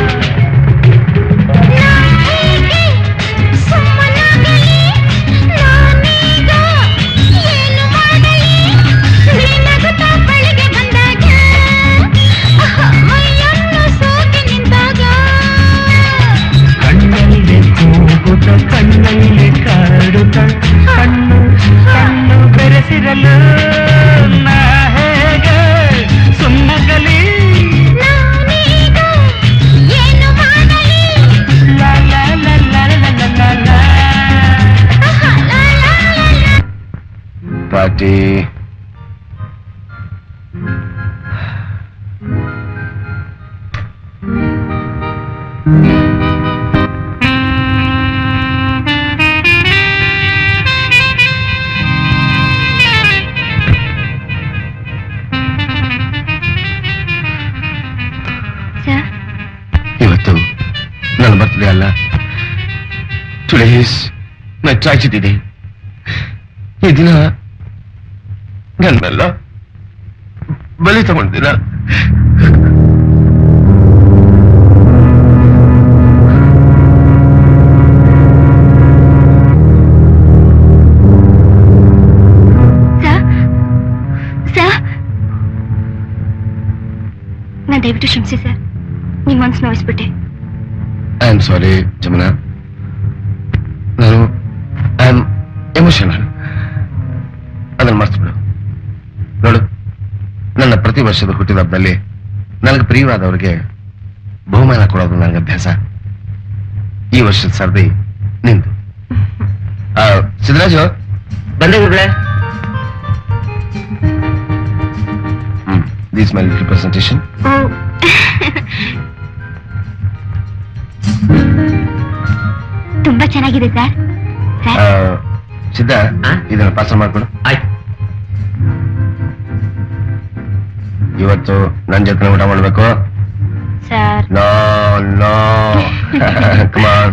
ಕಣ್ಣಲ್ಲಿ ಕೂಗುತ್ತ ಕಣ್ಣಲ್ಲಿ ಕಾಡುತ್ತ ಕಣ್ಣು ಕಣ್ಣು ಬೆರೆಸಿರಲು ನಾ ಹೇಗೆ ಸುಮ್ಮಗಲಿ ಲಾ ಲಾ ಲಾ ಲಾ ಲಾ ಲಾ ಲಾ ಲಾ. ಪಾಟಿ ಸರ್ ಇವತ್ತು ನನ್ನ ಬರ್ತಡೆ ಅಲ್ಲ ಪ್ಲೀಸ್ ನಾನು ಚಾಚಿದ್ದೀನಿ ಈ ದಿನ ನನ್ನೆಲ್ಲ ಬಲಿ ತಗೊಂಡಿದ್ದೀನ ಸರ್ ಸರ್ ನಾನು ದಯವಿಟ್ಟು ಕ್ಷಮಿಸಿ ಸರ್ ನಿಮ್ಮ ಮನ್ಸು ನೋಯಿಸ್ಬಿಟ್ಟೆ ಐ ಆಮ್ ಸಾರಿ ಜಮುನಾ ನಾನು ಐ ಆಮ್ ಎಮೋಷನಲ್ ಅದನ್ನು ಮರ್ತ್ಬಿಡು ನೋಡು ನನ್ನ ಪ್ರತಿ ವರ್ಷದ ಹುಟ್ಟಿದಬ್ಬದಲ್ಲಿ ನನಗೆ ಪ್ರಿಯವಾದವರಿಗೆ ಬಹುಮಾನ ಕೊಡೋದು ನನಗೆ ಅಭ್ಯಾಸ ಈ ವರ್ಷದ ಸರ್ದಿ ನಿಂದು ಆ, ಸಿದ್ದರಾಜು ಬಂದೆ ಗುರುಗಳೇ ಹ್ಮ್ ದೀಸ್ ಮೈ ರಿಪ್ರೆಸೆಂಟೇಷನ್ ಓ ತುಂಬಾ ಚೆನ್ನಾಗಿದೆ ಸರ್ ಸರ್ ಸಿದ್ಧ ಹಾ? ಇದನ್ನ ಪಾರ್ಸಲ್ ಮಾಡ್ಕೊಡು ಆಯ್ತು ಇವತ್ತು ನನ್ನ ಜೊತೆ ಊಟ ಮಾಡ್ಬೇಕು ಸರ್ ನೋ ನೋ ಕಮಾನ್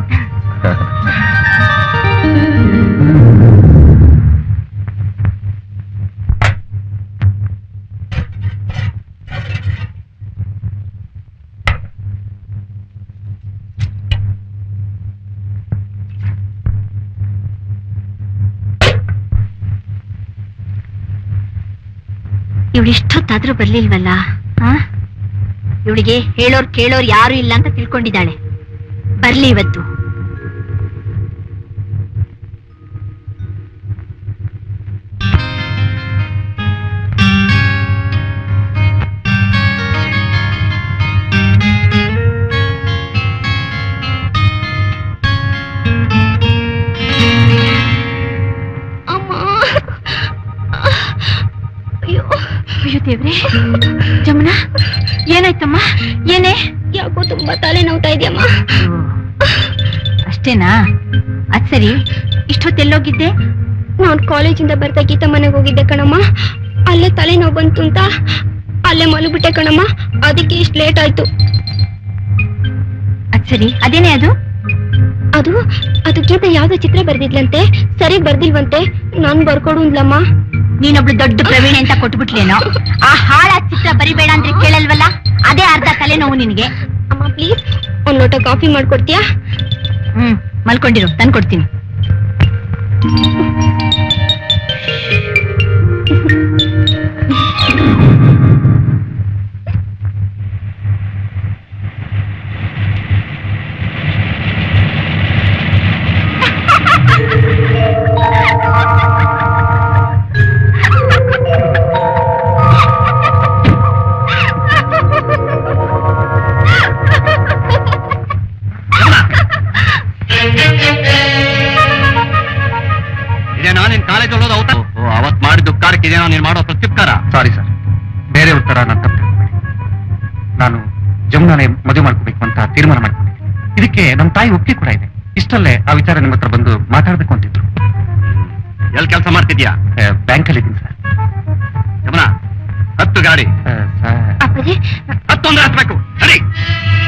ಇವಳು ಇಷ್ಟೊತ್ತಾದ್ರೂ ಬರ್ಲಿಲ್ವಲ್ಲ ಇವಳಿಗೆ ಹೇಳೋರ್ ಕೇಳೋರ್ ಯಾರು ಇಲ್ಲ ಅಂತ ತಿಳ್ಕೊಂಡಿದ್ದಾಳೆ ಬರ್ಲಿ ಇವತ್ತು ಅಯ್ಯೋ ಅಯ್ಯೋ ದೇವ್ರೆ ಜಮುನಾ ಏನಾಯ್ತಮ್ಮ ಏನೇ ಯಾಕೋ ತುಂಬಾ ತಲೆ ನೋವ್ತಾ ಇದೆಯಮ್ಮ ಅಷ್ಟೇನಾ ಅದ್ ಸರಿ ಇಷ್ಟೊತ್ತೆಲ್ಲೋಗಿದ್ದೆ ನಾನು ಕಾಲೇಜಿಂದ ಬರ್ತಾ ಗೀತಾ ಮನೆಗೆ ಹೋಗಿದ್ದೆ ಕಣಮ್ಮ ಅಲ್ಲೇ ತಲೆನೋವು ಬಂತು ಅಂತ ಅಲ್ಲೇ ಮಲಗ್ಬಿಟ್ಟೆ ಕಣಮ್ಮ ಅದಕ್ಕೆ ಇಷ್ಟು ಲೇಟ್ ಆಯ್ತು ಅದ್ ಸರಿ ಅದೇನೇ ಅದು ಅದು ಅದು ಗೀತಾ ಯಾವ್ದೋ ಚಿತ್ರ ಬರ್ದಿದ್ಲಂತೆ ಸರಿ ಬರ್ದಿಲ್ವಂತೆ ನಾನ್ ಬರ್ಕೊಡು ಅಂದ್ಲಮ್ಮ ನೀನೊಬ್ಳು ದೊಡ್ಡ ಪ್ರವೀಣೆ ಅಂತ ಕೊಟ್ಬಿಟ್ಲೇನೋ ಆ ಹಾಳ ಚಿತ್ರ ಬರಿಬೇಡ ಅಂದ್ರೆ ಕೇಳಲ್ವಲ್ಲ ಅದೇ ಅರ್ಧ ತಲೆನೋವು ನಿನಗೆ ಅಮ್ಮ ಪ್ಲೀಸ್ ಒಂದ್ ಲೋಟ ಕಾಫಿ ಮಾಡ್ಕೊಡ್ತೀಯಾ ಹ್ಮ್ ಮಲ್ಕೊಂಡಿರು ತಂದು ಕೊಡ್ತೀನಿ ಇದೇನೋ ನಿನ್ ಕಾಲೇಜ್ ಹೋಗೋದು ಅವತ್ತ ಅವತ್ ಮಾಡಿದ್ದು ಉಪಕಾರಕ್ಕೆ ಇದೇನೋ ನೀನ್ ಮಾಡೋ ಪ್ರತ್ಯುಪಕಾರ ಸಾರಿ ಸರ್ ಬೇರೆ ಉತ್ತರ ನಾನು ತಪ್ಪು ತಿಳ್ಕೊಂಡೆ. ನಾನು ಜಮುನಾನೆ ಮದುವೆ ಮಾಡ್ಕೋಬೇಕು ಅಂತ ತೀರ್ಮಾನ ಮಾಡ್ಕೊಂಡಿದ್ದೆ ಇದಕ್ಕೆ ನಮ್ಮ ತಾಯಿ ಒಪ್ಪಿಗೆ ಕೂಡ ಇದೆ ಇಷ್ಟಲ್ಲೇ ಆ ವಿಚಾರ ನಿಮ್ಮ ಹತ್ರ ಬಂದು ಮಾತಾಡ್ಬೇಕು ಅಂತಿದ್ರು ಎಲ್ ಕೆಲಸ ಮಾಡ್ತಿದ್ಯಾ ಬ್ಯಾಂಕಲ್ಲಿ ಇದ್ದೀನಿ ಸರ್ ಯಮುನಾ ಹತ್ತು ಗಾಡಿ ಆ, ಸರ್ ಅಪ್ಪಾಜಿ ಹತ್ತೊಂದ್ರೆ ಹತ್ಬೇಕು ಸರಿ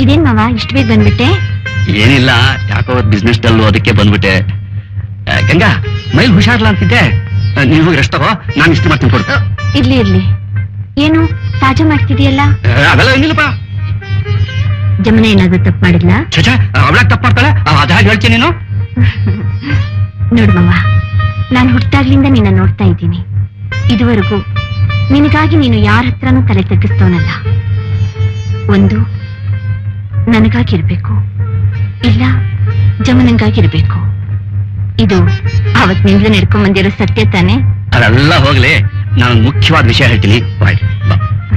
ಇದೇನ್ ಮಾವ ಇಷ್ಟು ಬೇಗ ಬಂದ್ಬಿಟ್ಟೆ ಏನಿಲ್ಲ ಯಾಕೋ ಬಿಸ್ನೆಸ್ ಡಲ್ಲು ಅದಕ್ಕೆ ಬಂದ್ಬಿಟ್ಟೆ ಆ, ಗಂಗಾ ಮೈಲ್ ಹುಷಾರ್ಲ ಅಂತಿದ್ದೆ ಆ, ನೀನು ಹೋಗಿ ರೆಸ್ಟ್ ತಗೋ ನಾನು ಇಷ್ಟು ಮಾಡ್ತೀನಿ ಕೊಡು ಅ, ಇರ್ಲಿ ಇರ್ಲಿ ಏನು ತಾಜಾ ಮಾಡ್ತಿದೀಯಲ್ಲ ಆ, ಅದೆಲ್ಲ ಏನಿಲ್ಲಪ್ಪ ಜಮುನ ಏನಾದ್ರು ತಪ್ಪು ಮಾಡಿದ್ಲಾ ಛೇ ಅವಳಾಗ ತಪ್ಪು ಮಾಡ್ತಾಳೆ ಅದ ಹಾಗೆ ಹೇಳ್ತೀನಿ ನೀನು ನೋಡು ಮಾವ ನಾನು ಹುಟ್ಟಾಗ್ಲಿಂದ ನಿನ್ನ ನೋಡ್ತಾ ಇದ್ದೀನಿ ಇದುವರೆಗೂ ನಿನಗಾಗಿ ನೀನು ಯಾರ ಹತ್ರನೂ ತಲೆ ತಗ್ಗಿಸ್ತವನಲ್ಲ ಒಂದು ನನಗಾಗಿರ್ಬೇಕು ಇಲ್ಲ ಜಮನಂಗಾಗಿರ್ಬೇಕು ಇದು ಅವತ್ ನಿಂದ ನಡ್ಕೊಂಡ್ ಬಂದಿರೋ ಸತ್ಯ ತಾನೆ ಅದೆಲ್ಲ ಹೋಗ್ಲಿ ನಾನು ಮುಖ್ಯವಾದ ವಿಷಯ ಹೇಳ್ತೀನಿ ಬಾಯ್ ಬಾ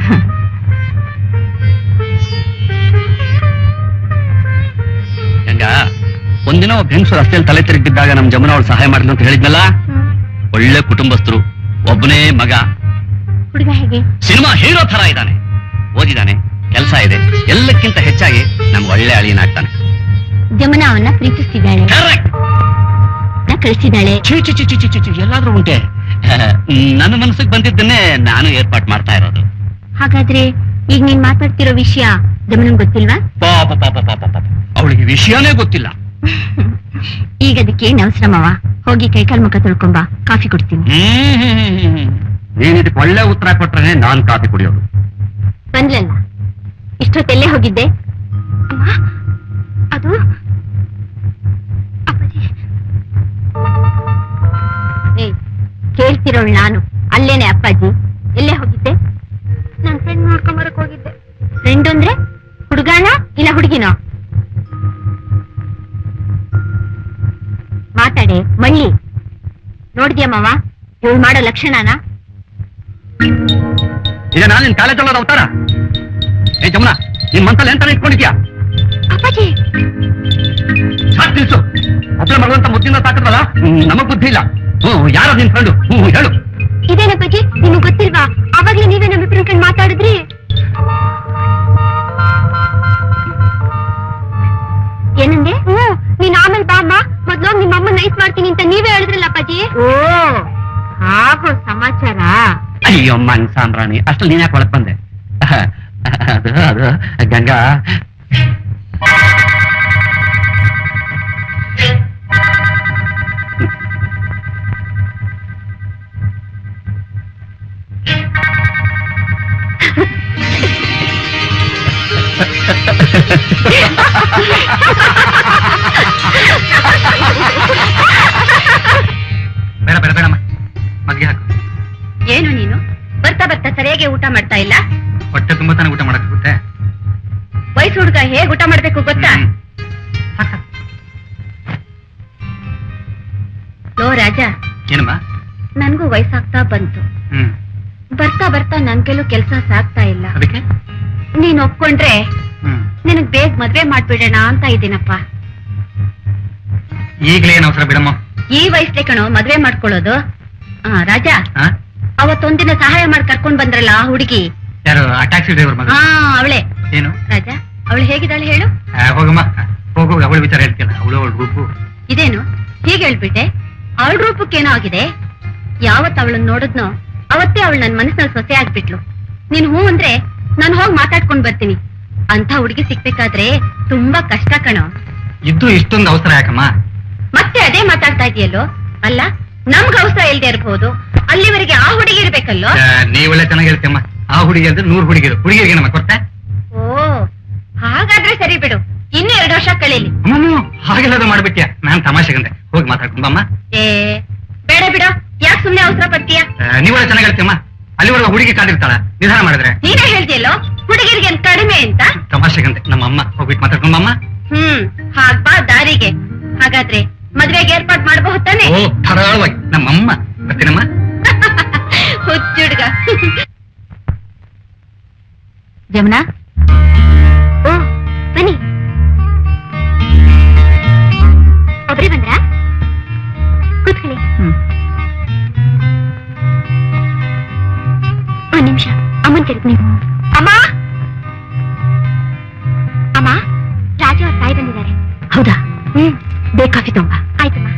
ಗಂಗಾ ಒಂದಿನ ಒಬ್ಬ ಹೆಂಗಸು ರಸ್ತೆಯಲ್ಲಿ ತಲೆ ತಿರುಗಿ ಬಿದ್ದಾಗ ನಮ್ ಜಮುನ ಅವಳು ಸಹಾಯ ಮಾಡಿದ್ಲು ಅಂತ ಹೇಳಿದ್ನಲ್ಲ ಒಳ್ಳೆ ಕುಟುಂಬಸ್ಥರು ಒಬ್ಬನೇ ಮಗ ಹುಡುಗ ಹೇಗೆ ಸಿನಿಮಾ ಹೀರೋ ತರ ಇದ್ದಾನೆ ಓದಿದಾನೆ ಕೆಲಸ ಇದೆ ಎಲ್ಲಕ್ಕಿಂತ ಹೆಚ್ಚಾಗಿ ನಮ್ಗೆ ಒಳ್ಳೆ ಅಳಿಯನಾಗ್ತಾನೆ ಜಮನ ಅವನ್ನ ಪ್ರೀತಿಸ್ತಿದ್ದಾಳೆ Correct. ನಾ ಕಳಿಸಿದಾಳೆ ಛೀ ಛೀ ಛೀ ಛೀ ಛೀ ಛೀ, ಎಲ್ಲಾದ್ರೂ ಉಂಟೆ ನನ್ನ ಮನಸ್ಸಿಗೆ ಬಂದಿದ್ದನ್ನೇ ನಾನು ಏರ್ಪಾಟ್ ಮಾಡ್ತಾ ಇರೋದು ಹಾಗಾದ್ರೆ ಈಗ ನೀನ್ ಮಾತಾಡ್ತಿರೋ ವಿಷಯ ಜಮನಂಗ್ ಗೊತ್ತಿಲ್ವಾ ಪಾಪ ಪಾಪ ಪಾಪ ಪಾಪ ಅವಳಿಗೆ ವಿಷಯನೇ ಗೊತ್ತಿಲ್ಲ ಈಗ ಅದಕ್ಕೆ ಏನ್ ಅವಸರ ಮಾವ ಹೋಗಿ ಕೈಕಾಲ್ ಮುಖ ತೊಳ್ಕೊಂಬಾ ಕಾಫಿ ಕೊಡ್ತೀನಿ ನೀನ್ ಇದಕ್ಕೆ ಒಳ್ಳೆ ಉತ್ತರ ಕೊಟ್ರೆ ನಾನ್ ಕಾಫಿ ಕುಡಿಯೋದು ಬಂದ್ಲಲ್ಲ ಇಷ್ಟೊತ್ತೆಲ್ಲೇ ಹೋಗಿದ್ದೆ ಅಮ್ಮ, ಅದು ಅಪ್ಪಾಜಿ ಏಯ್ ಕೇಳ್ತಿರೋಳು ನಾನು ಅಲ್ಲೇನೆ ಅಪ್ಪಾಜಿ ಎಲ್ಲೇ ಹೋಗಿದ್ದೆ ನನ್ ಫ್ರೆಂಡ್ ನೋಡ್ಕೊಂಡ್ ಬರಕ್ ಹೋಗಿದ್ದೆ ಫ್ರೆಂಡ್ ಅಂದ್ರೆ ಹುಡುಗಾನ ಇಲ್ಲ ಹುಡುಗಿನೋ ಮಾತಾಡೆ ಮಳ್ಳಿ ನೋಡಿದ್ಯಾ ಮಾವ ಇವಳು ಮಾಡೋ ಲಕ್ಷಣನ ಈಗ ನಾನು ನಿನ್ ಕಾಲೇಜ್ ಅವತಾರ ಏ ಜಮುನಾ ನಿನ್ ಮನ್ಸಲ್ಲಿ ಎಂತ ಇಟ್ಕೊಂಡಿದ್ಯಾ ಅಪ್ಪಾಜಿ ಸಾಕ್ ನಿಲ್ಸು ಒಬ್ಬಳೆ ಮಗುವಂತ ಮುದ್ದಿನ ಸಾಕದ್ವಲ್ಲ ನಮಗ್ ಬುದ್ಧಿ ಇಲ್ಲ ಹ್ಮ್ ಯಾರ ನಿನ್ ಫ್ರೆಂಡು ಹ್ಮ್ ಹೇಳು ಇದೇನಪ್ಪಾಜಿ ನಿಮಗ್ ಗೊತ್ತಿಲ್ವಾ ಅವಾಗ್ಲೇ ನೀವೇ ನಮ್ಮಿಬ್ರ ಕಂಡು ಮಾತಾಡಿದ್ರಿ ಏನಂದೆ ಹ್ಮ್ ನೀನ್ ಆಮೇಲೆ ಬಾ ಅಮ್ಮ ಮೊದ್ಲು ನಿಮ್ಮ ಅಮ್ಮ ನೈಸ್ ಮಾಡ್ತೀನಿ ಅಂತ ನೀವೇ ಹೇಳಿದ್ರಲ್ಲ ಅಪ್ಪಾಜಿ ಓ ಹಾಗೂ ಸಮಾಚಾರ ಅಯ್ಯೋ ಮನ್ಸಾನ್ರಾಣಿ ಅಷ್ಟ್ರಲ್ಲಿ ನೀನ್ ಯಾಕೆ ಒಳಗ್ ಬಂದೆ ಅದು ಅದು ಗಂಗಾ ಬೇಡ ಬೇಡ ಬೇಡಮ್ಮ ಮದ್ಗೆ ಹಾಕು ಏನು ನೀನು ಬರ್ತಾ ಬರ್ತಾ ಸರಿಯಾಗಿ ಊಟ ಮಾಡ್ತಾ ಇಲ್ಲ ಹೊಟ್ಟೆ ತುಂಬಾ ತಾನೇ ಊಟ ಮಾಡಕ್ಕಾಗುತ್ತೆ ವಯಸ್ಸು ಹುಡುಗ ಹೇಗ್ ಊಟ ಮಾಡ್ಬೇಕು ಗೊತ್ತಾ ಹ್ಮ್. ಸಾಕ್ ಸಾಕ್. ಲೋ ರಾಜ ಏನಮ್ಮ ನನ್ಗೂ ವಯಸ್ಸಾಗ್ತಾ ಬಂತು ಹ್ಮ್ ಬರ್ತಾ ಬರ್ತಾ ನನ್ ಕೆಲವು ಕೆಲಸ ಸಾಗ್ತಾ ಇಲ್ಲ ಅದಕ್ಕೆ ನೀನ್ ಒಪ್ಕೊಂಡ್ರೆ ಹ್ಮ್ ನಿನಗ್ ಬೇಗ ಮದ್ವೆ ಮಾಡ್ಬಿಡೋಣ ಅಂತ ಇದ್ದೀನಪ್ಪ ಈಗಲೇ ಏನ್ ಅವಸರ ಬಿಡಮ್ಮ ಈ ವಯಸ್ಸೇ ಕಣೋ ಮದ್ವೆ ಮಾಡ್ಕೊಳ್ಳೋದು ಆ ರಾಜ ಹಾ ಅವತ್ತೊಂದಿನ ಸಹಾಯ ಮಾಡಿ ಕರ್ಕೊಂಡ್ ಬಂದ್ರಲ್ಲ ಆ ಹುಡುಗಿ ಯಾರು ಆ ಟ್ಯಾಕ್ಸಿ ಡ್ರೈವರ್ ಮಗ ಹಾ ಅವಳೆ ಏನು ರಾಜ ಅವಳು ಹೇಗಿದ್ದಾಳೆ ಹೇಳು ಆ, ಹೋಗಮ್ಮ ಹೋಗು ಅವಳ ವಿಚಾರ ಹೇಳ್ತಿಲ್ಲ ಅವಳು ಅವಳ ರೂಪು ಇದೇನು ಹೀಗೆ ಹೇಳ್ಬಿಟ್ಟೆ ಅವಳ ರೂಪಕ್ಕೇನೋ ಆಗಿದೆ ಯಾವತ್ ಅವಳನ್ನ ನೋಡಿದ್ನೋ ಅವತ್ತೇ ಅವಳು ನನ್ ಮನಸ್ಸಿನಲ್ಲಿ ಸೊಸೆ ಆಗ್ಬಿಟ್ಲು ನೀನ್ ಹೂ ಅಂದ್ರೆ ನಾನು ಹೋಗಿ ಮಾತಾಡ್ಕೊಂಡ್ ಬರ್ತೀನಿ ಅಂತ ಹುಡುಗಿ ಸಿಕ್ಬೇಕಾದ್ರೆ ತುಂಬಾ ಕಷ್ಟ ಕಣೋ ಇದ್ದು ಇಷ್ಟೊಂದು ಅವಸರ ಯಾಕಮ್ಮ ಮತ್ತೆ ಅದೇ ಮಾತಾಡ್ತಾ ಇದೆಯಲ್ಲೋ ಅಲ್ಲ ನಮ್ಗ್ ಅವಸರ ಇಲ್ದೇ ಇರ್ಬೋದು ಅಲ್ಲಿವರೆಗೆ ಆ ಹುಡುಗಿ ಇರ್ಬೇಕಲ್ಲೋ ಆ, ನೀವ್ ಒಳ್ಳೆ ಚೆನ್ನಾಗಿ ಹೇಳ್ತೀಯಮ್ಮ ಆ ಹುಡುಗಿ ಅಂದ್ರೆ ನೂರು ಹುಡುಗಿರು ಹುಡುಗಿರಿಗೆ ನಮ್ಮ ಕೊಡ್ತೆ ಓ ಹಾಗಾದ್ರೆ ಸರಿ ಬಿಡು ಇನ್ನು ಎರಡು ವರ್ಷ ಕಳೀಲಿ ಅಮ್ಮಮ್ಮ ಹಾಗೆಲ್ಲದು ಮಾಡ್ಬಿಟ್ಯಾ ನಾನ್ ತಮಾಷೆಗಂತೆ ಹೋಗಿ ಮಾತಾಡ್ಕೊಂಬಮ್ಮ ಏ ಬೇಡ ಬಿಡು ಯಾಕೆ ಸುಮ್ನೆ ಅವಸರ ಪಡ್ತೀಯ ನೀವ್ ಒಳ್ಳೆ ಚೆನ್ನಾಗಿ ಹೇಳ್ತೀಯಮ್ಮ ಅಲ್ಲಿವರೆಗೂ ಹುಡುಗಿ ಕಾದಿರ್ತಾಳ ನಿಧಾನ ಮಾಡಿದ್ರೆ ನೀನೇ ಹೇಳ್ದಿಯಲ್ಲೋ ಹುಡುಗಿರಿಗೆ ಏನ್ ಕಡಿಮೆ ಅಂತ ತಮಾಷೆಗಂತೆ ನಮ್ಮ ಅಮ್ಮ ಹೋಗ್ಬಿಟ್ಟು ಮಾತಾಡ್ಕೊಂಬಮ್ಮ ಹ್ಮ್ ಹಾಗ್ ಬಾ ದಾರಿಗೆ ಹಾಗಾದ್ರೆ ಮದ್ವೆಗೆ ಏರ್ಪಾಟ್ ಮಾಡಬಹುದು ತಾನೆ ಓ ಧಾರಾಳವಾಗಿ ನಮ್ಮಮ್ಮ ಬರ್ತೀನಮ್ಮ ಹುಚ್ಚುಡ್ಗ ಜಮುನಾ ಓ ಬನ್ನಿ ಒಬ್ರೇ ಬಂದ್ರಾ ಕೂತ್ಕೊಳ್ಳಿ ಒಂದ್ ನಿಮಿಷ ಅಮ್ಮನ್ ಕರೀತ್ ನೀವು ಅಮ್ಮ ಅಮ್ಮ ರಾಜು ಅವ್ರ ತಾಯಿ ಬಂದಿದ್ದಾರೆ ಹೌದಾ ಹ್ಮ್ ಬೇಗ ಕಾಫಿ ತಗೊಂಬ ಆಯ್ತಮ್ಮ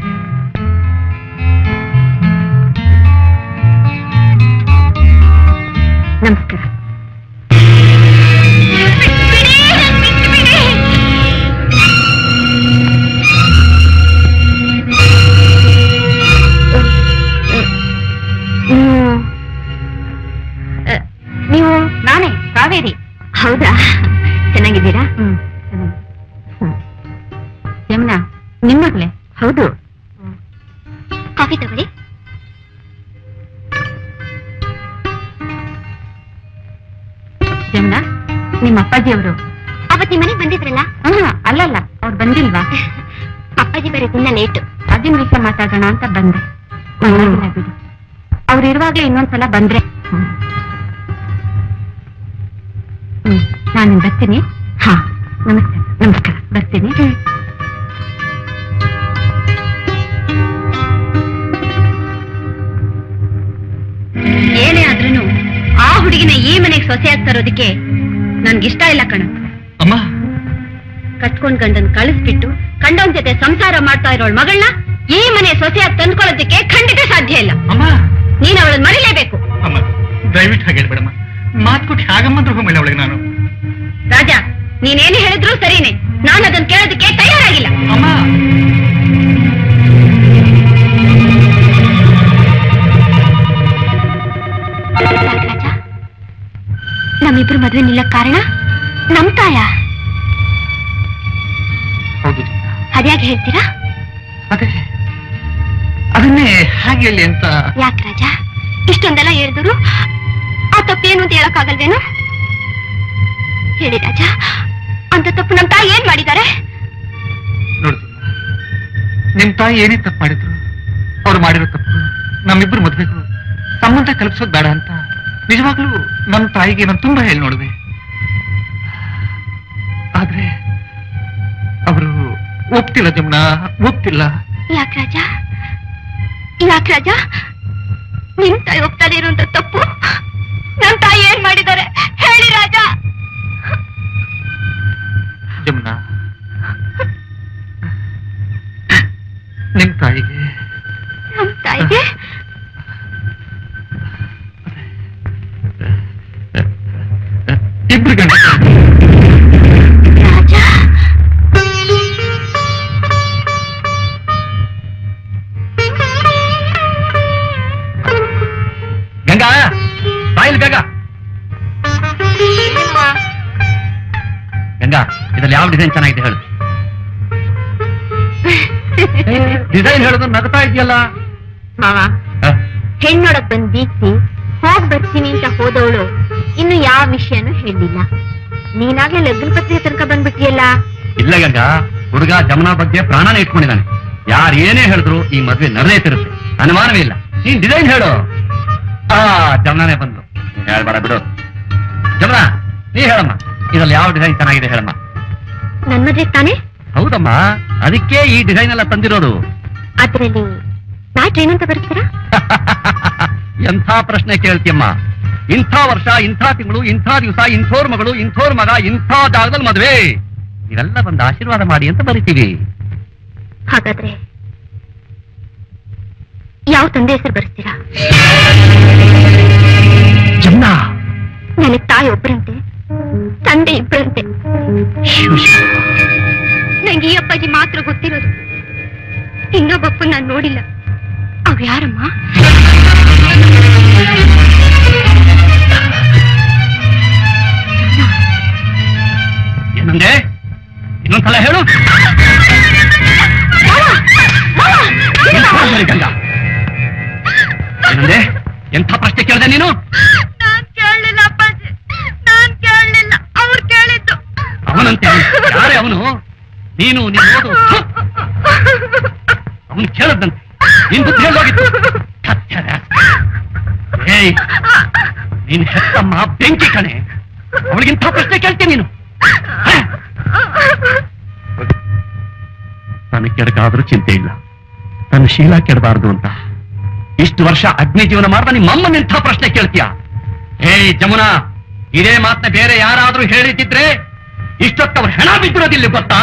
ನಮಸ್ಕಾರ ಚೆನ್ನಾಗಿದ್ದೀರಾ ಹ್ಮ್ ಯಮುನಾ ನಿಮ್ಮ ಮಗಳೇ ಹೌದು ಕಾಫಿ ತಗೊಳ್ಳಿ ಯಮುನಾ ನಿಮ್ಮ ಅಪ್ಪಾಜಿ ಅವರು ಅವತ್ ನಿಮ್ಮ ಮನೆಗೆ ಬಂದಿದ್ರಲ್ಲ ಅಲ್ಲಲ್ಲ ಅವ್ರು ಬಂದಿಲ್ವಾ ಅಪ್ಪಾಜಿ ಬೇರೆ ದಿನ ಲೇಟು ಅದಿನ ವಿಷಯ ಮಾತಾಡೋಣ ಅಂತ ಬಂದೆ ಪರವಾಗಿಲ್ಲ ಬಿಡಿ ಅವ್ರು ಇರುವಾಗ್ಲೇ ಇನ್ನೊಂದ್ಸಲ ಬಂದ್ರೆ ಹ್ಮ್ ನಾನು ಬರ್ತೀನಿ ಹಾ ನಮಸ್ಕಾರ ನಮಸ್ಕಾರ ಬರ್ತೀನಿ ಏನೇ ಆದ್ರೂ ಆ ಹುಡುಗಿನ ಈ ಮನೆಗೆ ಸೊಸೆಯಾಗಿ ತರೋದಕ್ಕೆ ನನ್ಗಿಷ್ಟ ಇಲ್ಲ ಕಣ ಅಮ್ಮ ಕಟ್ಕೊಂಡ್ ಗಂಡನ್ ಕಳಿಸ್ಬಿಟ್ಟು ಕಂಡವನ್ ಜೊತೆ ಸಂಸಾರ ಮಾಡ್ತಾ ಇರೋಳ್ ಮಗಳನ್ನ ಈ ಮನೆ ಸೊಸೆಯಾಗಿ ತಂದ್ಕೊಳ್ಳೋದಕ್ಕೆ ಖಂಡಿತ ಸಾಧ್ಯ ಇಲ್ಲ ಅಮ್ಮ ನೀನ್ ಅವಳನ್ನ ಮರಿಲೇಬೇಕು ಅಮ್ಮ ದಯವಿಟ್ಟು ಹಾಗೆ ಹೇಳ್ಬೇಡಮ್ಮ ಮಾತು ಕೊಟ್ಟು ಹಾಗಮ್ಮ ದ್ರೋಹ ಮಾಡಿ ಅವಳಿಗೆ ನಾನು ರಾಜ ನೀನೇನು ಹೇಳಿದ್ರು ಸರಿನೇ ನಾನು ಅದನ್ನ ಕೇಳೋದಕ್ಕೆ ತಯಾರಾಗಿಲ್ಲ ಅಮ್ಮ ರಾಜ ನಮ್ಮಿಬ್ರು ಮದ್ವೆ ನಿಲ್ಲಕ್ ಕಾರಣ ನಮ್ ತಾಯ ಹೌದು ಅದ್ಯಾಕೆ ಹೇಳ್ತೀರಾ ಅದೇ ಅದನ್ನೇ ಹಾಗೆ ಹೇಳಿ ಅಂತ ಯಾಕೆ ರಾಜ ಇಷ್ಟೊಂದೆಲ್ಲ ಹೇಳಿದ್ರು ಆ ತಪ್ಪೇನು ಅಂತ ಹೇಳಕ್ಕಾಗಲ್ವೇನು ಹೇಳಿ ರಾಜ ಅಂತ ತಪ್ಪು ನಮ್ ತಾಯಿ ಏನ್ ಮಾಡಿದ್ದಾರೆ ನೋಡ್ತು ನಿಮ್ ತಾಯಿ ಏನೇ ತಪ್ಪು ಮಾಡಿದ್ರು ಅವ್ರು ಮಾಡಿರೋ ತಪ್ಪು ನಮ್ಮಿಬ್ರು ಮದ್ವೆಗೂ ಸಂಬಂಧ ಕಲ್ಪಿಸೋದ್ ಬೇಡ ಅಂತ ನಿಜವಾಗ್ಲೂ ನಮ್ ತಾಯಿಗೆ ನಾನು ತುಂಬಾ ಹೇಳಿ ನೋಡಿದೆ ಆದ್ರೆ ಅವರು ಒಪ್ತಿಲ್ಲ ಜಮುನಾ ಒಪ್ತಿಲ್ಲ ಯಾಕೆ ರಾಜ ಯಾಕೆ ರಾಜ ನಿಮ್ ತಾಯಿ ಒಪ್ತಾನೆ ಇರುವಂತ ತಪ್ಪು ನಮ್ ತಾಯಿ ಏನ್ ಮಾಡಿದ್ದಾರೆ ಹೇಳಿ ರಾಜ ಜಮುನಾ ನಿಮ್ ತಾಯಿಗೆ ನಮ್ ತಾಯಿಗೆ ಇಬ್ರು ಗಂಡ ರಾಜ ಗಂಗಾ ಬಾಯಿಲ್ ಬೇಗ ಗಂಗಾ ಇದ್ರಲ್ಲಿ ಯಾವ ಡಿಸೈನ್ ಚೆನ್ನಾಗಿದೆ ಹೇಳು ಡಿಸೈನ್ ಹೇಳೋದು ನಗ್ತಾ ಇದೆಯಲ್ಲ ಮಾವ ಹೆಣ್ಣೊಳಗ್ ಬಂದ್ ದೀಪ್ತಿ ಹೋಗ್ ಬರ್ತೀನಿ ಅಂತ ಹೋದವಳು ಇನ್ನು ಯಾವ ವಿಷಯನೂ ಹೇಳಿಲ್ಲ ನೀನಾಗೆ ಲಗ್ನ ಪತ್ರಿಕೆ ತನಕ ಬಂದ್ಬಿಟ್ಟಿಯಲ್ಲ ಇಲ್ಲ ಗಂಗಾ ಹುಡುಗ ಜಮುನಾ ಬಗ್ಗೆ ಪ್ರಾಣನೇ ಇಟ್ಕೊಂಡಿದ್ದಾನೆ ಯಾರು ಏನೇ ಹೇಳಿದ್ರು ಈ ಮದ್ವೆ ನಡೆದೇತಿರುತ್ತೆ ಅನುಮಾನವೇ ಇಲ್ಲ ನೀನ್ ಡಿಸೈನ್ ಹೇಳು ಆ ಜಮುನಾನೇ ಬಂದು ನೀನ್ ಹೇಳ್ಬೇಡ ಬಿಡು ಜಮುನಾ ನೀ ಹೇಳಮ್ಮ ಇದ್ರಲ್ಲಿ ಯಾವ ಡಿಸೈನ್ ಚೆನ್ನಾಗಿದೆ ಹೇಳಮ್ಮ ನನ್ ಮದ್ವೆ ತಾನೆ ಹೌದಮ್ಮ ಅದಕ್ಕೆ ಈ ಡಿಸೈನ್ ಎಲ್ಲ ತಂದಿರೋದು ಅದ್ರಲ್ಲಿ ಮ್ಯಾಟ್ರ್ ಏನಂತ ಬರ್ತೀರಾ ಎಂಥ ಪ್ರಶ್ನೆ ಕೇಳ್ತಿಯಮ್ಮ ಇಂಥ ವರ್ಷ ಇಂಥ ತಿಂಗಳು ಇಂಥ ದಿವಸ ಇಂಥೋರ್ ಮಗಳು ಇಂಥೋರ್ ಮಗ ಇಂಥ ಜಾಗದಲ್ಲಿ ಮದುವೆ ಇವೆಲ್ಲ ಬಂದು ಆಶೀರ್ವಾದ ಮಾಡಿ ಅಂತ ಬರಿತೀವಿ ಹಾಗಾದ್ರೆ ಯಾವ ತಂದೆ ಹೆಸರು ಬರ್ತೀರಾ ಜಮ್ನಾ ನನಗ್ ತಾಯಿ ಒಬ್ಬರಂತೆ ತಂದೆ ಇಬ್ಬರಂತೆ ನಂಗೆ ಈ ಅಪ್ಪಾಜಿ ಮಾತ್ರ ಗೊತ್ತಿರೋದು ಇನ್ನೊಬ್ಬಪ್ಪ ನಾನು ನೋಡಿಲ್ಲ ಅವ್ರು ಯಾರಮ್ಮ ಏನಂದೆ ಇನ್ನೊಂದ್ಸಲ ಹೇಳು ಸರಿ, ಗಂಗಾ ಏನಂದೆ ಎಂಥ ಪ್ರಶ್ನೆ ಕೇಳಿದೆ ನೀನು ನಾನ್ ಕೇಳಲಿಲ್ಲ ಅಪ್ಪಾಜಿ ನಾನ್ ಕೇಳಲಿಲ್ಲ ಅವ್ರು ಕೇಳಿದ್ದು ಅವನಂತೆ ಅವ್ನು. ಯಾರೇ ಅವನು ನೀನು ನೀನು ಓದು ಅವನು ಕೇಳದಂತೆ ನಿನ್ ಬುದ್ಧಿ ಎಲ್ಲೋಗಿತ್ತು ಕತ್ತರೆ. ಏಯ್ ನೀನ್ ಹೆತ್ತಮ್ಮ ಬೆಂಕಿ ಕಣೆ ಅವಳಿಗಿಂತ ಪ್ರಶ್ನೆ ಕೇಳ್ತೀನಿ ನೀನು ಹ? ತನ್ನ ಕೆಡಕಾದ್ರೂ ಚಿಂತೆ ಇಲ್ಲ ತನ್ನ ಶೀಲ ಕೆಡಬಾರದು ಅಂತ ಇಷ್ಟು ವರ್ಷ ಅಗ್ನಿ ಜೀವನ ಮಾಡ್ದ ನಿಮ್ಮ ಅಮ್ಮನ ಇಂಥ ಪ್ರಶ್ನೆ ಕೇಳ್ತೀಯ ಏಯ್ ಜಮುನಾ ಇದೇ ಮಾತನ್ನ ಬೇರೆ ಯಾರಾದ್ರೂ ಹೇಳಿದ್ದಿದ್ರೆ ಇಷ್ಟೊತ್ತವ್ರ ಹೆಣ ಬಿದ್ದಿರೋದಿಲ್ಲ ಗೊತ್ತಾ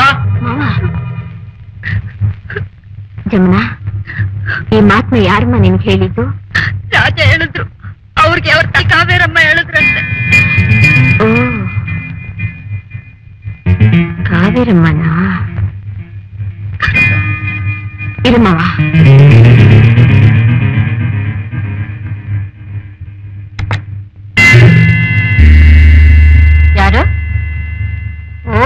ಜಮುನಾ ಈ ಮಾತನ್ನ ಯಾರಮ್ಮ ನಿನ್ಗೆ ಹೇಳಿದ್ದು ರಾಜ ಹೇಳಿದ್ರು ಅವ್ರಿಗೆ ಅವ್ರ ತ ಕಾವೇರಮ್ಮ ಹೇಳಿದ್ರಂತೆ ಓ ಕಾವೇರಮ್ಮನಾ ಇರಮ್ಮವ ಯಾರು ಓ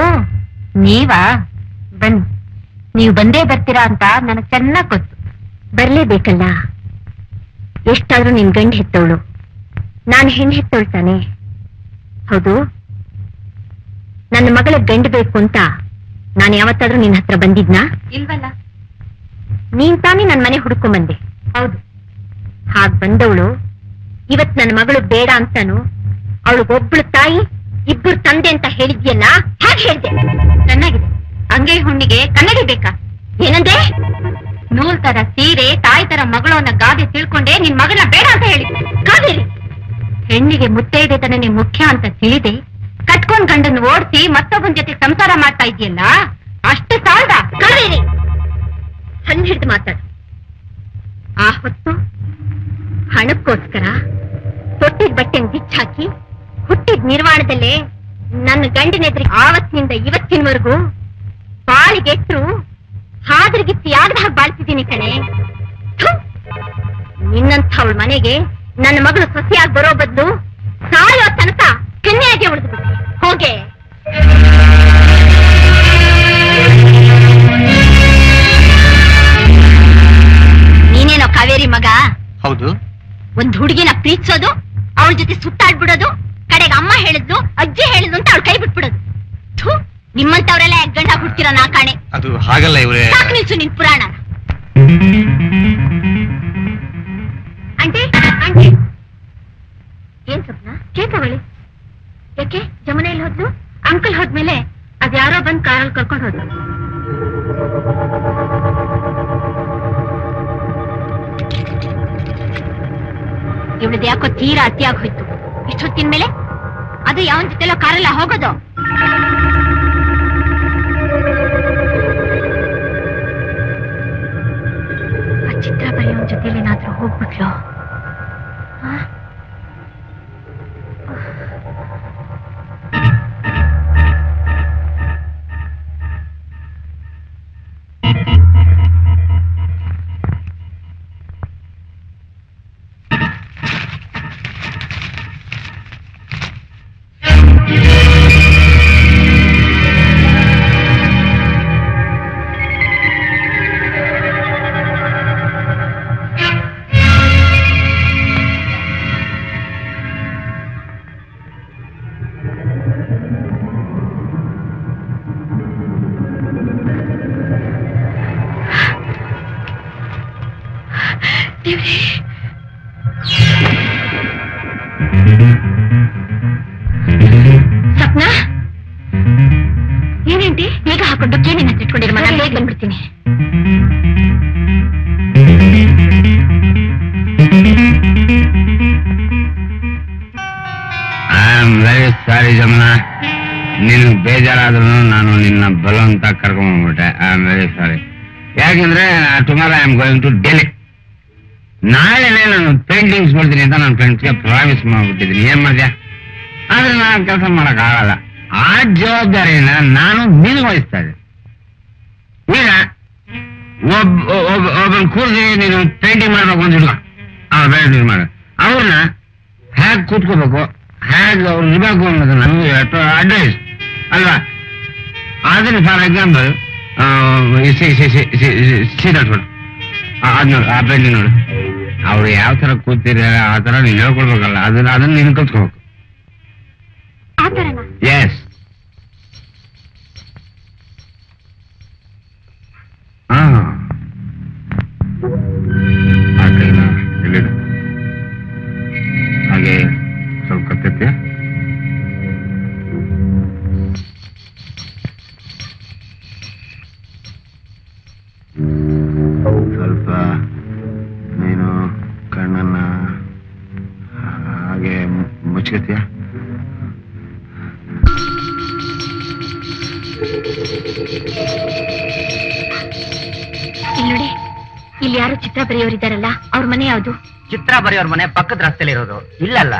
ನೀವಾ ಬನ್ನಿ ನೀವು ಬಂದೇ ಬರ್ತೀರಾ ಅಂತ ನನಗ್ ಚೆನ್ನಾಗ್ ಗೊತ್ತು ಬರ್ಲೇಬೇಕಲ್ಲ ಎಷ್ಟಾದ್ರೂ ನಿನ್ ಗಂಡ ಹೆತ್ತವಳು ನಾನು ಹೆಣ್ಣು ಹೆತ್ತವಳು ತಾನೆ ಹೌದು ನನ್ನ ಮಗಳ ಗಂಡ ಬೇಕು ಅಂತ ನಾನು ಯಾವತ್ತಾದ್ರೂ ನಿನ್ನ ಹತ್ರ ಬಂದಿದ್ನಾ ಇಲ್ವಲ್ಲ ನೀನ್ ತಾನೇ ನನ್ನ ಮನೆ ಹುಡ್ಕೊಂಡ್ ಬಂದೆ ಹೌದು ಹಾಗ್ ಬಂದವಳು ಇವತ್ ನನ್ನ ಮಗಳು ಬೇಡ ಅಂತಾನು ಅವಳಿಗೊಬ್ಳು ತಾಯಿ ಇಬ್ಬರು ತಂದೆ ಅಂತ ಹೇಳಿದ್ಯಲ್ಲ ಹೇಗೆ ಹೇಳ್ದೆ ಚೆನ್ನಾಗಿದೆ ಅಂಗೈ ಹುಣ್ಣಿಗೆ ಕನ್ನಡಿ ಬೇಕಾ ಏನಂದೆ ನೂಲ್ ತರ ಸೀರೆ ತಾಯಿ ತರ ಮಗಳು ಅನ್ನೋ ಗಾದೆ ತಿಳ್ಕೊಂಡೆ ನಿನ್ ಮಗಳನ್ನ ಬೇಡ ಅಂತ ಹೇಳಿ ಕಾವೇರಿ ಹೆಣ್ಣಿಗೆ ಮುತ್ತೈದೆತನೇ ಮುಖ್ಯ ಅಂತ ತಿಳಿದೆ ಕಟ್ಕೊಂಡ್ ಗಂಡನ್ ಓಡಿಸಿ ಮತ್ತೊಬ್ಬನ ಜೊತೆ ಸಂಸಾರ ಮಾಡ್ತಾ ಇದೆಯಲ್ಲ ಅಷ್ಟು ಸಾಲದ ಕಾವೇರಿ ಹಣ್ಣು ಹಿಡಿದು ಮಾತಾಡು ಆ ಹೊತ್ತು ಹಣಕ್ಕೋಸ್ಕರ ತೊಟ್ಟಿದ ಬಟ್ಟೆ ಬಿಚ್ಚಾಕಿ ಹುಟ್ಟಿದ ನಿರ್ವಾಣದಲ್ಲೇ ನನ್ನ ಗಂಡನೆದ್ರಿಗೆ ಆವತ್ತಿನಿಂದ ಇವತ್ತಿನವರೆಗೂ ಬಾಳಿಗೆಟ್ರು ಹಾದ್ರಗಿತ್ತಿ ಯಾವ್ದ ಹಾಗೆ ಬಾಳ್ತಿದ್ದೀನಿ ಕಣೆ ಥು! ನಿನ್ನಂಥವಳ ಮನೆಗೆ ನನ್ನ ಮಗಳು ಸೊಸೆಯಾಗಿ ಬರೋ ಬದಲು ಸಾಯೋ ತನಕ ಕನ್ಯಾಗೆ ಉಳಿದು ಹೋಗೆ ನೀನೇನೋ ಕಾವೇರಿ ಮಗ ಹೌದು ಒಂದ್ ಹುಡುಗಿನ ಪ್ರೀತಿಸೋದು ಅವಳ ಜೊತೆ ಸುತ್ತಾಡ್ಬಿಡೋದು ಕಡೆಗೆ ಅಮ್ಮ ಹೇಳಿದ್ಲು ಅಜ್ಜಿ ಹೇಳಿದ್ಲು ಅಂತ ಅವಳು ಕೈ ಬಿಟ್ಬಿಡೋದು ಥು, ನಿಮ್ಮಂತವ್ರೆಲ್ಲ ಯಾಕ್ ಗಂಡ ಹುಡ್ತಿರೋ ನಾ ಕಾಣೆ ಅದು ಹಾಗಲ್ಲ ಇವ್ರೆ ಸಾಕು ನಿಲ್ಸು ನಿನ್ ಪುರಾಣ ಆಂಟಿ ಆಂಟಿ ಏನ್ ಸ್ವಪ್ನ ಕೇಳ್ತವಳಿ ಯಾಕೆ ಜಮುನ ಎಲ್ಲಿ ಹೋದ್ಲು ಅಂಕಲ್ ಹೋದ್ಮೇಲೆ ಅದ್ಯಾರೋ ಬಂದ್ ಕಾರಲ್ಲಿ ಕರ್ಕೊಂಡು ಹೋದ್ರು ಇವಳದ್ ಯಾಕೋ ತೀರಾ ಅತಿಯಾಗಿ ಹೋಯ್ತು ಇಷ್ಟೊತ್ತಿನ ಮೇಲೆ ಅದು ಯಾವನ್ ಜೊತೆಲ್ಲ ಕಾರೆಲ್ಲ ಹೋಗೋದು ಆ ಚಿತ್ರ ಬರೆಯೋನ್ ಜೊತೆಲಿ ಏನಾದ್ರೂ ಹೋಗ್ಬಿಟ್ಲು ಆ? ಸಪ್ನ ಏನೇಂಟಿ ಬೇಗ ಹಾಕೊಂಡು ಕೇಳಿನ ಇಟ್ಕೊಂಡಿರ ಮಗ ಬೇಗ ಬಂದ್ಬಿಡ್ತೀನಿ I am very sorry Jamuna ನಿನ್ ಬೇಜಾರಾದ್ರೂ ನಾನು ನಿನ್ನ ಬಲವಂತ ಕರ್ಕೊಂಡ್ಬಿಟ್ಟೆ ಐ ಆಮ್ ವೆರಿ ಸಾರಿ ಯಾಕೆಂದ್ರೆ tomorrow I am going to Delhi ನಾಳೆನೆ ನಾನು ಪೇಂಟಿಂಗ್ಸ್ ಕೊಡ್ತೀನಿ ಅಂತ ನನ್ನ ಫ್ರೆಂಡ್ಸ್ಗೆ ಪ್ರಾಮಿಸ್ ಮಾಡ್ಬಿಟ್ಟಿದ್ದೀನಿ ಏನ್ ಮಾಡ್ದ್ಯಾ ಆದ್ರೆ ನಾನು ಕೆಲಸ ಮಾಡಕ್ ಆಗಲ್ಲ ಆ ಜವಾಬ್ದಾರಿನ ನಾನು ನಿನಗೆ ವಹಿಸ್ತಾ ಇದ್ದೆ ಈಗ ಒಬ್ಬ ಒಬ್ಬ ಒಬ್ಬನ ಕೂರ್ಸಿ ನೀನು ಪೇಂಟಿಂಗ್ ಮಾಡ್ಬೇಕು ಅಂತ ಇಟ್ಕೊ ಆ ಪೇಂಟಿಂಗ್ ಮಾಡ ಅವ್ರನ್ನ ಹೇಗ್ ಕೂತ್ಕೋಬೇಕು ಹೇಗ್ ಅವ್ರು ಇರಬೇಕು ಅನ್ನೋದು ನಮಗೆ ಅಡ್ವೈಸ್ ಅಲ್ವಾ ಅದನ್ನ ಫಾರ್ ಎಕ್ಸಾಂಪಲ್ ಸೀಟ್ ಹಚ್ಬಿಡು ಅದ್ ನೋಡು ಆ ಪೇಂಟಿಂಗ್ ನೋಡು ಅವ್ರು ಯಾವ ತರ ಕೂತಿದ್ದಾರೆ ಆ ತರ ನೀನ್ ಹೇಳ್ಕೊಡ್ಬೇಕಲ್ಲ ಅದನ್ನ ಅದನ್ನ ನೀನು ಕಲ್ತ್ಕೋಬೇಕು ಆ ಥರನಾ ಎಸ್ ಹಾ ಆ ಕೈನ ಎಲ್ಲಿಡು ಹಾಗೆ ಸ್ವಲ್ಪ ಕತ್ತೈತೆ ಸ್ವಲ್ಪ ನೀನು ಕಣ್ಣನ್ನ ಹಾಗೆ ಮುಚ್ಕತ್ತೀಯ ಇಲ್ಲಿ ನೋಡಿ ಇಲ್ಲಿ ಯಾರು ಚಿತ್ರ ಬರೆಯೋರಿದ್ದಾರಲ್ಲ ಅವ್ರ ಮನೆ ಯಾವ್ದು ಚಿತ್ರ ಬರೆಯೋರ್ ಮನೆ ಪಕ್ಕದ ರಸ್ತೆಲಿ ಇರೋದು ಇಲ್ಲಲ್ಲ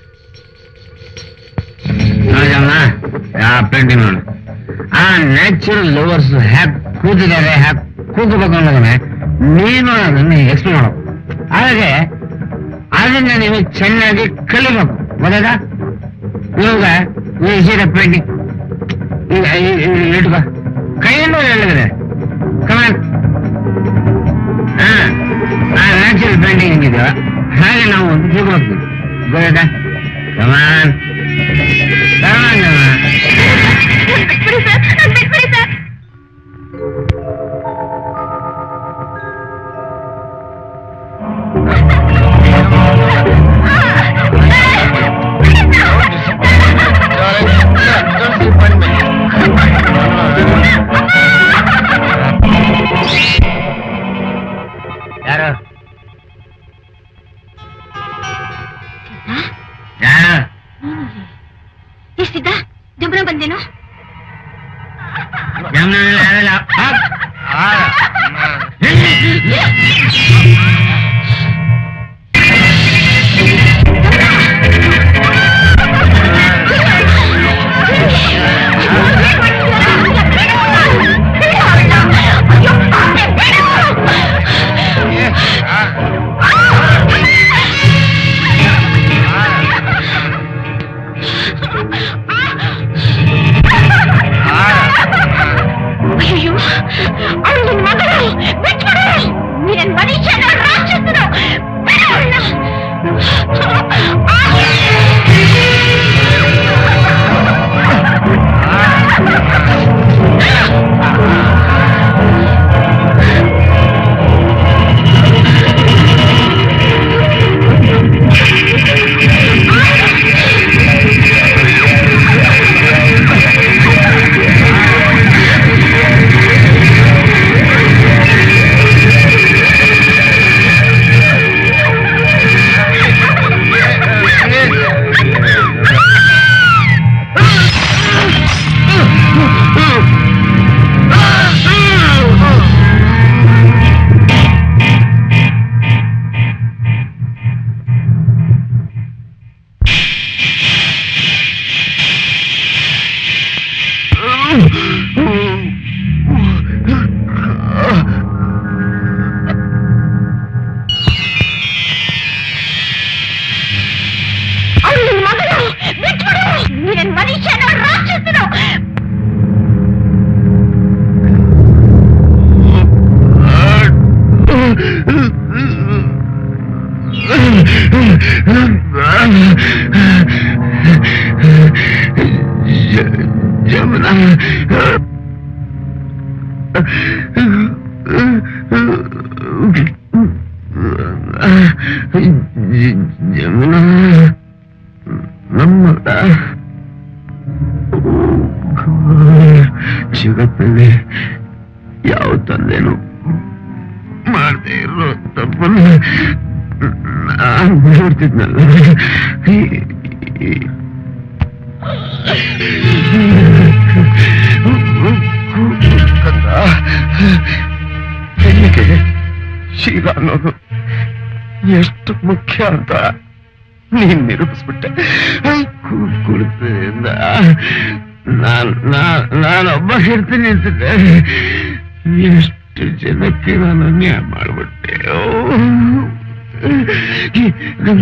ನೋಡಿದಮ್ಮ ಆ ಪೇಂಟಿಂಗ್ ನೋಡು ಆ ನ್ಯಾಚುರಲ್ ಲವರ್ಸ್ ಹ್ಯಾಕ್ ಕೂತಿದ್ದಾರೆ ಹ್ಯಾಕ್ ಕೂಗಬೇಕು ಅನ್ನೋದನ್ನ ನೀನು ಅದನ್ನ ಎಕ್ಸ್ಪ್ಲೇನ್ ಮಾಡಬೇಕು ಹಾಗೆ ಅದನ್ನ ನೀವು ಚೆನ್ನಾಗಿ ಕಲಿಬೇಕು ಗೊತ್ತಾಯ್ತಾ ಇವಾಗ ಈ ಸೀರೆ ಪೇಂಟಿಂಗ್ ಈಗ ಇಟ್ಕೋ ಹೇಳಿದ್ರೆ ಹೇಳಿದ್ರೆ ಕಮಾನ್ ಹಾ ನ್ಯಾಚುರಲ್ ಪೇಂಟಿಂಗ್ ಹೆಂಗಿದೆಯೋ ಹಾಗೆ ನಾವು ಒಂದು ಜೀವ ಹೋಗ್ತೀವಿ ಗೊತ್ತಾಯ್ತಾ ಕಮಾನ್ ಕಮಾನ್ ಕಮಾನ್ ಬಿಟ್ಬಿಡಿ ಸರ್ ನನ್ ಬಿಟ್ಬಿಡಿ ಸರ್ ಯಾರು ಯಾರು ಎಷ್ಟಿದ್ದ ಜಂಬನ ಬಂದೇನು ಜಮನಲ್ಲಿ ಯಾರಲ್ಲ ಅಯ್ಯೋ ಅವಳು ನಿನ್ ಮಗಳು ಬಿಟ್ಬಿಡು ನೀನ್ ಮನುಷ್ಯನ ರಾಕ್ಷಸನು ಬಿಡು ಅವ್ಳ್ನ. ಅವಳು ನಿನ್ ಮಗಳು ಬಿಟ್ಬಿಡು ನೀನ್ ಮನುಷ್ಯನ ರಾಕ್ಷಸನು ಜಮುನಾ ಜಮುನಾ ನಮ್ಮ ಜಗತ್ತಲ್ಲಿ ಯಾವ ತಂದೆನು ಮಾಡದೆ ಇರೋ ತಪ್ಪನ್ನು ನಾನು ನೋಡ್ತಿದ್ನಲ್ಲ ಹೆಣ್ಣಿಗೆ ಶೀಲ ಅನ್ನೋದು ಎಷ್ಟು ಮುಖ್ಯ ಅಂತ ನೀನ್ ನಿರೂಪಿಸ್ಬಿಟ್ಟೆ ಕು- ಕುಡಿತದಿಂದ ನಾನ್ ನಾನ್ ನಾನೊಬ್ಬ ಇರ್ತೀನಿ ಅಂತಿದ್ದೆ ಎಷ್ಟು ಜನಕ್ಕೆ ನಾನು ಅನ್ಯಾಯ ಮಾಡ್ಬಿಟ್ಟೆ ಓ. ನಮ್ಮ